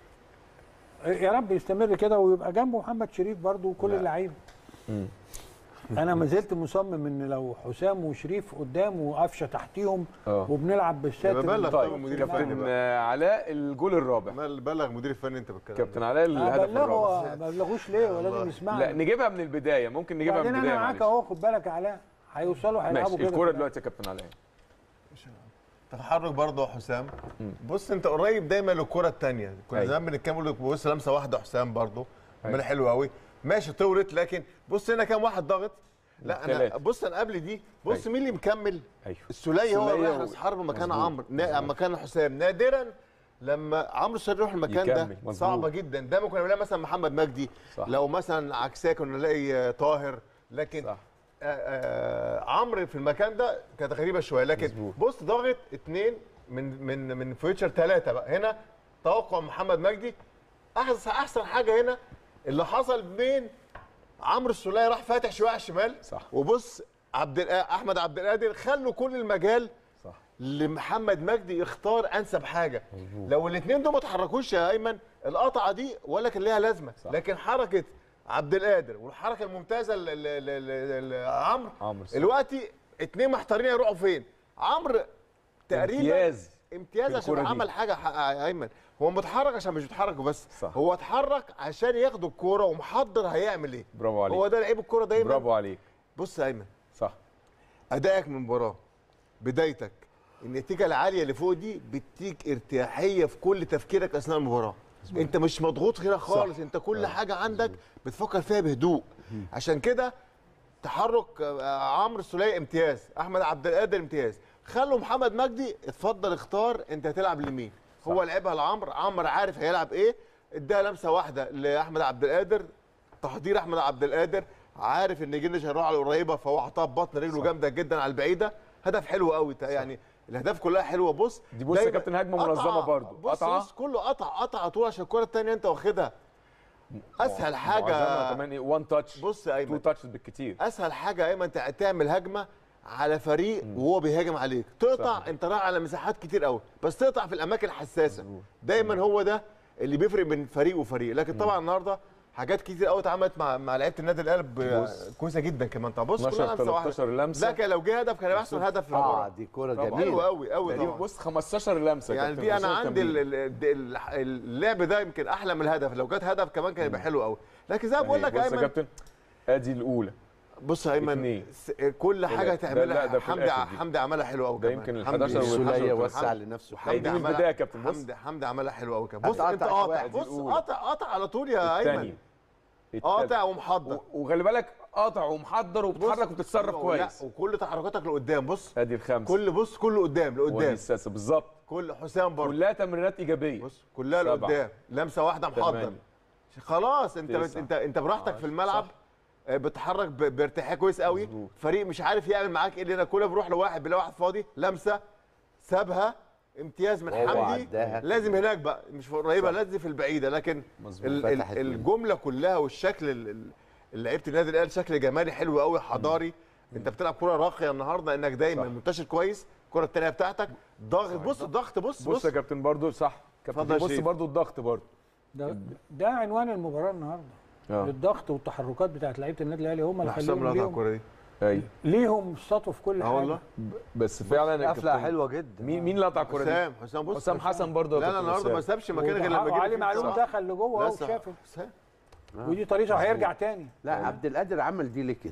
يا رب يستمر كده ويبقى جنبه محمد شريف برضو وكل لا. اللعيبه انا ما زلت مصمم ان لو حسام وشريف قدام وقفشه تحتيهم اه وبنلعب بالساتر يبقى بلغ طيب طبعا مدير كابتن الفني بقى. آه، علاء الجول الرابع ما بلغ مدير الفني انت بالكلام كابتن ده. علاء الهدف بلغه الرابع ما بلغوش ليه ولازم يسمعني لا نجيبها من البدايه ممكن نجيبها من بعدين البدايه انا معاك معلش. اهو خد بالك يا علاء هيوصلوا هيلعبوا ماشي كده الكوره في دلوقتي يا كابتن علاء تحرك برضه يا حسام بص انت قريب دايما للكره الثانيه كنا أيوة. زمان بنتكلم بقول لك بص لمسه واحده حسام برضه عمل أيوة. حلو قوي ماشي طولت لكن بص هنا كام واحد ضاغط لا انا تلاتة. بص انا قبل دي بص أيوة. مين اللي مكمل ايوه السوليه هو السولية رايح و- راس حرب مكان مظبوط. عمرو نا- مكان حسام نادرا لما عمرو السوليه يروح المكان يكمل. ده مظبوط. صعبه جدا ده ممكن نلاقي مثلا محمد مجدي صح. لو مثلا عكساه كنا نلاقي آه، طاهر لكن صح آه، آه، عمرو في المكان ده كانت غريبه شويه لكن مظبوط. بص ضاغط اثنين من من من فيوتشر ثلاثه بقى هنا توقع محمد مجدي احسن احسن حاجه هنا اللي حصل بين عمرو السوليه راح فاتح شويه على الشمال صح. وبص عبد الق- احمد عبد القادر خلوا كل المجال صح لمحمد مجدي يختار انسب حاجه لو الاثنين دول ما اتحركوش يا ايمن القطعه دي ولا كان ليها لازمه صح. لكن حركه عبد القادر والحركه الممتازه ل- ل- ل- ل- لعمرو عمرو صح. دلوقتي اتنين محتارين يروحوا فين عمرو تقريبا امتياز امتياز في عشان الكرة دي. عمل حاجه ح- يا ايمن هو متحرك عشان مش بيتحرك بس صح. هو اتحرك عشان ياخد الكوره ومحضر هيعمل ايه برافو عليك هو ده لعيب الكوره دايما برافو عليك بص يا ايمن صح ادائك من المباراه بدايتك النتيجه العاليه اللي فوق دي بتديك ارتياحيه في كل تفكيرك اثناء المباراه انت مش مضغوط كده خالص انت كل حاجه عندك بتفكر فيها بهدوء عشان كده تحرك آه، عمرو السوليه امتياز احمد عبد القادر امتياز خلوا محمد مجدي اتفضل اختار انت هتلعب لمين هو لعبها لعمرو عمرو عارف هيلعب ايه اداها لمسه واحده لاحمد عبد القادر تحضير احمد عبد القادر عارف ان جنش هيروح على القريبه فهو حطها ببطن رجله جامده جدا على البعيده هدف حلو قوي يعني الاهداف كلها حلوه بص دي بص يا دايماً كابتن هجمة قطعة. منظمة برضو. بص قطعة. بص كله قطع قطع على طول عشان الكره الثانيه انت واخدها اسهل معظمها حاجه كمان ايه 1 تاتش بص يا 2 ايمن تاتش بالكتير اسهل حاجه يا ايمن تع- تعمل هجمه على فريق وهو بيهاجم عليك تقطع صح. انت رايح على مساحات كتير قوي بس تقطع في الاماكن الحساسه دايما هو ده اللي بيفرق بين فريق وفريق لكن طبعا النهارده حاجات كتير قوي اتعملت مع مع لعيبه النادي القلب بص. كويسه جدا كمان طب بص 12 كلها لمسه واحده 13 لمسه لا كان لو جه هدف كان هيبقى احسن هدف في اه المباراه دي كوره طبعاً. حلو جميله قوي قوي دي طبعا بص 15 لمسه يا يعني كابتن دي انا وصلت عندي تمرير. ال- ال- ال- اللعب ده يمكن احلى من الهدف لو جت هدف كمان كان يبقى حلو قوي لكن زي ما بقول أهي، لك يا بص يا ايمن كابتن ادي الاولى بص يا ايمن اتنين. س- كل حاجه تلاتة. ده- لا، تعملها ده في حمدي الآخر دي. حمدي عملها حلو قوي ده كمان يمكن ال حمدي- 11 وال حمدي- 12 السوليه حمدي- وسع لنفسه هي دي حمدي من عملها- البدايه يا كابتن بص حمدي حمدي عملها حلو قوي كمان بص قطع انت قاطع واحد، بص الأولى. قاطع قاطع على طول يا ايمن الثانيه قاطع ومحضر و- وخلي بالك قاطع ومحضر وبتتحرك وبتتصرف لا، كويس وكل تحركاتك لقدام بص ادي الخمسه كل بص كله قدام ودي لقدام السادسه بالظبط كل حسام برضه كلها تمريرات ايجابيه بص كلها سبعة. لقدام لمسه واحده محضر تمانية. خلاص انت بت... تسعة. انت انت براحتك في الملعب صح. آه، بتتحرك ب... بارتياحيه كويس قوي مظبوط. فريق مش عارف يعمل معاك ايه لان كلها بيروح لواحد بيلاقي واحد فاضي لمسه سابها امتياز من وهو حمدي عداها. لازم هناك بقى مش في قريبه لازم في البعيده لكن مظبوط. ال... ال... فتحت منه. الجمله كلها والشكل ال- ال- اللي لعيبه النادي الاهلي شكل جمالي حلو قوي حضاري انت بتلعب كره راقيه النهارده انك دايما صح. منتشر كويس الكره الثانيه بتاعتك ضغط بص الضغط بص بص بص يا كابتن برضو صح كابتن اتفضل يا بص شريف. برضو الضغط برضو ده ده عنوان المباراه النهارده اه الضغط والتحركات بتاعت لعيبه النادي الاهلي هم اللي حسام خليهم لقطع ليهم, الكوره دي ايوه ليهم سطوا في كل اه حاجه والله بس فعلا يا قفله كابتن، حلوه جدا مين مين اللي قطع الكوره دي؟ حسام حسام بص حسام حسن برضه يا لا لا كابتن النهارده ما أسامة. سابش مكان غير لما جه وعلي فيه معلوم بصراحة. دخل لجوه اهو بس شافه حسام. ودي طريقه هيرجع تاني لا عبد القادر عمل دي ليه كده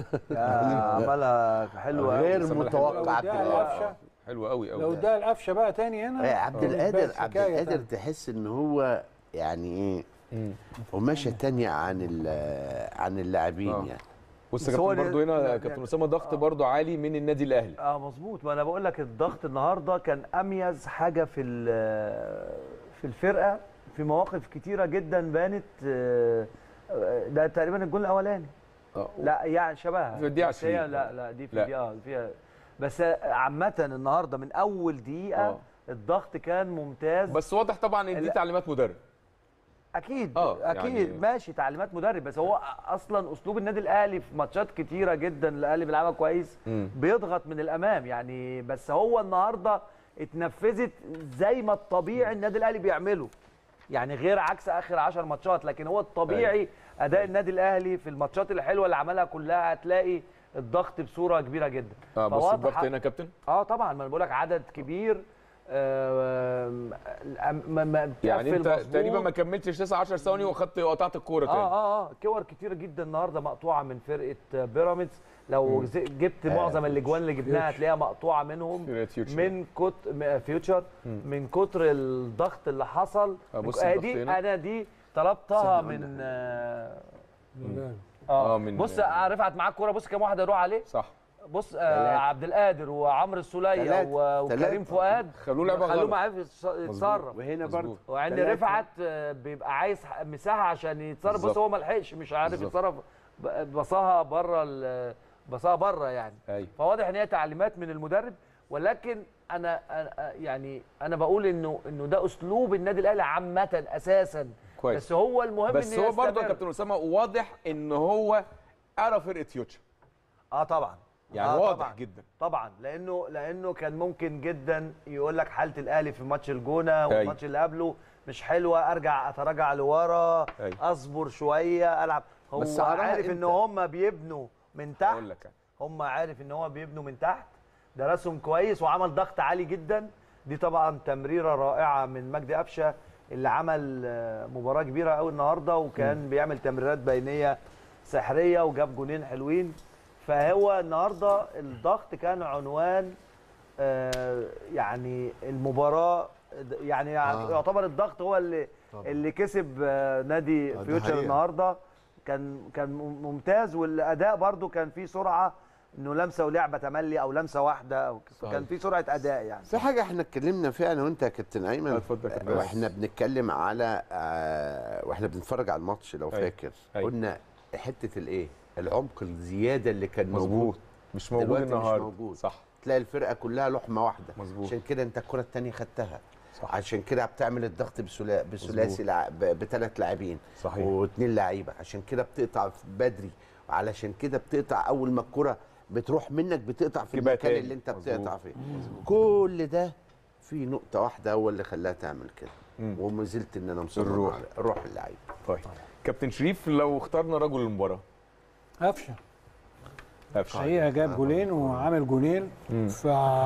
عملها حلوه أوي. غير سامح متوقع عبد لو ده القادر القفشه حلو قوي قوي لو ده القفشه بقى تاني هنا إيه، عبد آه. القادر بقت عبد حكاية القادر تانية. تحس ان هو يعني ايه قماشه تانية عن ال- عن اللاعبين آه. يعني بص يا بس هو كابتن برضو هنا يعني- كابتن اسامه ضغط برضو عالي من النادي الاهلي اه مظبوط ما انا بقول لك الضغط النهارده كان اميز حاجه في ال- في الفرقه في مواقف كتيره جدا بانت آه، آه، ده تقريبا الجول الاولاني اه لا يعني شبهها في الدقيقة بس هي 20. لا لا دي في لا. الدقيقه فيها بس عامه النهارده من اول دقيقه آه. الضغط كان ممتاز بس واضح طبعا ان دي لا. تعليمات مدرب اكيد آه، اكيد يعني- ماشي تعليمات مدرب بس هو اصلا اسلوب النادي الاهلي في ماتشات كتيره جدا الاهلي بيلعبها كويس مم. بيضغط من الامام يعني بس هو النهارده اتنفذت زي ما الطبيعي النادي الاهلي بيعمله يعني غير عكس اخر 10 ماتشات لكن هو الطبيعي اداء النادي الاهلي في الماتشات الحلوه اللي عملها كلها هتلاقي الضغط بصوره كبيره جدا اه بص فواضح- الضغط هنا يا كابتن اه طبعا ما انا بقول لك عدد كبير آه ما ما يعني انت بتقفل تقريبا مظبوط. ما كملتش 9 10 ثواني وخدت وقطعت الكوره تاني اه اه اه كور كتيره جدا النهارده مقطوعه من فرقه بيراميدز لو مم. ز- جبت آه، معظم الاجوان اللي جبناها فيوتشر. هتلاقيها مقطوعه منهم فرقة فيوتشر. من كت م- فيوتشر مم. من كتر الضغط اللي حصل آه، بص آه الضغط دي هنا. انا دي طلبتها سهل من آه اه اه من بص آه، رفعت معاك كوره بص كام واحد يروح عليه صح بص آه تلاتة. عبد القادر وعمرو السوليه تلاتة. و- وكريم تلاتة. فؤاد خلوه لعبة خلوه غلط. معاه يتص- يتصرف وهنا برضه وعند تلاتة. رفعت آه، بيبقى عايز ح- مساحه عشان يتصرف بس بالظبط. هو ما لحقش مش عارف بالظبط. يتصرف ب- بصاها بره ال- بصاها بره يعني ايوه فواضح ان هي تعليمات من المدرب ولكن انا أنا- يعني انا بقول انه انه ده اسلوب النادي الاهلي عامه اساسا كويس بس هو المهم بس إنه هو برضه يا يستمر. كابتن اسامه واضح ان هو قرا فرقه فيوتشر اه طبعا يعني آه واضح طبعا. جدا طبعا لانه لانه كان ممكن جدا يقول لك حاله الاهلي في ماتش الجونه أيوة. والماتش اللي قبله مش حلوه ارجع اتراجع لورا أيوة. اصبر شويه العب هو بس قراها عارف ان إمتى؟ هم بيبنوا من تحت اقول لك هم عارف ان هو بيبنوا من تحت درسهم كويس وعمل ضغط عالي جدا دي طبعا تمريره رائعه من مجدي قفشه اللي عمل آه، مباراه كبيره قوي النهارده وكان بيعمل تمريرات بينيه سحريه وجاب جونين حلوين فهو النهارده الضغط كان عنوان آه، يعني المباراه يعني آه. يعتبر الضغط هو اللي طبعا. اللي كسب آه، نادي آه، دي فيوتشر حقيقة. النهارده كان كان ممتاز والاداء برده كان فيه سرعه انه لمسه ولعبه تملي او لمسه واحده او صحيح. كان فيه سرعه اداء يعني في حاجه احنا اتكلمنا فيها انا وانت يا كابتن ايمن اتفضل يا كابتن. واحنا بنتكلم على آه واحنا بنتفرج على الماتش لو أيوة. فاكر أيوة. قلنا حته الايه العمق الزياده اللي كان مظبوط. موجود مش موجود دلوقتي النهارده مش موجود صح تلاقي الفرقه كلها لحمه واحده مظبوط. عشان كده انت الكره الثانيه خدتها صح. عشان كده بتعمل الضغط بثلا- بثلاثي لع- ب- بثلاث لاعبين صحيح. واثنين لعيبه عشان كده بتقطع بدري وعلشان كده بتقطع اول ما الكره بتروح منك بتقطع في تبقى المكان تاني. اللي انت مظبوط. بتقطع فيه كل ده في نقطه واحده هو اللي خلاها تعمل كده مم. وما زلت ان انا مصمم الروح. على روح اللعيب طيب كابتن شريف لو اخترنا رجل المباراه قفشه قفشه حقيقه جاب جولين وعامل جولين مم. ف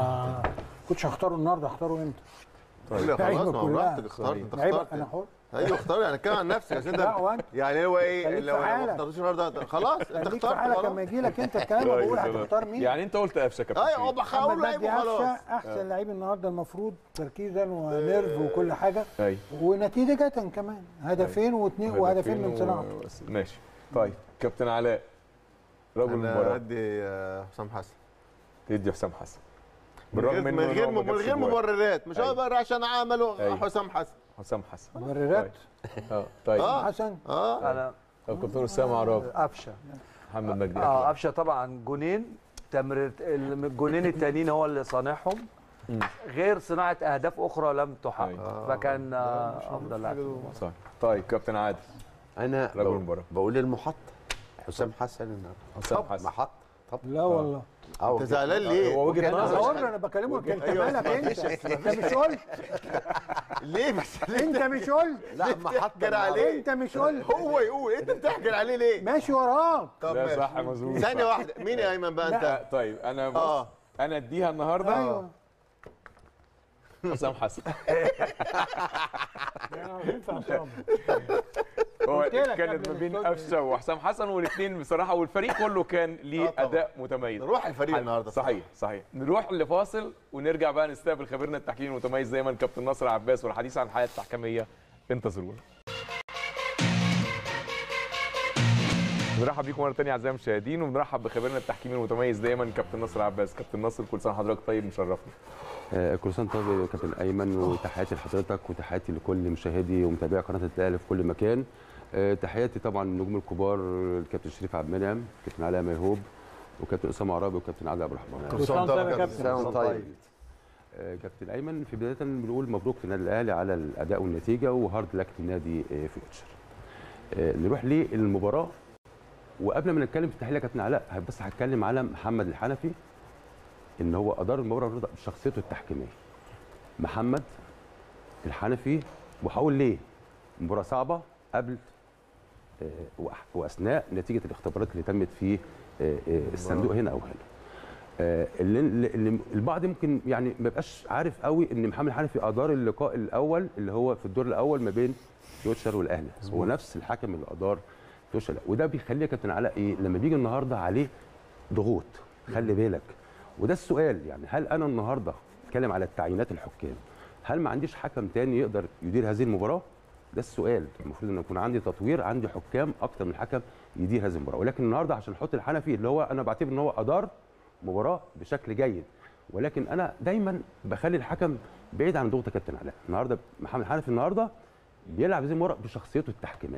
كنتش هختاره النهارده هختاره امتى؟ طيب خلاص اللعيبة ما هو كلها. براحتك اختار انت لعيبة اخترت انا حر ايوه اختار يعني اتكلم عن نفسك عشان لا، انت وأنت؟ يعني هو ايه خليك لو في لو ما حالك. اخترتوش النهارده خلاص انت خليك في اخترت حالك خلاص لما يجي لك انت الكلام بقول هتختار مين؟ يعني انت قلت قفشه يا كابتن ايوه شريف. بقول محمد لعيب مجدي وخلاص قفشه احسن لعيب النهارده المفروض تركيزا ونيرف وكل حاجه ايوه ونتيجه كمان هدفين واثنين وهدفين من صناعه و- ماشي طيب كابتن علاء رجل انا المباراه ادي آه، حسام حسن تدي حسام حسن من غير بالرغم من إنه غير هو ما من جابش غير جوان. مبررات مش أيوة. هو بقى عشان عمله أيوة. حسام حسن حسام حسن مبررات طيب. اه طيب اه حسن اه انا طب كابتن اسامه عرابي قفشه محمد مجدي اه قفشه طبعا جونين تمرير الجونين التانيين هو اللي صانعهم مم. غير صناعه اهداف اخرى لم تحقق أيوة. فكان آه، افضل لاعب صح طيب كابتن عادل انا رجل بقول- المباراة. بقول المحط حسام حسن النهارده حسام طب حسن. محط طب لا والله اه انت زعلان ليه؟ هو وجهه انا نظر هقول له انا بكلمك انت مالك انت انت مش قلت ليه بس انت مش قلت لا محط تحجر عليه انت مش قلت هو يقول انت بتحجر عليه ليه؟ ماشي وراك طب لا ماشي. صح مظبوط ثانية صح. واحدة مين يا ايمن بقى انت؟ آه، طيب انا بص اه انا اديها النهارده ايوه حسام حسن ينفع صعب هو قلت لك كانت قبل ما بين الصوت قفشه وحسام حسن والاثنين بصراحه والفريق كله كان ليه آه طبعا. اداء متميز روح الفريق النهارده صحيح صحيح نروح لفاصل ونرجع بقى نستقبل خبيرنا التحكيمي المتميز دايما كابتن نصر عباس والحديث عن الحياه التحكيميه انتظرونا بنرحب بيكم مره ثانيه اعزائي المشاهدين وبنرحب بخبيرنا التحكيمي المتميز دايما كابتن نصر عباس كابتن نصر كل سنه وحضرتك طيب مشرفنا آه، كل سنه طيب يا كابتن ايمن وتحياتي لحضرتك وتحياتي لكل مشاهدي ومتابعي قناه الاهلي في كل مكان آه، تحياتي طبعا للنجوم الكبار الكابتن شريف عبد المنعم كابتن علاء ميهوب وكابتن اسامه عرابي وكابتن عادل عبد الرحمن كل سنة وأنت طيب يا كابتن. سنة وأنت طيب. آه، كابتن ايمن في بدايه بنقول مبروك للنادي الاهلي على الاداء والنتيجه وهارد لك للنادي آه، فيوتشر آه، نروح للمباراه وقبل ما نتكلم في التحليل يا كابتن علاء بس هتكلم على محمد الحنفي ان هو ادار المباراه النهارده بشخصيته التحكيميه محمد الحنفي وهقول ليه مباراه صعبه قبل آه، وأح- واثناء نتيجه الاختبارات اللي تمت في آه، آه، الصندوق هنا او هنا آه، اللي, اللي البعض ممكن يعني ما يبقاش عارف قوي ان محمد الحنفي ادار اللقاء الاول اللي هو في الدور الاول ما بين فيوتشر والاهلي هو نفس الحكم اللي ادار فيوتشر وده بيخليه يا كابتن علاء ايه لما بيجي النهارده عليه ضغوط خلي بالك وده السؤال يعني هل انا النهارده اتكلم على التعيينات الحكام هل ما عنديش حكم تاني يقدر يدير هذه المباراه ده السؤال المفروض ان يكون عندي تطوير عندي حكام اكتر من حكم يدير هذه المباراه ولكن النهارده عشان احط الحنفي اللي هو انا بعتبر ان هو ادار مباراه بشكل جيد ولكن انا دايما بخلي الحكم بعيد عن ضغط كابتن علاء النهارده محمد الحنفي النهارده بيلعب هذه المباراه بشخصيته التحكيميه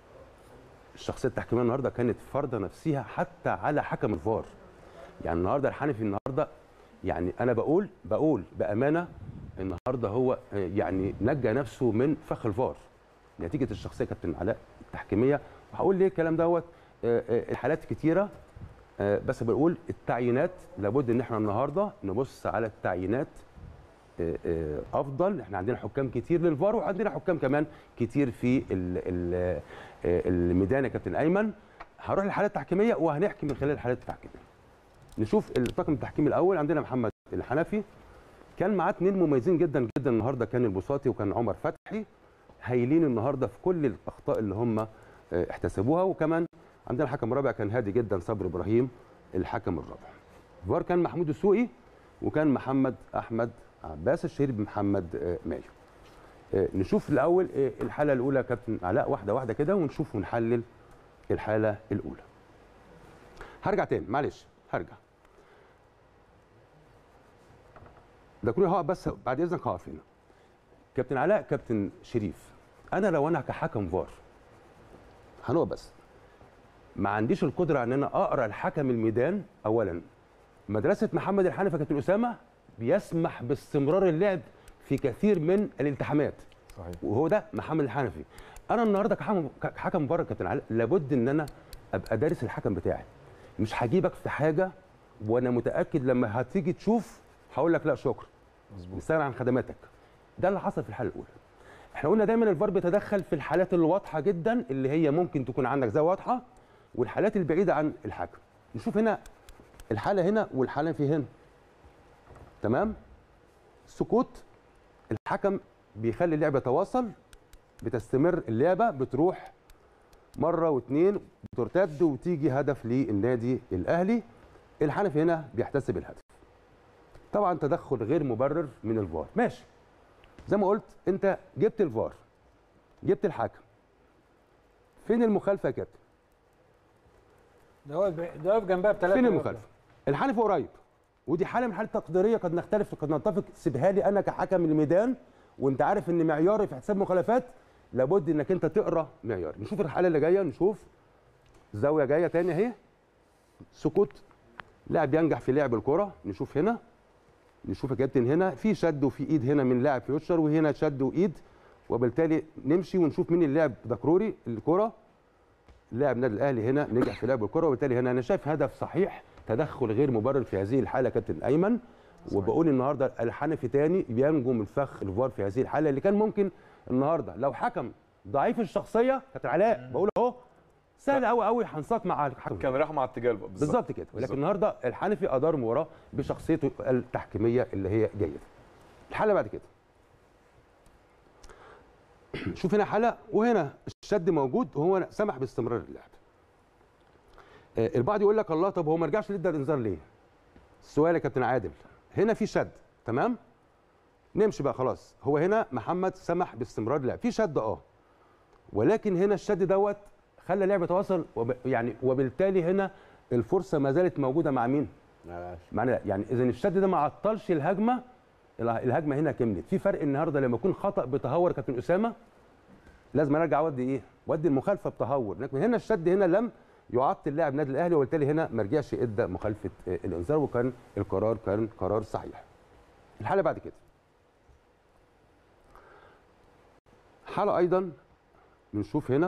الشخصيه التحكيميه النهارده كانت فرضه نفسها حتى على حكم الفار يعني النهارده الحنفي النهارده يعني انا بقول بقول بامانه النهارده هو آه، يعني نجى نفسه من فخ الفار نتيجه الشخصيه كابتن علاء التحكيميه وهقول ليه الكلام دوت آه، آه، الحالات كتيره آه، بس بقول التعيينات لابد ان احنا النهارده نبص على التعيينات آه، آه، افضل احنا عندنا حكام كتير للفار وعندنا حكام كمان كتير في ال- ال- آه، الميدان يا كابتن ايمن هروح للحالات التحكيميه وهنحكي من خلال الحالات التحكيميه نشوف الطاقم التحكيمي الاول عندنا محمد الحنفي كان معاه اثنين مميزين جدا جدا النهارده كان البساطي وكان عمر فتحي هايلين النهارده في كل الاخطاء اللي هم آه، احتسبوها وكمان عندنا حكم رابع كان هادي جدا صبري ابراهيم الحكم الرابع فار كان محمود السوقي وكان محمد احمد عباس الشهير بمحمد آه، مايو آه، نشوف الاول آه، الحاله الاولى يا كابتن علاء واحده واحده كده ونشوف ونحلل الحاله الاولى هرجع تاني معلش هرجع ده كله هقف بس بعد اذنك هقف هنا كابتن علاء كابتن شريف انا لو انا كحكم فار هنقف بس ما عنديش القدره ان انا اقرا الحكم الميدان اولا مدرسه محمد الحنفي كابتن اسامه بيسمح باستمرار اللعب في كثير من الالتحامات صحيح وهو ده محمد الحنفي انا النهارده كحكم كحكم فار كابتن علاء لابد ان انا ابقى دارس الحكم بتاعي مش هجيبك في حاجه وانا متاكد لما هتيجي تشوف هقول لك لا شكرا مظبوط نستغنى عن خدماتك ده اللي حصل في الحاله الاولى احنا قلنا دايما الفار بيتدخل في الحالات الواضحه جدا اللي هي ممكن تكون عندك زي واضحه والحالات البعيده عن الحكم نشوف هنا الحاله هنا والحاله في هنا تمام سكوت الحكم بيخلي اللعبه تواصل بتستمر اللعبه بتروح مره واثنين بترتد وتيجي هدف للنادي الاهلي الحنفي هنا بيحتسب الهدف طبعا تدخل غير مبرر من الفار ماشي زي ما قلت انت جبت الفار جبت الحكم فين المخالفه يا كابتن ده واقف ده واقف جنبها بثلاثه فين المخالفه الحنفي قريب ودي حاله من الحالات التقديريه قد نختلف قد نتفق سيبها لي انا كحكم الميدان وانت عارف ان معياري في حساب مخالفات لابد انك انت تقرا معيار نشوف الحاله اللي جايه نشوف زاويه جايه تاني اهي سكوت لاعب ينجح في لعب الكره نشوف هنا نشوف يا كابتن هنا في شد وفي ايد هنا من لاعب فيوتشر وهنا شد وايد وبالتالي نمشي ونشوف مين اللي لعب دكروري الكره لاعب النادي الاهلي هنا نجح في لعب الكره وبالتالي هنا انا شايف هدف صحيح تدخل غير مبرر في هذه الحاله كابتن ايمن وبقول النهارده الحنفي تاني بينجو من فخ الفار في هذه الحاله اللي كان ممكن النهارده لو حكم ضعيف الشخصيه كابتن علاء بقول اهو سهل قوي قوي هنساق مع الحكم كان راح مع التجال بقى بالظبط كده ولكن بالظبط. النهارده الحنفي ادار مباراه بشخصيته التحكيميه اللي هي جيده الحاله بعد كده شوف هنا حاله وهنا الشد موجود وهو سمح باستمرار اللعب آه، البعض يقول لك الله طب هو ما رجعش لده الانذار ليه السؤال يا كابتن عادل هنا في شد تمام نمشي بقى خلاص هو هنا محمد سمح باستمرار اللعب في شد اه ولكن هنا الشد دوت خلى اللعب يتواصل وب... يعني وبالتالي هنا الفرصه ما زالت موجوده مع مين؟ معنى يعني اذا الشد ده ما عطلش الهجمه اله- الهجمه هنا كملت في فرق النهارده لما يكون خطا بتهور كابتن اسامه لازم ارجع اودي ايه؟ ودي المخالفه بتهور لكن هنا الشد هنا لم يعطل لاعب النادي الاهلي وبالتالي هنا ما رجعش ادى مخالفه آه، الانذار وكان القرار كان قرار صحيح الحاله بعد كده حاله ايضا بنشوف هنا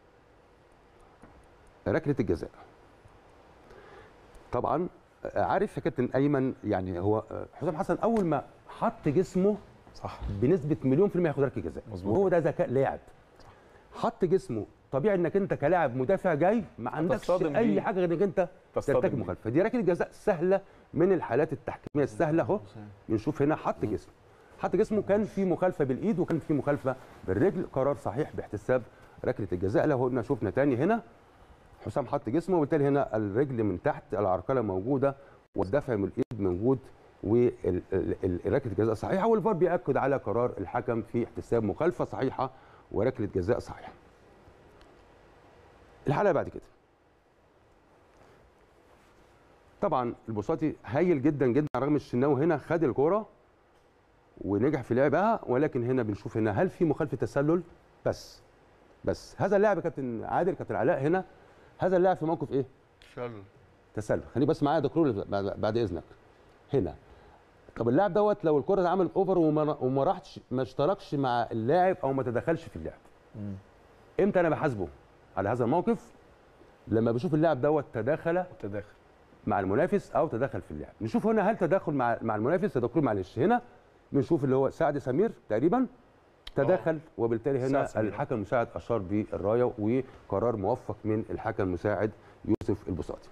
ركله الجزاء طبعا آه، عارف يا كابتن ايمن يعني هو آه، حسام حسن اول ما حط جسمه صح بنسبه مليون في المية هياخد ركله جزاء مظبوط. وهو ده ذكاء لاعب حط جسمه طبيعي انك انت كلاعب مدافع جاي ما عندكش تصطدم اي بيه. حاجه غير انك انت تصطدم ترتكب بيه. مخالفه دي ركله جزاء سهله من الحالات التحكيميه السهله اهو بنشوف هنا حط جسمه حط جسمه كان في مخالفه بالايد وكان في مخالفه بالرجل قرار صحيح باحتساب ركله الجزاء لو قلنا شفنا تاني هنا حسام حط جسمه وبالتالي هنا الرجل من تحت العرقله موجوده والدفع من الايد موجود وركله الجزاء صحيحه والفار بياكد على قرار الحكم في احتساب مخالفه صحيحه وركله جزاء صحيحه. الحلقه بعد كده. طبعا البساطي هايل جدا جدا رغم الشناوي هنا خد الكوره ونجح في لعبها ولكن هنا بنشوف هنا هل في مخالفه تسلل؟ بس بس هذا اللاعب يا كابتن عادل كابتن علاء هنا هذا اللاعب في موقف ايه؟ شل تسلل خليني بس معايا دكتور بعد, بعد اذنك هنا طب اللاعب دوت لو الكره اتعملت اوفر وما وما راحش ما اشتركش مع اللاعب او ما تدخلش في اللعب امتى انا بحاسبه على هذا الموقف لما بشوف اللاعب دوت تداخل تداخل مع المنافس او تدخل في اللعب نشوف هنا هل تدخل مع مع المنافس يا دكتور معلش هنا بنشوف اللي هو سعد سمير تقريبا تدخل وبالتالي هنا سعد سمير. الحكم المساعد اشار بالرايه وقرار موفق من الحكم المساعد يوسف البساطي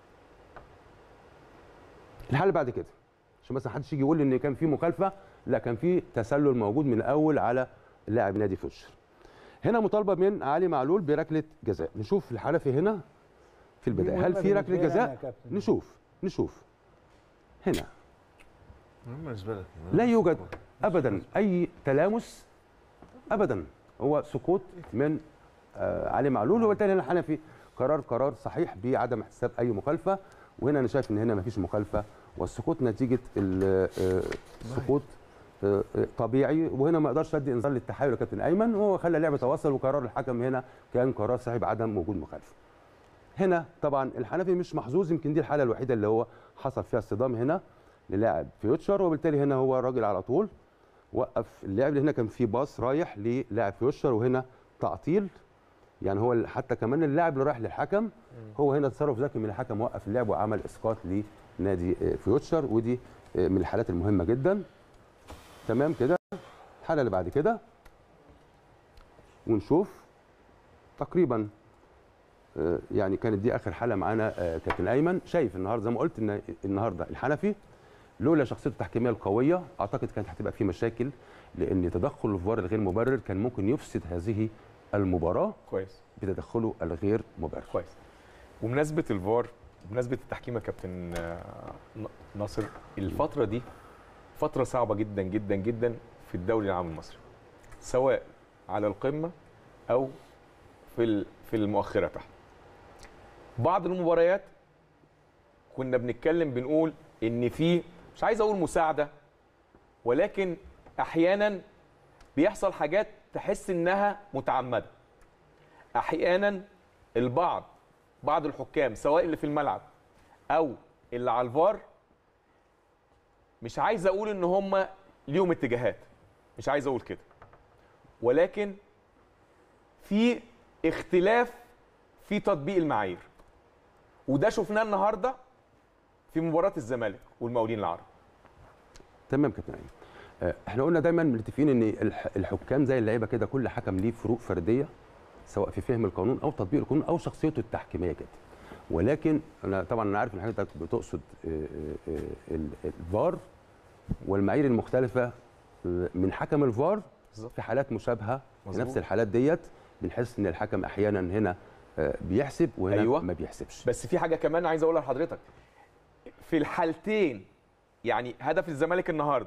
الحاله اللي بعد كده عشان بس محدش يجي يقول لي ان كان في مخالفه لا كان في تسلل موجود من الاول على لاعب نادي فوتشر هنا مطالبه من علي معلول بركله جزاء نشوف الحنفي هنا في البدايه هل في ركله بالنسبة لي أنا يا جزاء كابتن. نشوف نشوف هنا مهم بالنسبه لك لا يوجد ابدا اي تلامس ابدا هو سقوط من آه علي معلول وبالتالي هنا الحنفي قرار قرار صحيح بعدم احتساب اي مخالفه وهنا انا شايف ان هنا ما فيش مخالفه والسقوط نتيجه ال- آه، السقوط آه، آه، طبيعي وهنا ما اقدرش ادي انذار للتحايل يا كابتن ايمن وهو خلى اللعبه تواصل وقرار الحكم هنا كان قرار صحيح بعدم وجود مخالفه هنا طبعا الحنفي مش محظوظ يمكن دي الحاله الوحيده اللي هو حصل فيها اصطدام هنا للاعب فيوتشر وبالتالي هنا هو الراجل على طول وقف اللعب اللي هنا كان في باص رايح للاعب فيوتشر وهنا تعطيل يعني هو ال- حتى كمان اللاعب اللي رايح للحكم هو هنا تصرف ذكي من الحكم وقف اللعب وعمل اسقاط لنادي آه، فيوتشر ودي آه، من الحالات المهمه جدا تمام كده الحاله اللي بعد كده ونشوف تقريبا آه، يعني كانت دي اخر حاله معانا آه، كابتن ايمن شايف النهارده زي ما قلت ان النهارده الحنفي لولا شخصيته التحكيميه القويه اعتقد كانت هتبقى في مشاكل لان تدخل الفار الغير مبرر كان ممكن يفسد هذه المباراه كويس بتدخله الغير مبرر كويس وبمناسبه الفار بمناسبه التحكيم يا كابتن آه، ن- ناصر الفتره دي فتره صعبه جدا جدا جدا في الدوري العام المصري سواء على القمه او في ال- في المؤخره تحت بعض المباريات كنا بنتكلم بنقول ان في مش عايز اقول مساعده ولكن احيانا بيحصل حاجات تحس انها متعمده احيانا البعض بعض الحكام سواء اللي في الملعب او اللي على الفار مش عايز اقول ان هم ليهم اتجاهات مش عايز اقول كده ولكن في اختلاف في تطبيق المعايير وده شفناه النهارده في مباراه الزمالك والمقاولين العرب تمام كابتن ايمن آه، احنا قلنا دايما متفقين ان الح- الحكام زي اللعيبه كده كل حكم ليه فروق فرديه سواء في فهم القانون او تطبيق القانون او شخصيته التحكيميه كده ولكن انا طبعا انا عارف ان حضرتك بتقصد آه، آه، آه، ال- الفار والمعايير المختلفه آه، من حكم الفار في حالات مشابهه في مظبوط. نفس الحالات ديت بنحس ان الحكم احيانا هنا آه، بيحسب وهنا أيوة. ما بيحسبش بس في حاجه كمان عايز اقولها لحضرتك في الحالتين يعني هدف الزمالك النهارده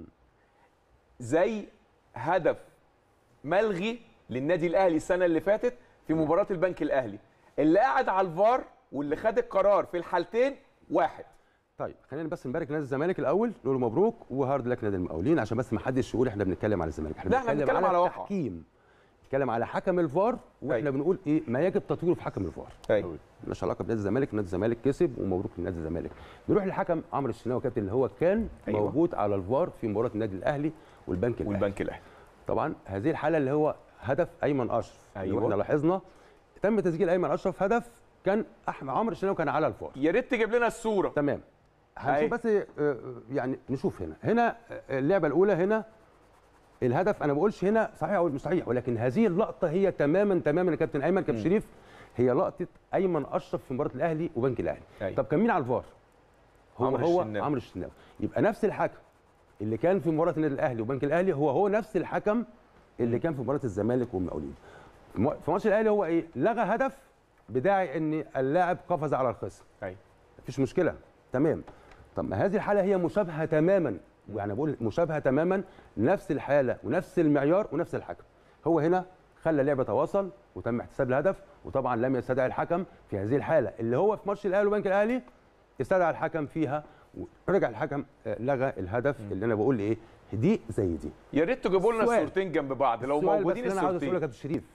زي هدف ملغي للنادي الاهلي السنه اللي فاتت في مباراه البنك الاهلي اللي قاعد على الفار واللي خد القرار في الحالتين واحد طيب خلينا بس نبارك لنادي الزمالك الاول نقول له مبروك وهارد لك نادي المقاولين عشان بس ما حدش يقول احنا بنتكلم على الزمالك احنا لا، احنا بنتكلم على واقع. التحكيم بنتكلم على حكم الفار واحنا أيوة. بنقول ايه ما يجب تطويره في حكم الفار أيوة. مالناش علاقه بنادي الزمالك نادي الزمالك كسب ومبروك لنادي الزمالك نروح للحكم عمرو الشناوي كابتن اللي هو كان أيوة. أيوة. موجود على الفار في مباراه النادي الاهلي والبنك الاهلي والبنك الاهلي طبعا هذه الحاله اللي هو هدف ايمن اشرف أيوة. أيوة. احنا لاحظنا تم تسجيل ايمن اشرف هدف كان احمد عمرو الشناوي كان على الفار يا ريت تجيب لنا الصوره تمام أيوة. هنشوف بس آه، آه، يعني نشوف هنا هنا آه، اللعبه الاولى هنا الهدف انا ما بقولش هنا صحيح او مش صحيح ولكن هذه اللقطه هي تماما تماما يا كابتن ايمن كابتن شريف هي لقطه ايمن اشرف في مباراه الاهلي وبنك الاهلي أيوة. طب كان مين على الفار هو عمرو هو الشناوي. عمرو الشناوي يبقى نفس الحكم اللي كان في مباراه النادي الاهلي وبنك الاهلي هو هو نفس الحكم اللي كان في مباراه الزمالك والمقاولين في مو- في ماتش الاهلي هو ايه لغى هدف بداعي ان اللاعب قفز على الخصم ايوه مفيش مشكله تمام طب ما هذه الحاله هي مشابهه تماما يعني بقول مشابهه تماما نفس الحاله ونفس المعيار ونفس الحكم هو هنا خلى اللعبه تواصل وتم احتساب الهدف وطبعا لم يستدعي الحكم في هذه الحاله اللي هو في ماتش الاهلي وبنك الاهلي استدعى الحكم فيها ورجع الحكم آه، لغى الهدف اللي انا بقول ايه دي زي دي يا ريت تجيبوا لنا السؤال. الصورتين جنب بعض لو السؤال موجودين بس اللي انا عاوز اقوله الصورتين لك يا كابتن شريف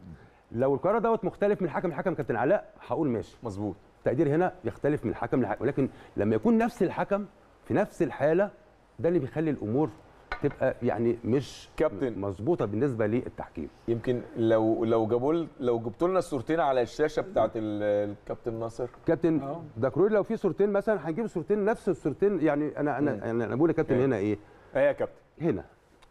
لو القرار دوت مختلف من حكم لحكم كابتن علاء هقول ماشي مظبوط التقدير هنا يختلف من حكم لحكم ولكن لما يكون نفس الحكم في نفس الحاله ده اللي بيخلي الامور تبقى يعني مش كابتن. مظبوطه بالنسبه للتحكيم يمكن لو لو جابوا ل- لو جبتوا لنا الصورتين على الشاشه بتاعت ال- الكابتن ناصر كابتن ده كرول لو في صورتين مثلا هنجيب صورتين نفس الصورتين يعني انا انا انا أنا بقول يا كابتن إيه. هنا ايه ايه يا كابتن هنا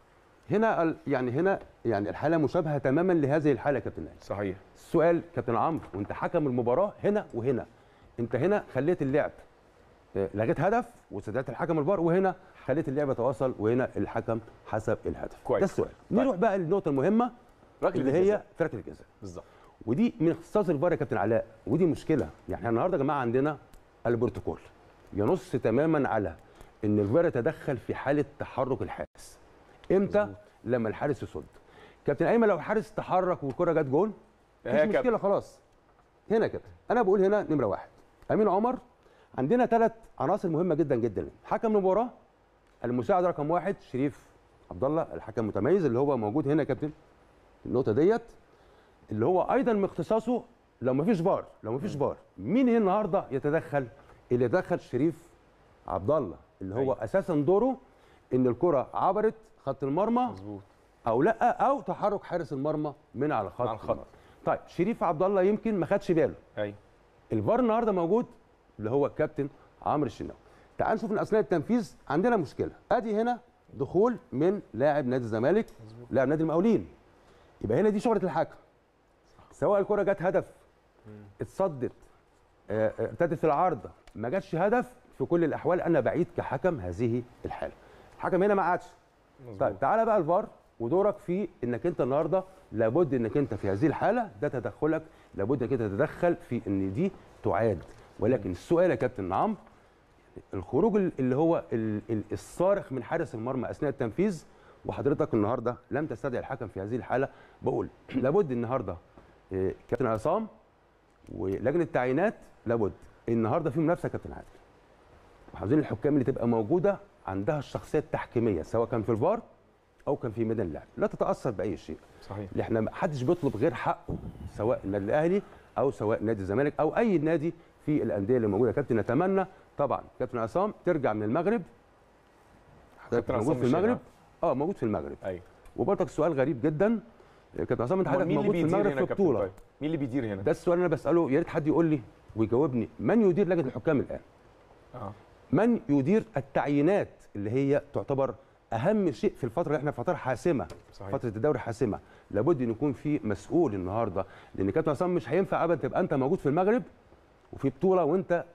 هنا ال- يعني هنا يعني الحاله مشابهه تماما لهذه الحاله يا كابتن نايل صحيح السؤال كابتن عمرو وانت حكم المباراه هنا وهنا انت هنا خليت اللعب آه، لغيت هدف واستدعيت الحكم الفار وهنا خليت اللعبه تواصل وهنا الحكم حسب الهدف كويس. ده السؤال نروح بقى للنقطه المهمه ركلة اللي هي الجزاء. في ركله الجزاء بالظبط ودي من اختصاص الفار يا كابتن علاء ودي مشكله يعني احنا النهارده يا جماعه عندنا البروتوكول ينص تماما على ان الفار يتدخل في حاله تحرك الحارس امتى لما الحارس يصد كابتن ايمن لو الحارس تحرك والكره جت جول هي مفيش كابتن. مشكله خلاص هنا كده انا بقول هنا نمره واحد امين عمر عندنا ثلاث عناصر مهمه جدا جدا حكم المباراه المساعد رقم واحد شريف عبد الله الحكم المتميز اللي هو موجود هنا يا كابتن النقطه ديت اللي هو ايضا من اختصاصه لو ما فيش فار لو ما فيش فار مين هنا النهارده يتدخل اللي يتدخل شريف عبد الله اللي هو أيوة. اساسا دوره ان الكره عبرت خط المرمى مظبوط او لا او تحرك حارس المرمى من على خط على الخط. المرمى. طيب شريف عبد الله يمكن ما خدش باله ايوه الفار النهارده موجود اللي هو الكابتن عمرو الشناوي تعال نشوف من اثناء التنفيذ عندنا مشكله ادي هنا دخول من لاعب نادي الزمالك لاعب نادي المقاولين يبقى هنا دي شغله الحكم سواء الكره جت هدف اتصدت آه، آه، ارتدت في العارضه ما جاتش هدف في كل الاحوال انا بعيد كحكم هذه الحاله الحكم هنا ما عادش طيب تعالى بقى الفار ودورك في انك انت النهارده لابد انك انت في هذه الحاله ده تدخلك لابد انك انت تتدخل في ان دي تعاد ولكن السؤال يا كابتن عمرو الخروج ال- اللي هو ال- ال- الصارخ من حارس المرمى اثناء التنفيذ وحضرتك النهارده لم تستدعي الحكم في هذه الحاله بقول لابد النهارده إيه، كابتن عصام ولجنه التعيينات لابد النهارده في منافسه يا كابتن عادل وعاوزين الحكام اللي تبقى موجوده عندها الشخصيه التحكيميه سواء كان في الفار او كان في ميدان اللعب لا تتاثر باي شيء صحيح اللي احنا ما حدش بيطلب غير حقه سواء النادي الاهلي او سواء نادي الزمالك او اي نادي في الانديه اللي موجوده يا كابتن نتمنى طبعا كابتن عصام ترجع من المغرب حضرتك كابتن موجود عصام في مش المغرب هنا. اه موجود في المغرب ايوه وبرضك سؤال غريب جدا كابتن عصام انت أمال حضرتك مين اللي موجود في بيدير المغرب هنا في يا كابتن بطوله طيب؟ مين اللي بيدير هنا ده السؤال اللي انا بساله يا ريت حد يقول لي ويجاوبني من يدير لجنه الحكام الان اه من يدير التعيينات اللي هي تعتبر اهم شيء في الفتره اللي احنا في فتره حاسمه صحيح. فتره الدوري حاسمه لابد ان يكون في مسؤول النهارده لان كابتن عصام مش هينفع ابدا تبقى انت موجود في المغرب وفي بطوله وانت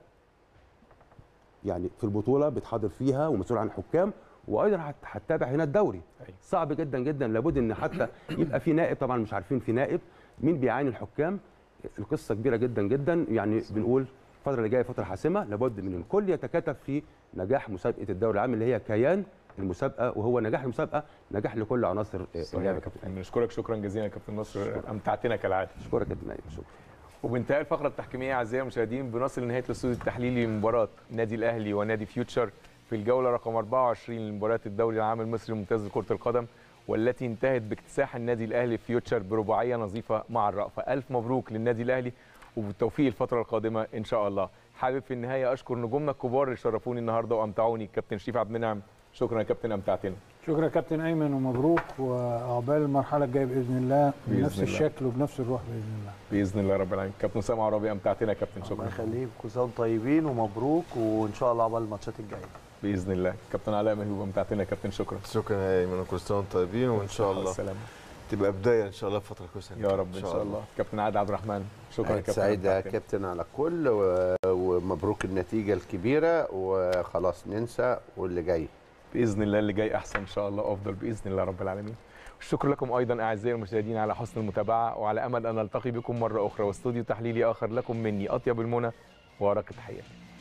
يعني في البطوله بتحاضر فيها ومسؤول عن الحكام وايضا هت- هتتابع هنا الدوري أيوة. صعب جدا جدا لابد ان حتى يبقى في نائب طبعا مش عارفين في نائب مين بيعين الحكام القصه كبيره جدا جدا يعني بنقول الفتره اللي جايه فتره حاسمه لابد من الكل يتكاتف في نجاح مسابقه الدوري العام اللي هي كيان المسابقه وهو نجاح المسابقه نجاح لكل عناصر صحيح اللعبه يا كابتن بنشكرك شكرا جزيلا يا كابتن نصر امتعتنا كالعاده اشكرك يا كابتن نايم شكرا وبانتهاء الفقره التحكيميه اعزائي المشاهدين بنصل لنهايه الاستوديو التحليلي لمباراه النادي الاهلي ونادي فيوتشر في الجوله رقم 24 لمباريات الدوري العام المصري الممتاز لكره القدم والتي انتهت باكتساح النادي الاهلي فيوتشر برباعيه نظيفه مع الرأفه الف مبروك للنادي الاهلي وبالتوفيق الفتره القادمه ان شاء الله حابب في النهايه اشكر نجومنا الكبار اللي شرفوني النهارده وامتعوني كابتن شريف عبد المنعم شكرا يا كابتن امتعتنا شكرا يا كابتن ايمن ومبروك وعقبال المرحله الجايه باذن الله بإذن بنفس الله. الشكل وبنفس الروح باذن الله باذن الله رب العالمين كابتن اسامه عرابي امتعتنا يا كابتن الله شكرا يخليك كل سنه وانتم طيبين ومبروك وان شاء الله عقبال الماتشات الجايه باذن الله كابتن علاء مهيوب امتعتنا يا كابتن شكرا شكرا يا ايمن وكل سنه وانتم طيبين وان شاء الله السلامه تبقى بدايه ان شاء الله فتره كويسه يا رب ان شاء الله كابتن عادل عبد الرحمن شكرا يا عيد كابتن سعيد يا أمتعتنا. كابتن على الكل و- ومبروك النتيجه الكبيره وخلاص ننسى واللي جاي باذن الله اللي جاي احسن ان شاء الله افضل باذن الله رب العالمين الشكر لكم ايضا اعزائي المشاهدين على حسن المتابعه وعلى امل ان نلتقي بكم مره اخرى واستوديو تحليلي اخر لكم مني اطيب المنى وارق التحيات